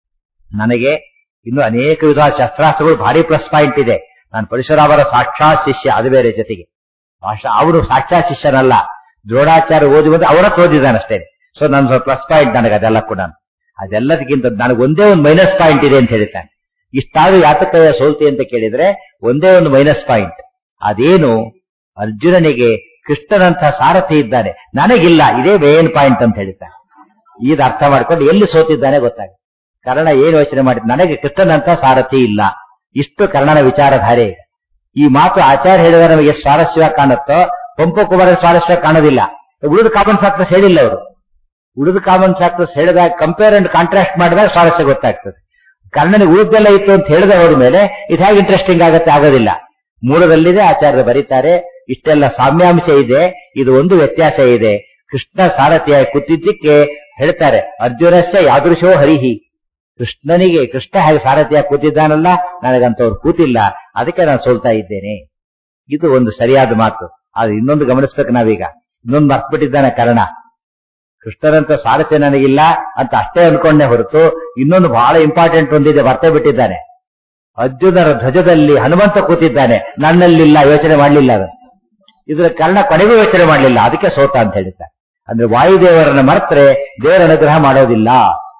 A: ನನಗೆ ಇನ್ನು ಅನೇಕ ವಿಧ ಶಸ್ತ್ರಾಸ್ತ್ರಗಳು ಭಾರಿ ಪ್ಲಸ್ ಪಾಯಿಂಟ್ ಇದೆ ನಾನು ಪರಶುರಾಮರ ಸಾಕ್ಷಾತ್ ಶಿಷ್ಯ ಅದು ಬೇರೆ ಜೊತೆಗೆ ಅವರು ಸಾಕ್ಷಾತ್ ಶಿಷ್ಯನಲ್ಲ ದ್ರೋಣಾಚಾರ್ಯ ಓದಿ ಬಂದು ಅವರ ಓದಿದ್ದಾನಷ್ಟೇ ಸೊ ನನ್ನ ಪ್ಲಸ್ ಪಾಯಿಂಟ್ ನನಗೆ ಅದೆಲ್ಲ ಕೂಡ ಅದೆಲ್ಲದಕ್ಕಿಂತ ನನಗೆ ಒಂದೇ ಒಂದು ಮೈನಸ್ ಪಾಯಿಂಟ್ ಇದೆ ಅಂತ ಹೇಳ್ತಾನೆ ಇಷ್ಟಾದ್ರೂ ಯಾತಕಯ್ಯ ಸೋಲ್ತಿ ಅಂತ ಕೇಳಿದ್ರೆ ಒಂದೇ ಒಂದು ಮೈನಸ್ ಪಾಯಿಂಟ್ ಅದೇನು ಅರ್ಜುನನಿಗೆ ಕೃಷ್ಣನಂತ ಸಾರಥಿ ಇದ್ದಾನೆ ನನಗಿಲ್ಲ ಇದೇ ಮೇನ್ ಪಾಯಿಂಟ್ ಅಂತ ಹೇಳ್ತಾನೆ ಇದು ಅರ್ಥ ಮಾಡ್ಕೊಂಡು ಎಲ್ಲಿ ಸೋತಿದ್ದಾನೆ ಗೊತ್ತಾಗ ಕರ್ಣ ಏನು ಯೋಚನೆ ಮಾಡಿದ್ ನನಗೆ ಕೃಷ್ಣನಂತ ಸಾರಥಿ ಇಲ್ಲ ಇಷ್ಟು ಕರ್ಣನ ವಿಚಾರಧಾರೆ ಈಗ. ಈ ಮಾತು ಆಚಾರ್ಯ ಹೇಳಿದ್ರೆ ನಮಗೆ ಎಷ್ಟು ಸ್ವಾರಸ್ಯವಾಗಿ ಕಾಣುತ್ತೋ ಪಂಪ ಕುಮಾರ ಸ್ವಾರಸ್ಯವಾಗಿ ಕಾಣೋದಿಲ್ಲ ಉಳಿದ ಕಾಮನ್ ಫ್ಯಾಕ್ಟರ್ಸ್ ಹೇಳಿಲ್ಲ ಅವರು ಉಳಿದ ಕಾಮನ್ ಫ್ಯಾಕ್ಟರ್ಸ್ ಹೇಳಿದಾಗ ಕಂಪೇರ್ ಅಂಡ್ ಕಾಂಟ್ರಾಸ್ಟ್ ಮಾಡಿದಾಗ ಸ್ವಾರಸ್ಯ ಗೊತ್ತಾಗ್ತದೆ ಕರ್ಣನಿಗೆ ಉಳಿದೆಲ್ಲ ಇತ್ತು ಅಂತ ಹೇಳಿದ ಹೋದ ಮೇಲೆ ಇದು ಹೇಗೆ ಇಂಟ್ರೆಸ್ಟಿಂಗ್ ಆಗತ್ತೆ ಆಗೋದಿಲ್ಲ ಮೂಲದಲ್ಲಿದೆ ಆಚಾರ್ಯರು ಬರೀತಾರೆ ಇಷ್ಟೆಲ್ಲ ಸಾಮ್ಯಾಂಶ ಇದೆ ಇದು ಒಂದು ವ್ಯತ್ಯಾಸ ಇದೆ ಕೃಷ್ಣ ಸಾರಥಿಯಾಗಿ ಕೂತಿದ್ದಕ್ಕೆ ಹೇಳ್ತಾರೆ ಅರ್ಜುನಸ್ಯ ಯಾದೃಶೋ ಹರಿಹಿ ಕೃಷ್ಣನಿಗೆ ಕೃಷ್ಣ ಹೇಗೆ ಸಾರಥಿಯಾಗಿ ಕೂತಿದ್ದಾನಲ್ಲ ನನಗಂತವ್ರು ಕೂತಿಲ್ಲ ಅದಕ್ಕೆ ನಾನು ಸೋಲ್ತಾ ಇದ್ದೇನೆ ಇದು ಒಂದು ಸರಿಯಾದ ಮಾತು ಅದು ಇನ್ನೊಂದು ಗಮನಿಸ್ಬೇಕು ನಾವೀಗ ಇನ್ನೊಂದು ಮರ್ತ್ಬಿಟ್ಟಿದ್ದಾನೆ ಕರ್ಣ ಕೃಷ್ಣನಂತ ಸಾರಥ್ಯ ನನಗಿಲ್ಲ ಅಂತ ಅಷ್ಟೇ ಅನ್ಕೊಂಡೆ ಹೊರತು ಇನ್ನೊಂದು ಬಹಳ ಇಂಪಾರ್ಟೆಂಟ್ ಒಂದಿದೆ ಮರ್ತೇ ಬಿಟ್ಟಿದ್ದಾನೆ ಅರ್ಜುನರ ಧ್ವಜದಲ್ಲಿ ಹನುಮಂತ ಕೂತಿದ್ದಾನೆ ನನ್ನಲ್ಲಿಲ್ಲ ಯೋಚನೆ ಮಾಡಲಿಲ್ಲ ಅದು ಇದರ ಕರ್ಣ ಕೊನೆಗೂ ಯೋಚನೆ ಮಾಡಲಿಲ್ಲ ಅದಕ್ಕೆ ಸೋತ ಅಂತ ಹೇಳಿದ್ದಾರೆ ಅಂದ್ರೆ ವಾಯುದೇವರನ್ನ ಮರೆತ್ರೆ ದೇವರ ಅನುಗ್ರಹ ಮಾಡೋದಿಲ್ಲ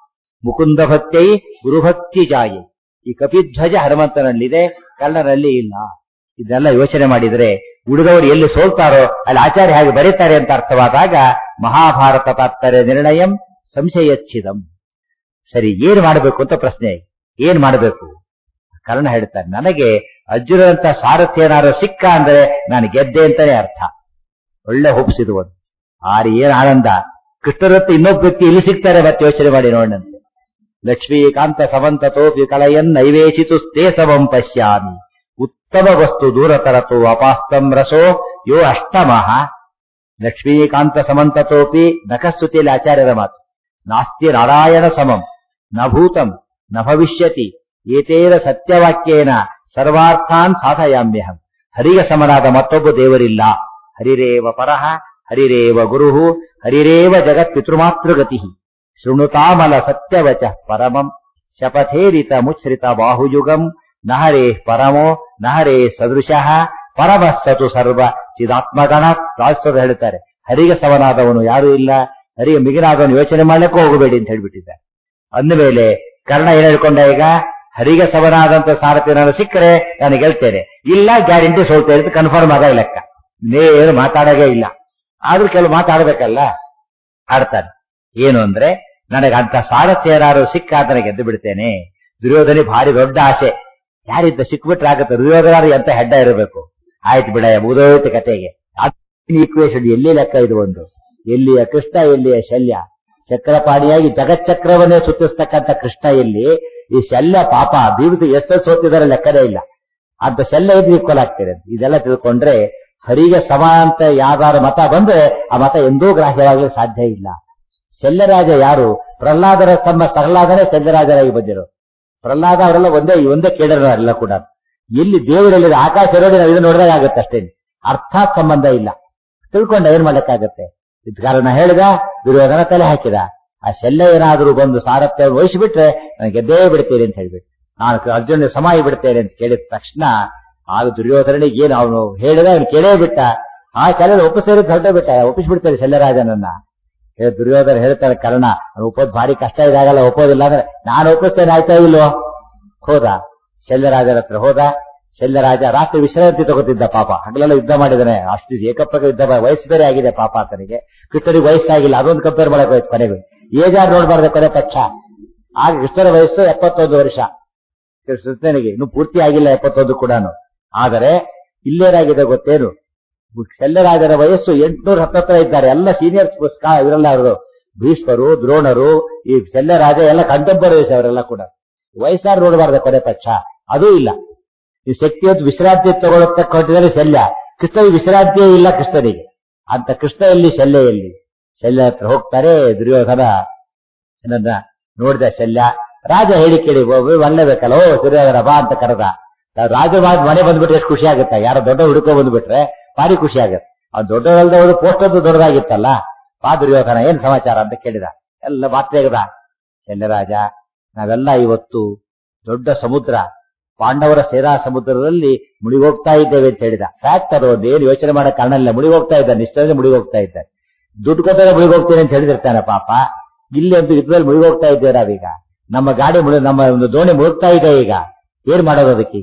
A: ಮುಕುಂದ ಭಕ್ತೈ ಗುರುಭಕ್ತಿ ಜಾಯಿ ಈ ಕಪಿಧ್ವಜ ಹನುಮಂತನಲ್ಲಿದೆ ಕರ್ಣನಲ್ಲಿ ಇಲ್ಲ ಇದೆಲ್ಲ ಯೋಚನೆ ಮಾಡಿದ್ರೆ ಉಳಿದವರು ಎಲ್ಲಿ ಸೋಲ್ತಾರೋ ಅಲ್ಲಿ ಆಚಾರ್ಯ ಹಾಗೆ ಬರೀತಾರೆ ಅಂತ ಅರ್ಥವಾದಾಗ ಮಹಾಭಾರತ ತಾತ್ಪರ್ಯ ನಿರ್ಣಯಂ ಸಂಶಯಚ್ಛಿದಂ ಸರಿ ಏನ್ ಮಾಡಬೇಕು ಅಂತ ಪ್ರಶ್ನೆ ಏನ್ ಮಾಡಬೇಕು ಕರ್ಣ ಹೇಳ್ತಾರೆ ನನಗೆ ಅರ್ಜುನಂತ ಸಾರಥ್ಯ ಏನಾದ್ರು ಸಿಕ್ಕ ಅಂದ್ರೆ ನಾನು ಗೆದ್ದೆ ಅಂತಾನೆ ಅರ್ಥ ಒಳ್ಳೆ ಹೋಪ್ಸಿದು ಒಂದು ಆರಿ ಏನ್ ಆನಂದ ಕೃಷ್ಣರತ್ತು ಇನ್ನೊಬ್ಬ ವ್ಯಕ್ತಿ ಇಲ್ಲಿ ಸಿಗ್ತಾರೆ ಮತ್ತೆ ಯೋಚನೆ ಮಾಡಿ ನೋಡಂತೆ ಲಕ್ಷ್ಮೀಕಾಂತ ಸಮಂತತೋಪಿ ಕಲಯನ್ ನೈವೇಶಿತು ಸ್ಥೇ ಸಮಂ ಪಶ್ಯಾಮಿ ಉತ್ತಮ ವಸ್ತು ದೂರತರತು ಅಪಾಸ್ತಂ ರಸೋ ಯೋ ಅಷ್ಟಮಃ ಲಕ್ಷ್ಮೀಕಾಂತ ಸಮಂತತೋಪಿ ನಖಸ್ತುತಿಯಲ್ಲಿ ಆಚಾರ್ಯರ ಮಾತು ನಾಸ್ತಿ ನಾರಾಯಣ ಸಮಂ ನ ಭೂತಂ ನ ಭವಿಷ್ಯತಿ ಏತೇನ ಸತ್ಯವಾಕ್ಯೇನ ಸರ್ವಾರ್ಥಾನ್ ಸಾಧಯಾಮ್ಯಹಂ ಹರಿಗೆ ಸಮನಾದ ಮತ್ತೊಬ್ಬ ದೇವರಿಲ್ಲ ಹರಿರೇವ ಪರಃ ಹರಿರೇವ ಗುರುಹು ಹರಿರೇವ ಜಗತ್ ಪಿತೃಮಾತೃಗತಿ ಶೃಣುತಾಮಲ ಸತ್ಯವಚ ಪರಮಂ ಶಪಥೇರಿತ ಮುಚ್ಛ್ರಿತ ಬಾಹುಯುಗಂ ನಹರೇ ಪರಮೋ ನಹರೇ ಸದೃಶಃ ಪರಮಸ್ಸತು ಸರ್ವ ಚಿದಾತ್ಮಗಣ ರಾಷ್ಟ್ರದ ಹೇಳ್ತಾರೆ ಹರಿಗೆ ಸಮನಾದವನು ಯಾರೂ ಇಲ್ಲ ಹರಿಗೆ ಮಿಗಿನಾದವನು ಯೋಚನೆ ಮಾಡ್ಲಿಕ್ಕೂ ಹೋಗಬೇಡಿ ಅಂತ ಹೇಳ್ಬಿಟ್ಟಿದ್ದಾರೆ ಅಂದಮೇಲೆ ಕರ್ಣ ಏನ್ ಹೇಳ್ಕೊಂಡ ಈಗ ಹರಿಗೆ ಸಮನಾದಂತ ಸಾರಥಿ ನಾನು ಸಿಕ್ಕರೆ ನಾನು ಗೆಲ್ತೇನೆ ಇಲ್ಲ ಗ್ಯಾರಂಟಿ ಸೋಲ್ತೇನೆ ಅಂತ ಕನ್ಫರ್ಮ್ ಆದ ಲೆಕ್ಕ ಇನ್ನೇನು ಮಾತಾಡೋದೇ ಇಲ್ಲ ಆದ್ರೂ ಕೆಲವು ಮಾತಾಡ್ಬೇಕಲ್ಲ ಆಡ್ತಾನೆ ಏನು ಅಂದ್ರೆ ನನಗೆ ಅಂತ ಸಾರಥ್ಯ ಯಾರು ಸಿಕ್ಕ ಅದನ್ನ ಗೆದ್ದು ಬಿಡ್ತೇನೆ ದುರ್ಯೋಧನೆ ಭಾರಿ ದೊಡ್ಡ ಆಸೆ ಯಾರಿದ್ದ ಸಿಕ್ಬಿಟ್ರೆ ಆಗತ್ತೆ ದುರ್ಯೋಧನ ಎಂತ ಹೆಡ್ಡ ಇರಬೇಕು ಆಯ್ತು ಬಿಡ ಮುಗಿದೋಯ್ತು ಕತೆಗೆ ಈಕ್ವೇಶನ್ ಎಲ್ಲಿ ಲೆಕ್ಕ ಇದು ಒಂದು ಎಲ್ಲಿಯ ಕೃಷ್ಣ ಎಲ್ಲಿಯ ಶಲ್ಯ ಚಕ್ರಪಾಣಿಯಾಗಿ ಜಗಚ್ಚಕ್ರವನ್ನೇ ಸುತ್ತಿಸ್ತಕ್ಕಂಥ ಕೃಷ್ಣ ಎಲ್ಲಿ ಈ ಶಲ್ಯ ಪಾಪ ಬೀವಿತು ಎಷ್ಟು ಸೋತಿದಾರೆ ಲೆಕ್ಕನೇ ಇಲ್ಲ ಅಂತ ಶಲ್ಯ ಇದು ಈಕ್ವಲ್ ಆಗ್ತಿದೆ ಇದೆಲ್ಲ ತಿಳ್ಕೊಂಡ್ರೆ ಹರಿಗೆ ಸಮ ಅಂತ ಯಾವ್ದಾರು ಮತ ಬಂದ್ರೆ ಆ ಮತ ಎಂದೂ ಗ್ರಾಹ್ಯವಾಗಲು ಸಾಧ್ಯ ಇಲ್ಲ ಶಲ್ಯರಾಜ ಯಾರು ಪ್ರಹ್ಲಾದರ ತಮ್ಮ ಪ್ರಹ್ಲಾದನೇ ಶಲ್ಯರಾಜರಾಗಿ ಬಂದಿರೋ ಪ್ರಹ್ಲಾದ ಅವರೆಲ್ಲ ಒಂದೇ ಒಂದೇ ಕೇಳಿರೋರೆಲ್ಲ ಕೂಡ ಎಲ್ಲಿ ದೇವರಲ್ಲಿ ಆಕಾಶ ಇರೋದು ನಾವು ಇದು ನೋಡಿದಾಗ ಆಗುತ್ತೆ ಅಷ್ಟೇ ಅರ್ಥಾತ್ ಸಂಬಂಧ ಇಲ್ಲ ತಿಳ್ಕೊಂಡ ಏನ್ ಮಾಡ್ಲಿಕ್ಕಾಗತ್ತೆ ಇದ್ ಕಾರಣ ಹೇಳಿದ ದುರ್ಯೋಧನ ತಲೆ ಹಾಕಿದ ಆ ಶಲ್ಯ ಏನಾದ್ರೂ ಬಂದು ಸಾರಥ್ಯ ವಹಿಸಿಬಿಟ್ರೆ ನಾನು ಗೆದ್ದೇ ಬಿಡ್ತೇನೆ ಅಂತ ಹೇಳ್ಬಿಟ್ಟು ನಾನು ಅರ್ಜುನ ಸಮಾಯಿ ಬಿಡ್ತೇನೆ ಅಂತ ಕೇಳಿದ ತಕ್ಷಣ ಆಗ ದುರ್ಯೋಧನಿಗೆ ಏನು ಅವನು ಹೇಳಿದ ಅವನು ಕೇಳೇ ಬಿಟ್ಟ ಆ ಶಲ್ಯ ಒಪ್ಪಿಸ್ತೇನೆ ಹೊರಟೇ ಬಿಟ್ಟ ಒಪ್ಪಿಸ್ಬಿಡ್ತಾರೆ ಶಲ್ಯರಾಜನನ್ನ ಹೇ ದುರ್ಯೋಧನ ಹೇಳ್ತಾರೆ ಕರ್ಣ ಅವ್ನು ಒಪ್ಪೋದು ಭಾರಿ ಕಷ್ಟ ಇದಾಗಲ್ಲ ಒಪ್ಪೋದಿಲ್ಲ ಅಂದ್ರೆ ನಾನು ಒಪ್ಪಿಸ್ತೇನೆ ಆಯ್ತಾ ಇಲ್ವೋ ಹೋದ ಶಲ್ಯರಾಜರ ಹತ್ರ ಹೋದ ಶಲ್ಯರಾಜ ರಾತ್ರಿ ವಿಶ್ರಾಂತಿ ತಗೋತಿದ್ದ ಪಾಪ ಹಗಲೆಲ್ಲ ಯುದ್ಧ ಮಾಡಿದಾನೆ ಅಷ್ಟು ಏಕಪ್ರಕ ಯುದ್ಧ ಮಾಡಿ- ವಯಸ್ಸು ಬೇರೆ ಆಗಿದೆ ಪಾಪ ಆತನಿಗೆ ಕೃಷ್ಣನಿಗೆ ವಯಸ್ಸಾಗಿಲ್ಲ ಅದೊಂದು ಕಂಪೇರ್ ಮಾಡಕ್ ಹೋಯ್ತು ಕೊನೆಗೆ ಏಜಾರ್ ನೋಡ್ಬಾರ್ದು ಕೊನೆ ಪಕ್ಷ ಆಗ ಕೃಷ್ಣನ ವಯಸ್ಸು ಎಪ್ಪತ್ತೊಂದು ವರ್ಷ ಕೃಷ್ಣನಿಗೆ ಇನ್ನು ಪೂರ್ತಿ ಆಗಿಲ್ಲ ಎಪ್ಪತ್ತೊಂದು ಕೂಡ ಆದರೆ ಇಲ್ಲೇನಾಗಿದೆ ಗೊತ್ತೇನು ಶಲ್ಯರಾಜರ ವಯಸ್ಸು ಎಂಟುನೂರ ಹತ್ತತ್ರ ಇದ್ದಾರೆ ಎಲ್ಲ ಸೀನಿಯರ್ಸ್ ಇವರೆಲ್ಲ ಅವರು ಭೀಷ್ಮರು ದ್ರೋಣರು ಈ ಶಲ್ಯರಾಜ ಎಲ್ಲ ಕಂಟೆಂಪರರೀಸ್ ಅವರೆಲ್ಲ ಕೂಡ ವಯಸ್ಸಾರು ನೋಡಬಾರ್ದು ಕೊನೆ ಪಕ್ಷ ಅದೂ ಇಲ್ಲ ಈ ಶಕ್ತಿಯೊತ್ತು ವಿಶ್ರಾಂತಿ ತಗೊಳತಕ್ಕ ಹೊಟ್ಟಿದರೆ ಶಲ್ಯ ಕೃಷ್ಣನಿಗೆ ವಿಶ್ರಾಂತಿಯೇ ಇಲ್ಲ ಕೃಷ್ಣನಿಗೆ ಅಂತ ಕೃಷ್ಣ ಎಲ್ಲಿ ಶಲ್ಯ ಎಲ್ಲಿ ಶಲ್ಯ ಹತ್ರ ಹೋಗ್ತಾರೆ ದುರ್ಯೋಧನ ಏನನ್ನ ನೋಡಿದ ಶಲ್ಯ ರಾಜ ಹೇಳಿ ಕೇಳಿ ಒಳ್ಳೆಬೇಕಲ್ಲ ಓ ದುರ್ಯೋಧನ ಬಾ ಅಂತ ಕರೆದ ರಾಜ ಮಾಡ್ ಮನೆ ಬಂದ್ಬಿಟ್ರೆ ಎಷ್ಟು ಖುಷಿ ಆಗುತ್ತೆ ಯಾರೋ ದೊಡ್ಡ ಹುಡುಕೋ ಬಂದ್ಬಿಟ್ರೆ ಭಾರಿ ಖುಷಿ ಆಗುತ್ತೆ ಆ ದೊಡ್ಡದಲ್ದವರು ಪೋಸ್ಟ್ ಒಂದು ದೊಡ್ಡದಾಗಿತ್ತಲ್ಲ ಬಾ ದುರ್ಯೋಧನ ಏನ್ ಸಮಾಚಾರ ಅಂತ ಕೇಳಿದ ಎಲ್ಲ ಮಾತ್ರೆಗದ ಶಲ್ಯರಾಜ ನಾವೆಲ್ಲ ಇವತ್ತು ದೊಡ್ಡ ಸಮುದ್ರ ಪಾಂಡವರ ಸೇರಾ ಸಮುದ್ರದಲ್ಲಿ ಮುಳುಗೋಗ್ತಾ ಇದ್ದೇವೆ ಅಂತ ಹೇಳಿದ ಫ್ಯಾಕ್ಟ್ ಅದು ಅದೇನು ಯೋಚನೆ ಮಾಡೋ ಕಾರಣ ಇಲ್ಲ ಮುಳುಗೋಗ್ತಾ ಇದ್ದ ನಿಷ್ಠದಲ್ಲಿ ಮುಳುಗೋಗ್ತಾ ಇದ್ದ ದುಡ್ಡು ಕೊಟ್ಟರೆ ಮುಳುಗೋಗ್ತೇನೆ ಅಂತ ಹೇಳಿದಿರ್ತಾನೆ ಪಾಪ ಇಲ್ಲಿ ಅಂತೂ ಯುದ್ಧದಲ್ಲಿ ಮುಳುಗೋಗ್ತಾ ಇದ್ದೇವೆ ನಾವೀಗ ನಮ್ಮ ಗಾಡಿ ಮುಳು ನಮ್ಮ ಒಂದು ದೋಣಿ ಮುಳುಗ್ತಾ ಇದೆ ಈಗ ಏನ್ ಮಾಡೋದು ಅದಕ್ಕೀಗ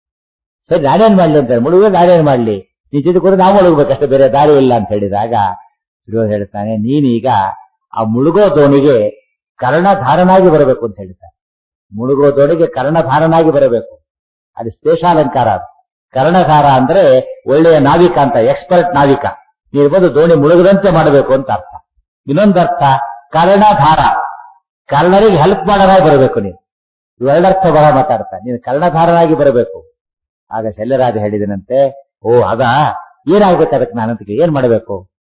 A: ಸರಿ ನಾನೇನ್ ಮಾಡ್ಲಿ ಅಂತಾರೆ ಮುಳುಗ ನಾನೇನ್ ಮಾಡ್ಲಿ ನೀನ್ ಜೊತೆ ಕೂಡ ನಾವು ಮುಳುಗ್ಬೇಕಷ್ಟೇ ಬೇರೆ ದಾರಿ ಇಲ್ಲ ಅಂತ ಹೇಳಿದಾಗ ದುರ್ಯೋಧನ ಹೇಳ್ತಾನೆ ನೀನೀಗ ಆ ಮುಳುಗೋ ದೋಣಿಗೆ ಕರ್ಣಧಾರನಾಗಿ ಬರಬೇಕು ಅಂತ ಹೇಳ್ತಾನೆ ಮುಳುಗೋ ದೋಣಿಗೆ ಕರ್ಣಧಾರನಾಗಿ ಬರಬೇಕು ಅದು ಸ್ಪೇಷಾಲಂಕಾರ ಅದು ಕರ್ಣಧಾರ ಅಂದ್ರೆ ಒಳ್ಳೆಯ ನಾವಿಕ ಅಂತ ಎಕ್ಸ್ಪರ್ಟ್ ನಾವಿಕ ನೀನು ಬಂದು ದೋಣಿ ಮುಳುಗದಂತೆ ಮಾಡಬೇಕು ಅಂತ ಅರ್ಥ ಇನ್ನೊಂದರ್ಥ ಕರ್ಣಧಾರ ಕರ್ಣರಿಗೆ ಹೆಲ್ಪ್ ಮಾಡೋರಾಗಿ ಬರಬೇಕು ನೀನು ಇವೆರಡರ್ಥ ಬಹಳ ಮಾತಾಡ್ತಾ ನೀನು ಕರ್ಣಧಾರನಾಗಿ ಬರಬೇಕು ಆಗ ಶಲ್ಯರಾಜ ಹೇಳಿದನಂತೆ ಓ ಅದ ಏನಾಗ್ಬೇಕು ಅದಕ್ಕೆ ನಾನಂತ ಏನ್ ಮಾಡಬೇಕು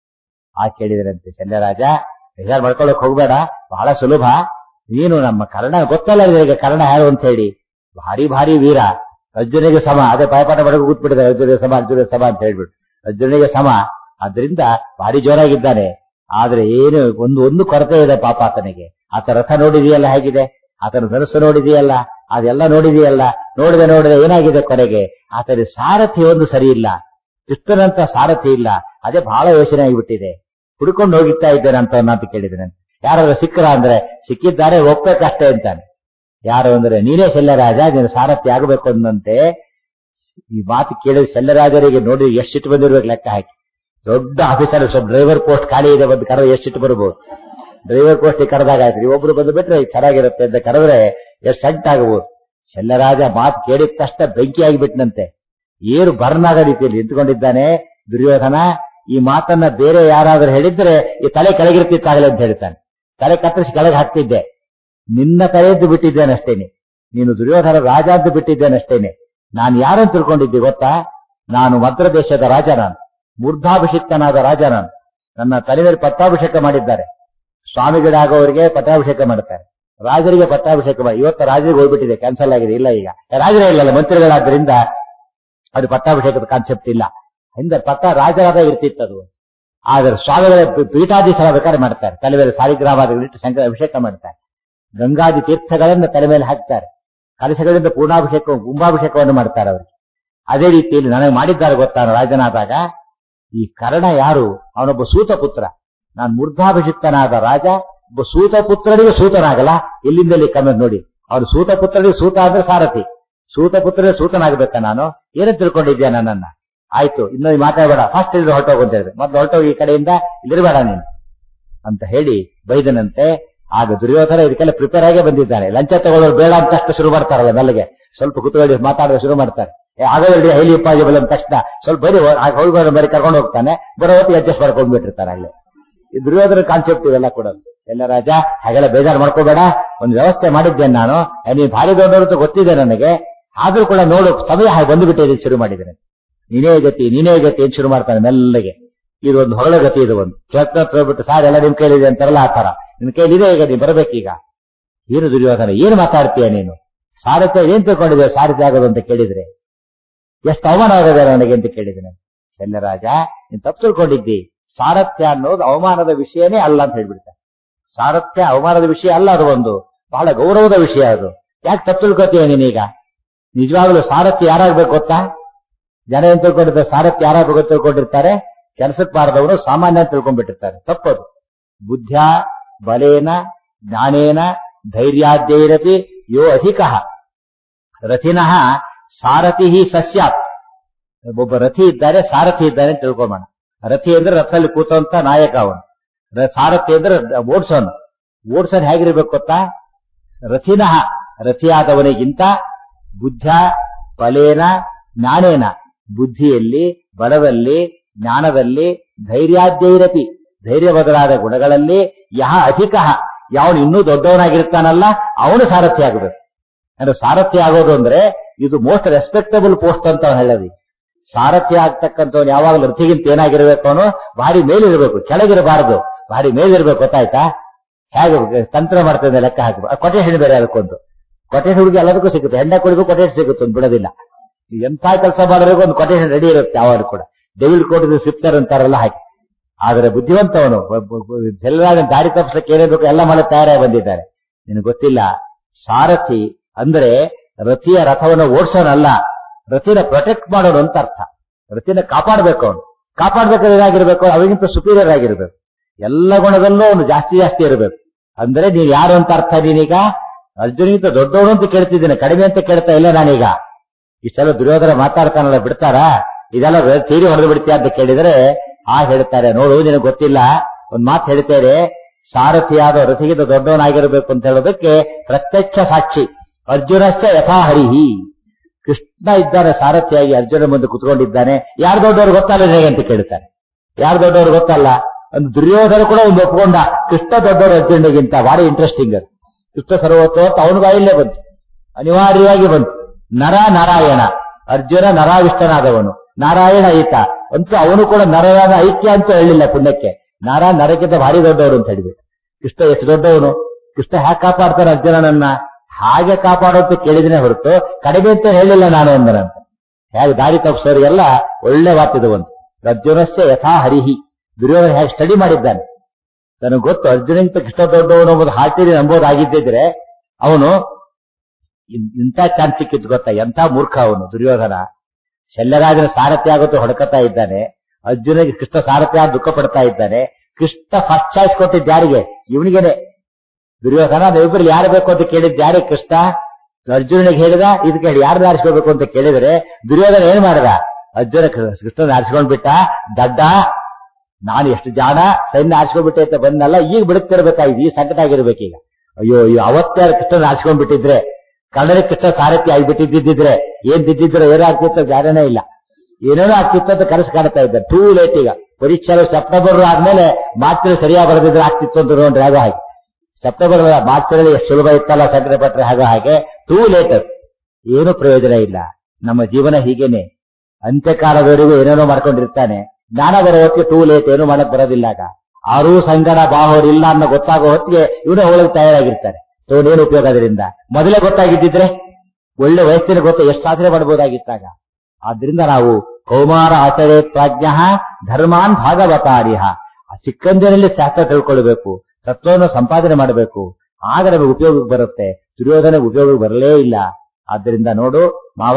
A: ಆ ಕೇಳಿದರಂತೆ ಶಲ್ಯರಾಜ ಬೇಜಾರ್ ಮಾಡ್ಕೊಳ್ಳೋಕ್ ಹೋಗ್ಬೇಡ ಬಹಳ ಸುಲಭ ನೀನು ನಮ್ಮ ಕರ್ಣ ಗೊತ್ತಲ್ಲ ಈಗ ಕರ್ಣ ಯಾರು ಅಂತ ಹೇಳಿ ಭಾರಿ ಭಾರಿ ವೀರ ಅರ್ಜುನಿಗೆ ಸಮ ಅದೇ ಪಾಯಪಾಠ ಮಾಡಕ್ಕೆ ಕೂತ್ಬಿಟ್ಟಿದ್ದಾರೆ ಅರ್ಜುನಿಗೆ ಸಮ ಅರ್ಜುನಿಗೆ ಸಮ ಅಂತ ಹೇಳ್ಬಿಟ್ಟು ಅರ್ಜುನಿಗೆ ಸಮ ಆದ್ರಿಂದ ಭಾರಿ ಜೋರಾಗಿದ್ದಾನೆ ಆದ್ರೆ ಏನು ಒಂದು ಒಂದು ಕೊರತೆ ಇದೆ ಪಾಪ ಆತನಿಗೆ ಆತ ರಥ ನೋಡಿದೆಯಲ್ಲ ಹೇಗಿದೆ ಆತನ ಧನಸ್ಸು ನೋಡಿದೆಯಲ್ಲ ಅದೆಲ್ಲ ನೋಡಿದೆಯಲ್ಲ ನೋಡಿದೆ ನೋಡಿದೆ ಏನಾಗಿದೆ ಕೊನೆಗೆ ಆತನ ಸಾರಥಿ ಒಂದು ಸರಿ ಇಲ್ಲ ಕೃಷ್ಣನಂತ ಸಾರಥಿ ಇಲ್ಲ ಅದೇ ಬಹಳ ಯೋಚನೆ ಆಗಿಬಿಟ್ಟಿದೆ ಹುಡ್ಕೊಂಡು ಹೋಗಿತ್ತಾ ಇದ್ದೇನೆ ಅಂತ ಅಂತ ಕೇಳಿದ್ದೇನೆ ಯಾರಾದ್ರೂ ಸಿಕ್ಕರ ಅಂದ್ರೆ ಸಿಕ್ಕಿದ್ದಾರೆ ಒಪ್ಬೇಕಷ್ಟೇ ಅಂತಾನೆ ಯಾರು ಅಂದ್ರೆ ನೀನೇ ಶಲ್ಯರಾಜ ನೀನು ಸಾರಥಿ ಆಗಬೇಕು ಅಂದಂತೆ ಈ ಮಾತು ಕೇಳಿದ ಶಲ್ಯರಾಜರಿಗೆ ನೋಡಿ ಎಷ್ಟು ಸಿಟ್ಟು ಬಂದಿರ್ಬೇಕು ಲೆಕ್ಕ ಹಾಕಿ ದೊಡ್ಡ ಆಫೀಸರ್ ಸ್ವಲ್ಪ ಡ್ರೈವರ್ ಪೋಸ್ಟ್ ಖಾಲಿ ಇದೆ ಬಂದು ಕರೆದು ಎಷ್ಟು ಸಿಟ್ಟು ಬರ್ಬೋದು ಡ್ರೈವರ್ ಪೋಸ್ಟ್ ಕರೆದಾಗ ಆಯ್ತು ಒಬ್ರು ಬಂದು ಬಿಟ್ರೆ ಚೆನ್ನಾಗಿರುತ್ತೆ ಅಂತ ಕರೆದ್ರೆ ಎಷ್ಟು ಸಂಟ್ ಆಗಬಹುದು ಶಲ್ಯರಾಜ ಮಾತು ಕೇಳಿದ ತಕ್ಷಣ ಬೆಂಕಿ ಆಗಿಬಿಟ್ನಂತೆ ಏರು ಬರ್ನ್ ಆಗೋ ರೀತಿಯಲ್ಲಿ ನಿಂತ್ಕೊಂಡಿದ್ದಾನೆ ದುರ್ಯೋಧನ ಈ ಮಾತನ್ನ ಬೇರೆ ಯಾರಾದ್ರೂ ಹೇಳಿದ್ರೆ ಈ ತಲೆ ಕೆಳಗಿರ್ತಿತ್ತಾಗಲಿ ಅಂತ ಹೇಳ್ತಾನೆ ತಲೆ ಕತ್ತರಿಸಿ ಕೆಳಗೆ ಹಾಕ್ತಿದ್ದೆ ನಿನ್ನ ತಲೆಯದ್ದು ಬಿಟ್ಟಿದ್ದೇನಷ್ಟೇನೆ ನೀನು ದುರ್ಯೋಧನ ರಾಜ ಅಂತ ಬಿಟ್ಟಿದ್ದೇನಷ್ಟೇನೆ ನಾನು ಯಾರನ್ನು ತಿಳ್ಕೊಂಡಿದ್ದೆ ಗೊತ್ತಾ ನಾನು ಮದ್ರ ದೇಶದ ರಾಜ ನಾನು ಮೂರ್ಧಾಭಿಷಿಕ್ತನಾದ ರಾಜ ನಾನು ನನ್ನ ತಲೆ ಮೇಲೆ ಪಟ್ಟಾಭಿಷೇಕ ಮಾಡಿದ್ದಾರೆ ಸ್ವಾಮಿಗಳಾಗೋರಿಗೆ ಪಟ್ಟಾಭಿಷೇಕ ಮಾಡ್ತಾರೆ ರಾಜರಿಗೆ ಪಟ್ಟಾಭಿಷೇಕ ಮಾಡಿ ಇವತ್ತು ರಾಜರಿಗೆ ಹೋಗ್ಬಿಟ್ಟಿದೆ ಕ್ಯಾನ್ಸಲ್ ಆಗಿದೆ ಇಲ್ಲ ಈಗ ರಾಜರೇ ಇಲ್ಲಲ್ಲ ಮಂತ್ರಿಗಳಾದ್ರಿಂದ ಅದು ಪಟ್ಟಾಭಿಷೇಕದ ಕಾನ್ಸೆಪ್ಟ್ ಇಲ್ಲ ಹಿಂದೆ ಪಟ್ಟ ರಾಜರಾದ ಇರ್ತಿತ್ತು ಅದು ಆದ್ರೆ ಸ್ವಾಮಿಗಳ ಪೀಠಾಧೀಶರಾಗಬೇಕಾದ್ರೆ ಮಾಡ್ತಾರೆ ತಲೆ ಮೇಲೆ ಸಾಲಿಗ್ರಾಮಾದಿಗಳಿಟ್ಟು ಶಂಕರ ಅಭಿಷೇಕ ಮಾಡ್ತಾರೆ ಗಂಗಾದಿ ತೀರ್ಥಗಳನ್ನು ತಲೆ ಮೇಲೆ ಹಾಕ್ತಾರೆ ಕಲಶಗಳಿಂದ ಪೂರ್ಣಾಭಿಷೇಕ ಕುಂಭಾಭಿಷೇಕವನ್ನು ಮಾಡ್ತಾರೆ ಅವರಿಗೆ ಅದೇ ರೀತಿಯಲ್ಲಿ ನನಗೆ ಮಾಡಿದ್ದಾರೆ ಗೊತ್ತಾ ರಾಜನಾದಾಗ ಈ ಕರ್ಣ ಯಾರು ಅವನೊಬ್ಬ ಸೂತ ಪುತ್ರ ನಾನು ಮೂರ್ಧಾಭಿಷಿಕ್ತನಾದ ರಾಜ ಒಬ್ಬ ಸೂತ ಪುತ್ರನಿಗೆ ಸೂತನಾಗಲ್ಲ ಎಲ್ಲಿಂದಲ್ಲಿ ಕಮ್ಮಿ ನೋಡಿ ಅವನು ಸೂತ ಪುತ್ರನಿಗೆ ಸೂತ ಅಂದ್ರೆ ಸಾರಥಿ ಸೂತ ಪುತ್ರನಿಗೆ ಸೂತನಾಗಬೇಕಾ ನಾನು ಏನಂತ ತಿಳ್ಕೊಂಡಿದ್ಯಾ ನನ್ನನ್ನ ಆಯ್ತು ಇನ್ನು ಮಾತಾಡಬೇಡ ಫಸ್ಟ್ ಇಲ್ಲಿ ಹೊರಟೋಗು ಅಂತ ಹೇಳಿದ್ರೆ ಮೊದ್ಲು ಹೊರಟೋಗಿ ಈ ಕಡೆಯಿಂದ ಇಲ್ಲಿರಬೇಡ ನೀನು ಅಂತ ಹೇಳಿ ಬೈದನಂತೆ ಆಗ ದುರ್ಯೋಧನ ಇದಕ್ಕೆಲ್ಲ ಪ್ರಿಪೇರ್ ಆಗೇ ಬಂದಿದ್ದಾನೆ ಲಂಚ ತಗೊಳ್ಳೋರು ಬೇಡ ಅಂತ ತಕ್ಷಣ ಶುರು ಮಾಡ್ತಾರಲ್ಲ ಮೆಲ್ಲಗೆ ಸ್ವಲ್ಪ ಕುತ್ಕೊಳ್ಳಿ ಮಾತಾಡೋದು ಶುರು ಮಾಡ್ತಾರೆ ಆಗಲ್ಲ ಹೈಲಿ ಉಪಾಜಿಬಲ್ ಅಂದ ತಕ್ಷಣ ಸ್ವಲ್ಪ ಬರೀ ಹೋಗಿ ಬರೀ ಕರ್ಕೊಂಡು ಹೋಗ್ತಾನೆ ಬರೋ ಹೊತ್ತಿಗೆ ಅಡ್ಜಸ್ಟ್ ಮಾಡ್ಕೊಂಡು ಬಿಟ್ಟಿರ್ತಾರೆ ಅಲ್ಲೇ ಈ ದುರ್ಯೋಧನ ಕಾನ್ಸೆಪ್ಟ್ ಇವೆಲ್ಲ ಕೂಡ ಎಲ್ಲ ರಾಜ ಹಾಗೆಲ್ಲ ಬೇಜಾರು ಮಾಡ್ಕೋಬೇಡ ಒಂದು ವ್ಯವಸ್ಥೆ ಮಾಡಿದ್ದೇನೆ ನಾನು ನೀನು ಭಾರಿ ದೊಡ್ಡವರು ಅಂತ ಗೊತ್ತಿದೆ ನನಗೆ ಆದ್ರೂ ಕೂಡ ನೋಡು ಸಮಯ ಹಾಗೆ ಬಂದುಬಿಟ್ಟಿದೆ ಶುರು ಮಾಡಿದ್ದೇನೆ ನೀನೇ ಗತಿ ನೀನೇ ಗತಿ ಅಂತ ಶುರು ಮಾಡ್ತಾನೆ ಮೆಲ್ಲಗೆ ಇದು ಒಂದು ಹೊಗಳ ಗತಿ ಇದು ಒಂದು ಕೇಳ್ತಾ ಬಿಟ್ಟು ಸಾರ್ ಎಲ್ಲ ನಿಮ್ ಕೈಲಿದೆ ಅಂತಾರಲ್ಲ ಆ ತರ ನಿನ್ ಕೈಲಿದೆ ಈಗ ನೀನ್ ಬರ್ಬೇಕೀಗ ಏನು ದುರ್ಯೋಧನ ಏನು ಮಾತಾಡ್ತೀಯ ನೀನು ಸಾರಥ್ಯ ಏನ್ ತಿಳ್ಕೊಂಡಿದೆ ಸಾರಥ್ಯ ಆಗೋದು ಅಂತ ಕೇಳಿದ್ರೆ ಎಷ್ಟು ಅವಮಾನ ಆಗೋದೆ ನನಗೆ ಅಂತ ಕೇಳಿದ್ದೇನೆ ಶಲ್ಯರಾಜ ನೀನ್ ತಪ್ಪು ತಿಳ್ಕೊಂಡಿದ್ದಿ ಸಾರಥ್ಯ ಅನ್ನೋದು ಅವಮಾನದ ವಿಷಯನೇ ಅಲ್ಲ ಅಂತ ಹೇಳ್ಬಿಡ್ತಾರೆ ಸಾರಥ್ಯ ಅವಮಾನದ ವಿಷಯ ಅಲ್ಲ ಅದು ಒಂದು ಬಹಳ ಗೌರವದ ವಿಷಯ ಅದು ಯಾಕೆ ತಪ್ಪು ತಿಳ್ಕೊತೀಯ ನೀನೀಗ ನಿಜವಾಗ್ಲೂ ಸಾರಥ್ಯ ಯಾರಾಗ್ಬೇಕು ಗೊತ್ತಾ ಜನ ಏನ್ ತಿಳ್ಕೊಂಡಿರ್ತಾರೆ ಸಾರಥ್ಯ ಯಾರಾಗಬೇಕು ತಿಳ್ಕೊಂಡಿರ್ತಾರೆ ಕೆಲಸಕ್ಕೆ ಬಾರದವನು ಸಾಮಾನ್ಯ ಅಂತ ತಿಳ್ಕೊಂಡ್ಬಿಟ್ಟಿರ್ತಾರೆ ತಪ್ಪದು ಬುದ್ಧ ಬಲೇನ ಜ್ಞಾನೇನ ಧೈರ್ಯಾದ್ಯೈರಪಿ ಯೋ ಅಧಿಕ ರಥಿನಃ ಸಾರಥಿ ಸಸ್ಯಾತ್ ಒಬ್ಬ ರಥಿ ಇದ್ದಾರೆ ಸಾರಥಿ ಇದ್ದಾನೆ ಅಂತ ತಿಳ್ಕೊಂಬೋಣ ರಥಿ ಅಂದ್ರೆ ರಥದಲ್ಲಿ ಕೂತಂತ ನಾಯಕ ಅವನು ಸಾರಥಿ ಅಂದ್ರೆ ಓಡ್ಸೋನು ಓಡ್ಸೋನ್ ಹೇಗಿರ್ಬೇಕು ಗೊತ್ತಾ ರಥಿನಃ ರಥಿಯಾದವನಿಗಿಂತ ಬುದ್ಧ ಬಲೇನ ಜ್ಞಾನೇನ ಬುದ್ಧಿಯಲ್ಲಿ ಬಲದಲ್ಲಿ ಜ್ಞಾನದಲ್ಲಿ ಧೈರ್ಯಾದ್ಯೈರಪಿ ಧೈರ್ಯ ಬದಲಾದ ಗುಣಗಳಲ್ಲಿ ಯಹ ಅಧಿಕ ಯಾವನು ಇನ್ನೂ ದೊಡ್ಡವನಾಗಿರ್ತಾನಲ್ಲ ಅವನು ಸಾರಥ್ಯ ಆಗಬೇಕು ಅಂದ್ರೆ ಸಾರಥ್ಯ ಆಗೋದು ಅಂದ್ರೆ ಇದು ಮೋಸ್ಟ್ ರೆಸ್ಪೆಕ್ಟಬಲ್ ಪೋಸ್ಟ್ ಅಂತ ಅವ್ನು ಹೇಳೋದು ಸಾರಥ್ಯ ಆಗ್ತಕ್ಕಂಥವ್ನು ಯಾವಾಗಲೂ ರಥಿಗಿಂತ ಏನಾಗಿರ್ಬೇಕು ಅವನು ಭಾರಿ ಮೇಲಿರಬೇಕು ಕೆಳಗಿರಬಾರದು ಭಾರಿ ಮೇಲಿರ್ಬೇಕು ಗೊತ್ತಾಯ್ತಾ ಹೇಗೆ ತಂತ್ರ ಮಾಡ್ತದೆ ಲೆಕ್ಕ ಹಾಕಿ ಕೊಟೇಶನ್ ಬೇರೆ ಅದಕ್ಕೊಂದು ಕೊಟೇಶನ್ ಹುಡುಗಿ ಎಲ್ಲದಕ್ಕೂ ಸಿಗುತ್ತೆ ಹೆಣ್ಣ ಕುಡಿಗೂ ಕೊಟೇಶನ್ ಸಿಗುತ್ತೆ ಒಂದು ಬಿಡೋದಿಲ್ಲ ಎಂಥ ಕೆಲಸ ಮಾಡೋರಿಗೂ ಒಂದು ಕೊಟೇಶನ್ ರೆಡಿ ಇರುತ್ತೆ ಯಾವಾಗ ಕೂಡ ಡೆವಿಲ್ ಕೋಟ್ ಸಿಪ್ತರ್ ಅಂತಾರಲ್ಲ ಹಾಕಿ ಆದರೆ ಬುದ್ಧಿವಂತವನು ಎಲ್ಲರಾಗ ದಾರಿ ತಪ್ಪಿಸಕ್ಕೆ ಏನೇ ಬೇಕು ಎಲ್ಲ ಮಾಡೋ ತಯಾರಾಗಿ ಬಂದಿದ್ದಾರೆ ನಿನಗೆ ಗೊತ್ತಿಲ್ಲ ಸಾರಥಿ ಅಂದ್ರೆ ರಥಿಯ ರಥವನ್ನು ಓಡಿಸೋನಲ್ಲ ರಥಿನ ಪ್ರೊಟೆಕ್ಟ್ ಮಾಡೋನು ಅಂತ ಅರ್ಥ ರಥಿನ ಕಾಪಾಡಬೇಕು ಅವನು ಕಾಪಾಡ್ಬೇಕಾದ್ರೆ ಏನಾಗಿರ್ಬೇಕು ಅವಾಗಿಂತ ಸುಪೀರಿಯರ್ ಆಗಿರ್ಬೇಕು ಎಲ್ಲ ಗುಣದಲ್ಲೂ ಅವನು ಜಾಸ್ತಿ ಜಾಸ್ತಿ ಇರಬೇಕು ಅಂದ್ರೆ ನೀನ್ ಯಾರು ಅಂತ ಅರ್ಥ ನೀನೀಗ ಅರ್ಜುನಿಗಿಂತ ದೊಡ್ಡವನು ಅಂತ ಕೇಳ್ತಿದ್ದೇನೆ ಕಡಿಮೆ ಅಂತ ಕೇಳ್ತಾ ಇಲ್ಲ ನಾನೀಗ ಇಷ್ಟೆಲ್ಲ ದುರ್ಯೋಧನ ಮಾತಾಡ್ತಾನಲ್ಲ ಬಿಡ್ತಾರಾ ಇದೆಲ್ಲ ತೀರಿ ಹೊಡೆದು ಬಿಡ್ತೀಯ ಅಂತ ಕೇಳಿದ್ರೆ ಆ ಹೇಳ್ತಾರೆ ನೋಡು ನಿನಗೆ ಗೊತ್ತಿಲ್ಲ ಒಂದ್ ಮಾತು ಹೇಳ್ತೇನೆ ಸಾರಥಿಯಾದ ರಥಿಗಿಂತ ದೊಡ್ಡವನಾಗಿರಬೇಕು ಅಂತ ಹೇಳೋದಕ್ಕೆ ಪ್ರತ್ಯಕ್ಷ ಸಾಕ್ಷಿ ಅರ್ಜುನಶ್ಚ ಯಥಾಹರಿಹಿ ಕೃಷ್ಣ ಇದ್ದಾನೆ ಸಾರಥಿಯಾಗಿ ಅರ್ಜುನ ಮುಂದೆ ಕುತ್ಕೊಂಡಿದ್ದಾನೆ ಯಾರು ದೊಡ್ಡವರು ಗೊತ್ತಲ್ಲ ಹೇಗೆ ಅಂತ ಕೇಳ್ತಾರೆ ಯಾರು ದೊಡ್ಡವರು ಗೊತ್ತಲ್ಲ ಒಂದು ದುರ್ಯೋಧನ ಕೂಡ ಒಂದು ಒಪ್ಕೊಂಡ ಕೃಷ್ಣ ದೊಡ್ಡವರು ಅರ್ಜುನಿಗಿಂತ ಭಾರಿ ಇಂಟ್ರೆಸ್ಟಿಂಗ್ ಅದು ಕೃಷ್ಣ ಸರ್ವೋತ್ತಮ ಅವನ ಬಾಯಿಲ್ಲೇ ಬಂತು ಅನಿವಾರ್ಯವಾಗಿ ಬಂತು ನರ ನಾರಾಯಣ ಅರ್ಜುನ ನರಾವಿಷ್ಟನಾದವನು ನಾರಾಯಣ ಈತ ಅಂತೂ ಅವನು ಕೂಡ ನರರಾದ ಐಕ್ಯ ಅಂತ ಹೇಳಿಲ್ಲ ಪುಣ್ಯಕ್ಕೆ ನರ ನರಕ್ಕಿಂತ ಭಾರಿ ದೊಡ್ಡವರು ಅಂತ ಹೇಳಿಬಿಟ್ಟು ಕೃಷ್ಣ ಎಷ್ಟು ದೊಡ್ಡವನು ಕೃಷ್ಣ ಹ್ಯಾಕ್ ಕಾಪಾಡ್ತಾನೆ ಅರ್ಜುನನನ್ನ ಹಾಗೆ ಕಾಪಾಡೋದು ಕೇಳಿದ್ರೆ ಹೊರತು ಕಡಿಮೆ ಅಂತ ಹೇಳಿಲ್ಲ ನಾನು ಅಂದನಂತ ಹೇಗೆ ದಾರಿ ತಪ್ಪಿಸೋರು ಎಲ್ಲ ಒಳ್ಳೆ ಮಾತಿದವಂತ ಅರ್ಜುನಶ್ಚ ಯಥಾ ಹರಿಹಿ ದುರ್ಯೋಧನ ಹೇಗೆ ಸ್ಟಡಿ ಮಾಡಿದ್ದಾನೆ ನನಗೆ ಗೊತ್ತು ಅರ್ಜುನಿಗಿಂತ ಕೃಷ್ಣ ದೊಡ್ಡವನು ಎಂಬುದು ಹಾಟಿರಿ ನಂಬೋದಾಗಿದ್ದಿದ್ರೆ ಅವನು ಇನ್- ಇಂಥ ಚಾನ್ಸ್ ಸಿಕ್ಕಿತ್ತು ಗೊತ್ತಾ ಎಂಥ ಮೂರ್ಖ ಅವನು ದುರ್ಯೋಧನ ಶಲ್ಯರಾಜನ ಸಾರಥಿ ಆಗುತ್ತೆ ಹೊಡ್ಕತಾ ಇದ್ದಾನೆ ಅರ್ಜುನಿಗೆ ಕೃಷ್ಣ ಸಾರಥಿ ಆಗಿ ದುಃಖ ಪಡ್ತಾ ಇದ್ದಾನೆ ಕೃಷ್ಣ ಫಸ್ಟ್ ಚಾಯ್ಸ್ ಕೊಟ್ಟಿದ್ದು ಯಾರಿಗೆ ಇವನಿಗೇನೆ ದುರ್ಯೋಧನ ಇಬ್ಬರಲ್ಲಿ ಯಾರು ಬೇಕು ಅಂತ ಕೇಳಿದ್ದು ಯಾರಿಗೆ ಕೃಷ್ಣ ಅರ್ಜುನನಿಗೆ ಹೇಳಿದ ಇದಕ್ಕೆ ಹೇಳಿ ಯಾರನ್ನ ಆರಿಸ್ಕೋಬೇಕು ಅಂತ ಕೇಳಿದ್ರೆ ದುರ್ಯೋಧನ ಏನ್ ಮಾಡಿದ ಅರ್ಜುನ ಕೃಷ್ಣನ ಆರಿಸ್ಕೊಂಡ್ ಬಿಟ್ಟ ದಡ್ಡ ನಾನು ಎಷ್ಟು ಜಾಣ ಸೈನ್ಯ ಆರಿಸ್ಕೊಂಡ್ಬಿಟ್ಟೆ ಅಂತ ಬಂದಲ್ಲ ಈಗ ಬಿಡುತ್ತಿರ್ಬೇಕಾಗಿದೆ ಈ ಸಂಕಟ ಆಗಿರ್ಬೇಕೀಗ ಅಯ್ಯೋ ಅಯ್ಯೋ ಅವತ್ತೇ ಕೃಷ್ಣನ ಆರಿಸ್ಕೊಂಡ್ಬಿಟ್ಟಿದ್ರೆ ಕನ್ನಡ ಕೃಷ್ಣ ಸಾರಥಿ ಆಗಿಬಿಟ್ಟಿದ್ದಿದ್ರೆ ಏನ್ ಬಿದ್ದಿದ್ರು ಏನಾಗ್ತಿತ್ತು ಜ್ಞಾನನೇ ಇಲ್ಲ ಏನೇನೋ ಆಗ್ತಿತ್ತು ಅಂತ ಕನಸು ಕಾಣ್ತಾ ಇದ್ದಾರೆ ಟೂ ಲೇಟ್ ಈಗ ಪರೀಕ್ಷೆ ಸೆಪ್ಟೆಂಬರ್ ಆದ್ಮೇಲೆ ಮಾತ್ರ ಸರಿಯಾಗಿ ಬರೆದಿದ್ರೆ ಆಗ್ತಿತ್ತು ಅಂತ ನೋಡ್ರಿ ಹಾಗೆ ಹಾಗೆ ಸೆಪ್ಟೆಂಬರ್ ಮಾರ್ಚ್ನಲ್ಲಿ ಎಷ್ಟು ಸುಲಭ ಇತ್ತಲ್ಲ ಸಂಕಟ ಪಟ್ರೆ ಹಾಗೆ ಹಾಗೆ ಟೂ ಲೇಟ್ ಏನು ಪ್ರಯೋಜನ ಇಲ್ಲ ನಮ್ಮ ಜೀವನ ಹೀಗೇನೆ ಅಂತ್ಯಕಾಲದವರೆಗೂ ಏನೇನೋ ಮಾಡ್ಕೊಂಡಿರ್ತಾನೆ ಜ್ಞಾನ ಬರೋ ಹೊತ್ತಿಗೆ ಟೂ ಲೇಟ್ ಏನು ಮಾಡಕ್ ಬರೋದಿಲ್ಲ ಆಗ ಆರೂ ಸಂಗಡ ಬಾಹೋರ್ ಇಲ್ಲ ಅನ್ನೋ ಗೊತ್ತಾಗೋ ಹೊತ್ತಿಗೆ ಇವನೇ ಹೋಗಕ್ಕೆ ತಯಾರಾಗಿರ್ತಾರೆ ಏನು ಉಪಯೋಗ ಅದರಿಂದ ಮೊದಲೇ ಗೊತ್ತಾಗಿದ್ದಿದ್ರೆ ಒಳ್ಳೆ ವಯಸ್ಸಿನ ಗೊತ್ತ ಎಷ್ಟು ಸಾಧನೆ ಮಾಡಬಹುದಾಗಿತ್ತಾಗ ಆದ್ರಿಂದ ನಾವು ಕೌಮಾರ ಆಚರೇ ಪ್ರಾಜ್ಞ ಧರ್ಮಾನ್ ಭಾಗವತಾರಿಹ ಆ ಚಿಕ್ಕಂದಿನಲ್ಲಿ ಶಾಸ್ತ್ರ ತಿಳ್ಕೊಳ್ಬೇಕು ತತ್ವವನ್ನು ಸಂಪಾದನೆ ಮಾಡಬೇಕು ಆಗ ನಮಗೆ ಉಪಯೋಗಕ್ಕೆ ಬರುತ್ತೆ ದುರ್ಯೋಧನ ಉಪಯೋಗಕ್ಕೆ ಬರಲೇ ಇಲ್ಲ ಆದ್ದರಿಂದ ನೋಡು ಮಾವ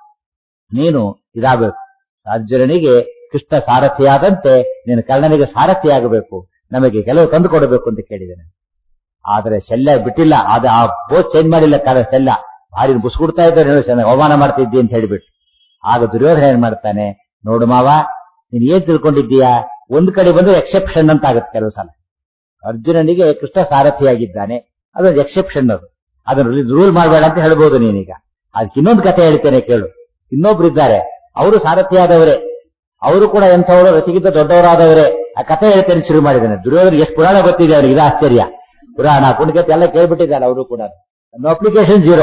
A: ನೀನು ಇದಾಗಬೇಕು ಅರ್ಜುನನಿಗೆ ಕೃಷ್ಣ ಸಾರಥಿಯಾದಂತೆ ನೀನು ಕರ್ಣನಿಗೆ ಸಾರಥಿಯಾಗಬೇಕು ನಮಗೆ ಕೆಲವು ತಂದು ಕೊಡಬೇಕು ಅಂತ ಕೇಳಿದ್ದೇನೆ ಆದರೆ ಶಲ್ಯ ಬಿಟ್ಟಿಲ್ಲ ಆದ ಆ ಬೋಟ್ ಚೇಂಜ್ ಮಾಡಿಲ್ಲ ಕಾಲ ಶಲ್ಯ ಭಾರಿ ಬುಸ್ಕುಡ್ತಾ ಇದ್ದಾರೆ ಹೇಳು ಚೆನ್ನಾಗಿ ಅವಮಾನ ಮಾಡ್ತಿದ್ದಿ ಅಂತ ಹೇಳಿಬಿಟ್ಟು ಆಗ ದುರ್ಯೋಧನ ಏನ್ ಮಾಡ್ತಾನೆ ನೋಡು ಮಾವ ನೀನ್ ಏನ್ ತಿಳ್ಕೊಂಡಿದ್ದೀಯಾ ಒಂದ್ ಕಡೆ ಬಂದು ಎಕ್ಸೆಪ್ಷನ್ ಅಂತ ಆಗುತ್ತೆ ಕೆಲವು ಸಲ ಅರ್ಜುನನಿಗೆ ಕೃಷ್ಣ ಸಾರಥಿಯಾಗಿದ್ದಾನೆ ಅದೊಂದು ಎಕ್ಸೆಪ್ಷನ್ ಅದು ಅದನ್ನು ರೂಲ್ ಮಾಡಬೇಡ ಅಂತ ಹೇಳ್ಬೋದು ನೀನೀಗ ಅದಕ್ಕೆ ಇನ್ನೊಂದು ಕಥೆ ಹೇಳ್ತೇನೆ ಕೇಳು ಇನ್ನೊಬ್ರು ಇದ್ದಾರೆ ಅವರು ಸಾರಥಿಯಾದವರೇ ಅವರು ಕೂಡ ಎಂಥವರು ರಥಿಗಿಂತ ದೊಡ್ಡವರಾದವರೇ ಆ ಕಥೆ ಹೇಳ್ತೇನೆ ಶುರು ಮಾಡಿದ್ದಾನೆ ದುರ್ಯೋಧನ ಎಷ್ಟು ಪುರಾಣ ಗೊತ್ತಿದೆ ಅವ್ರಿಗೆ ಇದು ಆಶ್ಚರ್ಯ ಪುರಾಣ ಪುಣ್ಯಕತೆ ಎಲ್ಲ ಕೇಳ್ಬಿಟ್ಟಿದ್ದಾರೆ ಅವರು ಕೂಡ ಅಪ್ಲಿಕೇಶನ್ ಜೀರೋ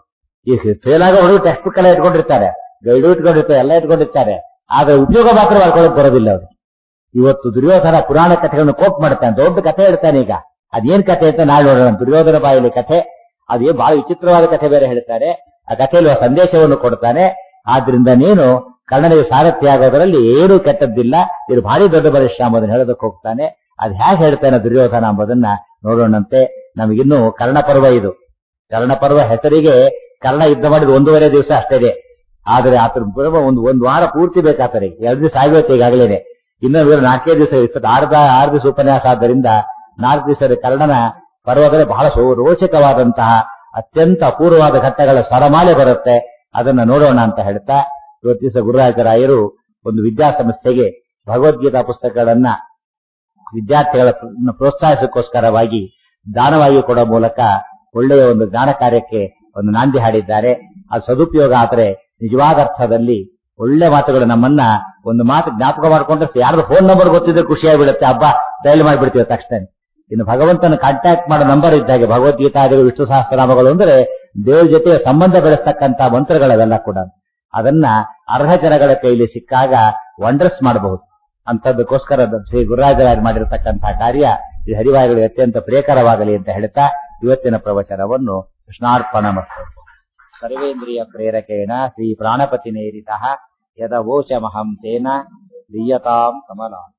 A: ಈ ಫೇಲ್ ಆಗೋ ಹುಡುಗ ಟೆಕ್ಸ್ಟ್ ಬುಕ್ ಎಲ್ಲ ಇಟ್ಕೊಂಡಿರ್ತಾರೆ ಗೈಡು ಇಟ್ಕೊಂಡಿರ್ತಾರೆ ಎಲ್ಲ ಇಟ್ಕೊಂಡಿರ್ತಾರೆ ಆದ್ರೆ ಉದ್ಯೋಗ ಮಾತ್ರ ಮಾಡ್ಕೊಳಕ್ ಬರೋದಿಲ್ಲ ಅವರು ಇವತ್ತು ದುರ್ಯೋಧನ ಪುರಾಣ ಕಥೆಗಳನ್ನು ಕೋಟ್ ಮಾಡ್ತಾನೆ ದೊಡ್ಡ ಕಥೆ ಹೇಳ್ತಾನೆ ಈಗ ಅದೇನ್ ಕಥೆ ಅಂತ ನಾಳೆ ನೋಡೋಣ ದುರ್ಯೋಧನ ಬಾಯಲ್ಲಿ ಕಥೆ ಅದೇ ಬಹಳ ವಿಚಿತ್ರವಾದ ಕಥೆ ಬೇರೆ ಹೇಳ್ತಾರೆ ಆ ಕಥೆಯಲ್ಲಿ ಆ ಸಂದೇಶವನ್ನು ಕೊಡ್ತಾನೆ ಆದ್ರಿಂದ ನೀನು ಕರ್ಣನಿಗೆ ಸಾರಥ್ಯ ಆಗೋದರಲ್ಲಿ ಏನೂ ಕೆಟ್ಟದ್ದಿಲ್ಲ ಇದು ಭಾರಿ ದೊಡ್ಡ ಪರಿಶ್ರಮ ಅದನ್ನು ಹೇಳೋದಕ್ಕೆ ಹೋಗ್ತಾನೆ ಅದ್ ಹೇಗೆ ಹೇಳ್ತಾನೆ ದುರ್ಯೋಧನ ಎಂಬುದನ್ನ ನೋಡೋಣಂತೆ ನಮಗಿನ್ನೂ ಕರ್ಣಪರ್ವ ಇದು ಕರ್ಣಪರ್ವ ಹೆಸರಿಗೆ ಕರ್ಣ ಯುದ್ಧ ಮಾಡಿದ ಒಂದೂವರೆ ದಿವಸ ಅಷ್ಟೇ ಇದೆ ಆದ್ರೆ ಆತರ ಪರ್ವ ಒಂದು ಒಂದು ವಾರ ಪೂರ್ತಿ ಬೇಕಾತರಿಗೆ ಎರಡು ದಿವಸ ಆಗಿರುತ್ತೆ ಈಗಾಗಲೇ ಇನ್ನು ಇವರು ನಾಲ್ಕೇ ದಿವಸ ಇಪ್ಪತ್ತು ಆರು ಆರು ದಿವಸ ಉಪನ್ಯಾಸ ಆದ್ದರಿಂದ ನಾಲ್ಕು ದಿವಸದ ಕರ್ಣನ ಪರ್ವದಲ್ಲಿ ಬಹಳ ಸೋ- ರೋಚಕವಾದಂತಹ ಅತ್ಯಂತ ಅಪೂರ್ವವಾದ ಘಟ್ಟಗಳ ಸರಮಾಲೆ ಬರುತ್ತೆ ಅದನ್ನ ನೋಡೋಣ ಅಂತ ಹೇಳ್ತಾ ಇವತ್ತು ದಿವಸ ಗುರುರಾಜರಾಯರು ಒಂದು ವಿದ್ಯಾಸಂಸ್ಥೆಗೆ ಭಗವದ್ಗೀತಾ ಪುಸ್ತಕಗಳನ್ನ ವಿದ್ಯಾರ್ಥಿಗಳ ಪ್ರೋತ್ಸಾಹಿಸಕ್ಕೋಸ್ಕರವಾಗಿ ದಾನವಾಗಿ ಕೊಡೋ ಮೂಲಕ ಒಳ್ಳೆಯ ಒಂದು ಜ್ಞಾನ ಕಾರ್ಯಕ್ಕೆ ಒಂದು ನಾಂದಿ ಹಾಡಿದ್ದಾರೆ ಅದು ಸದುಪಯೋಗ ಆದರೆ ನಿಜವಾದ ಅರ್ಥದಲ್ಲಿ ಒಳ್ಳೆ ಮಾತುಗಳು ನಮ್ಮನ್ನ ಒಂದು ಮಾತು ಜ್ಞಾಪಕ ಮಾಡ್ಕೊಂಡ್ರೆ ಯಾರ್ದು ಫೋನ್ ನಂಬರ್ ಗೊತ್ತಿದ್ರೆ ಖುಷಿಯಾಗ್ಬಿಡುತ್ತೆ ಹಬ್ಬ ಡೈಲ್ ಮಾಡ್ಬಿಡ್ತೀವಿ ತಕ್ಷಣ ಇನ್ನು ಭಗವಂತನ ಕಾಂಟ್ಯಾಕ್ಟ್ ಮಾಡೋ ನಂಬರ್ ಇದ್ದಾಗೆ ಭಗವದ್ಗೀತಾದಿಗಳು ವಿಷ್ಣು ಸಹಸ್ರನಾಮಗಳು ಅಂದ್ರೆ ದೇವ್ರ ಜೊತೆ ಸಂಬಂಧ ಬೆಳೆಸ್ತಕ್ಕಂತ ಮಂತ್ರಗಳವೆಲ್ಲ ಕೂಡ ಅದನ್ನ ಅರ್ಹ ಜನಗಳ ಕೈಲಿ ಸಿಕ್ಕಾಗ ವಂಡರ್ಸ್ ಮಾಡಬಹುದು ಅಂತದಕ್ಕೋಸ್ಕರ ಶ್ರೀ ಗುರುರಾಜರಾಜ್ ಮಾಡಿರತಕ್ಕಂತಹ ಕಾರ್ಯ ಈ ಹರಿವಾಯುಗಳಿಗೆ ಅತ್ಯಂತ ಪ್ರಿಯಕರವಾಗಲಿ ಅಂತ ಹೇಳ್ತಾ ಇವತ್ತಿನ ಪ್ರವಚನವನ್ನು ಕೃಷ್ಣಾರ್ಪಣ ಮತ್ತು ಸರ್ವೇಂದ್ರಿಯ ಪ್ರೇರಕೇಣ ಶ್ರೀ ಪ್ರಾಣಪತಿ ನೇರಿತ ಯದವೋಚಮಹಂ ತೇನ ದೀಯತಾಂ ಕಮಲ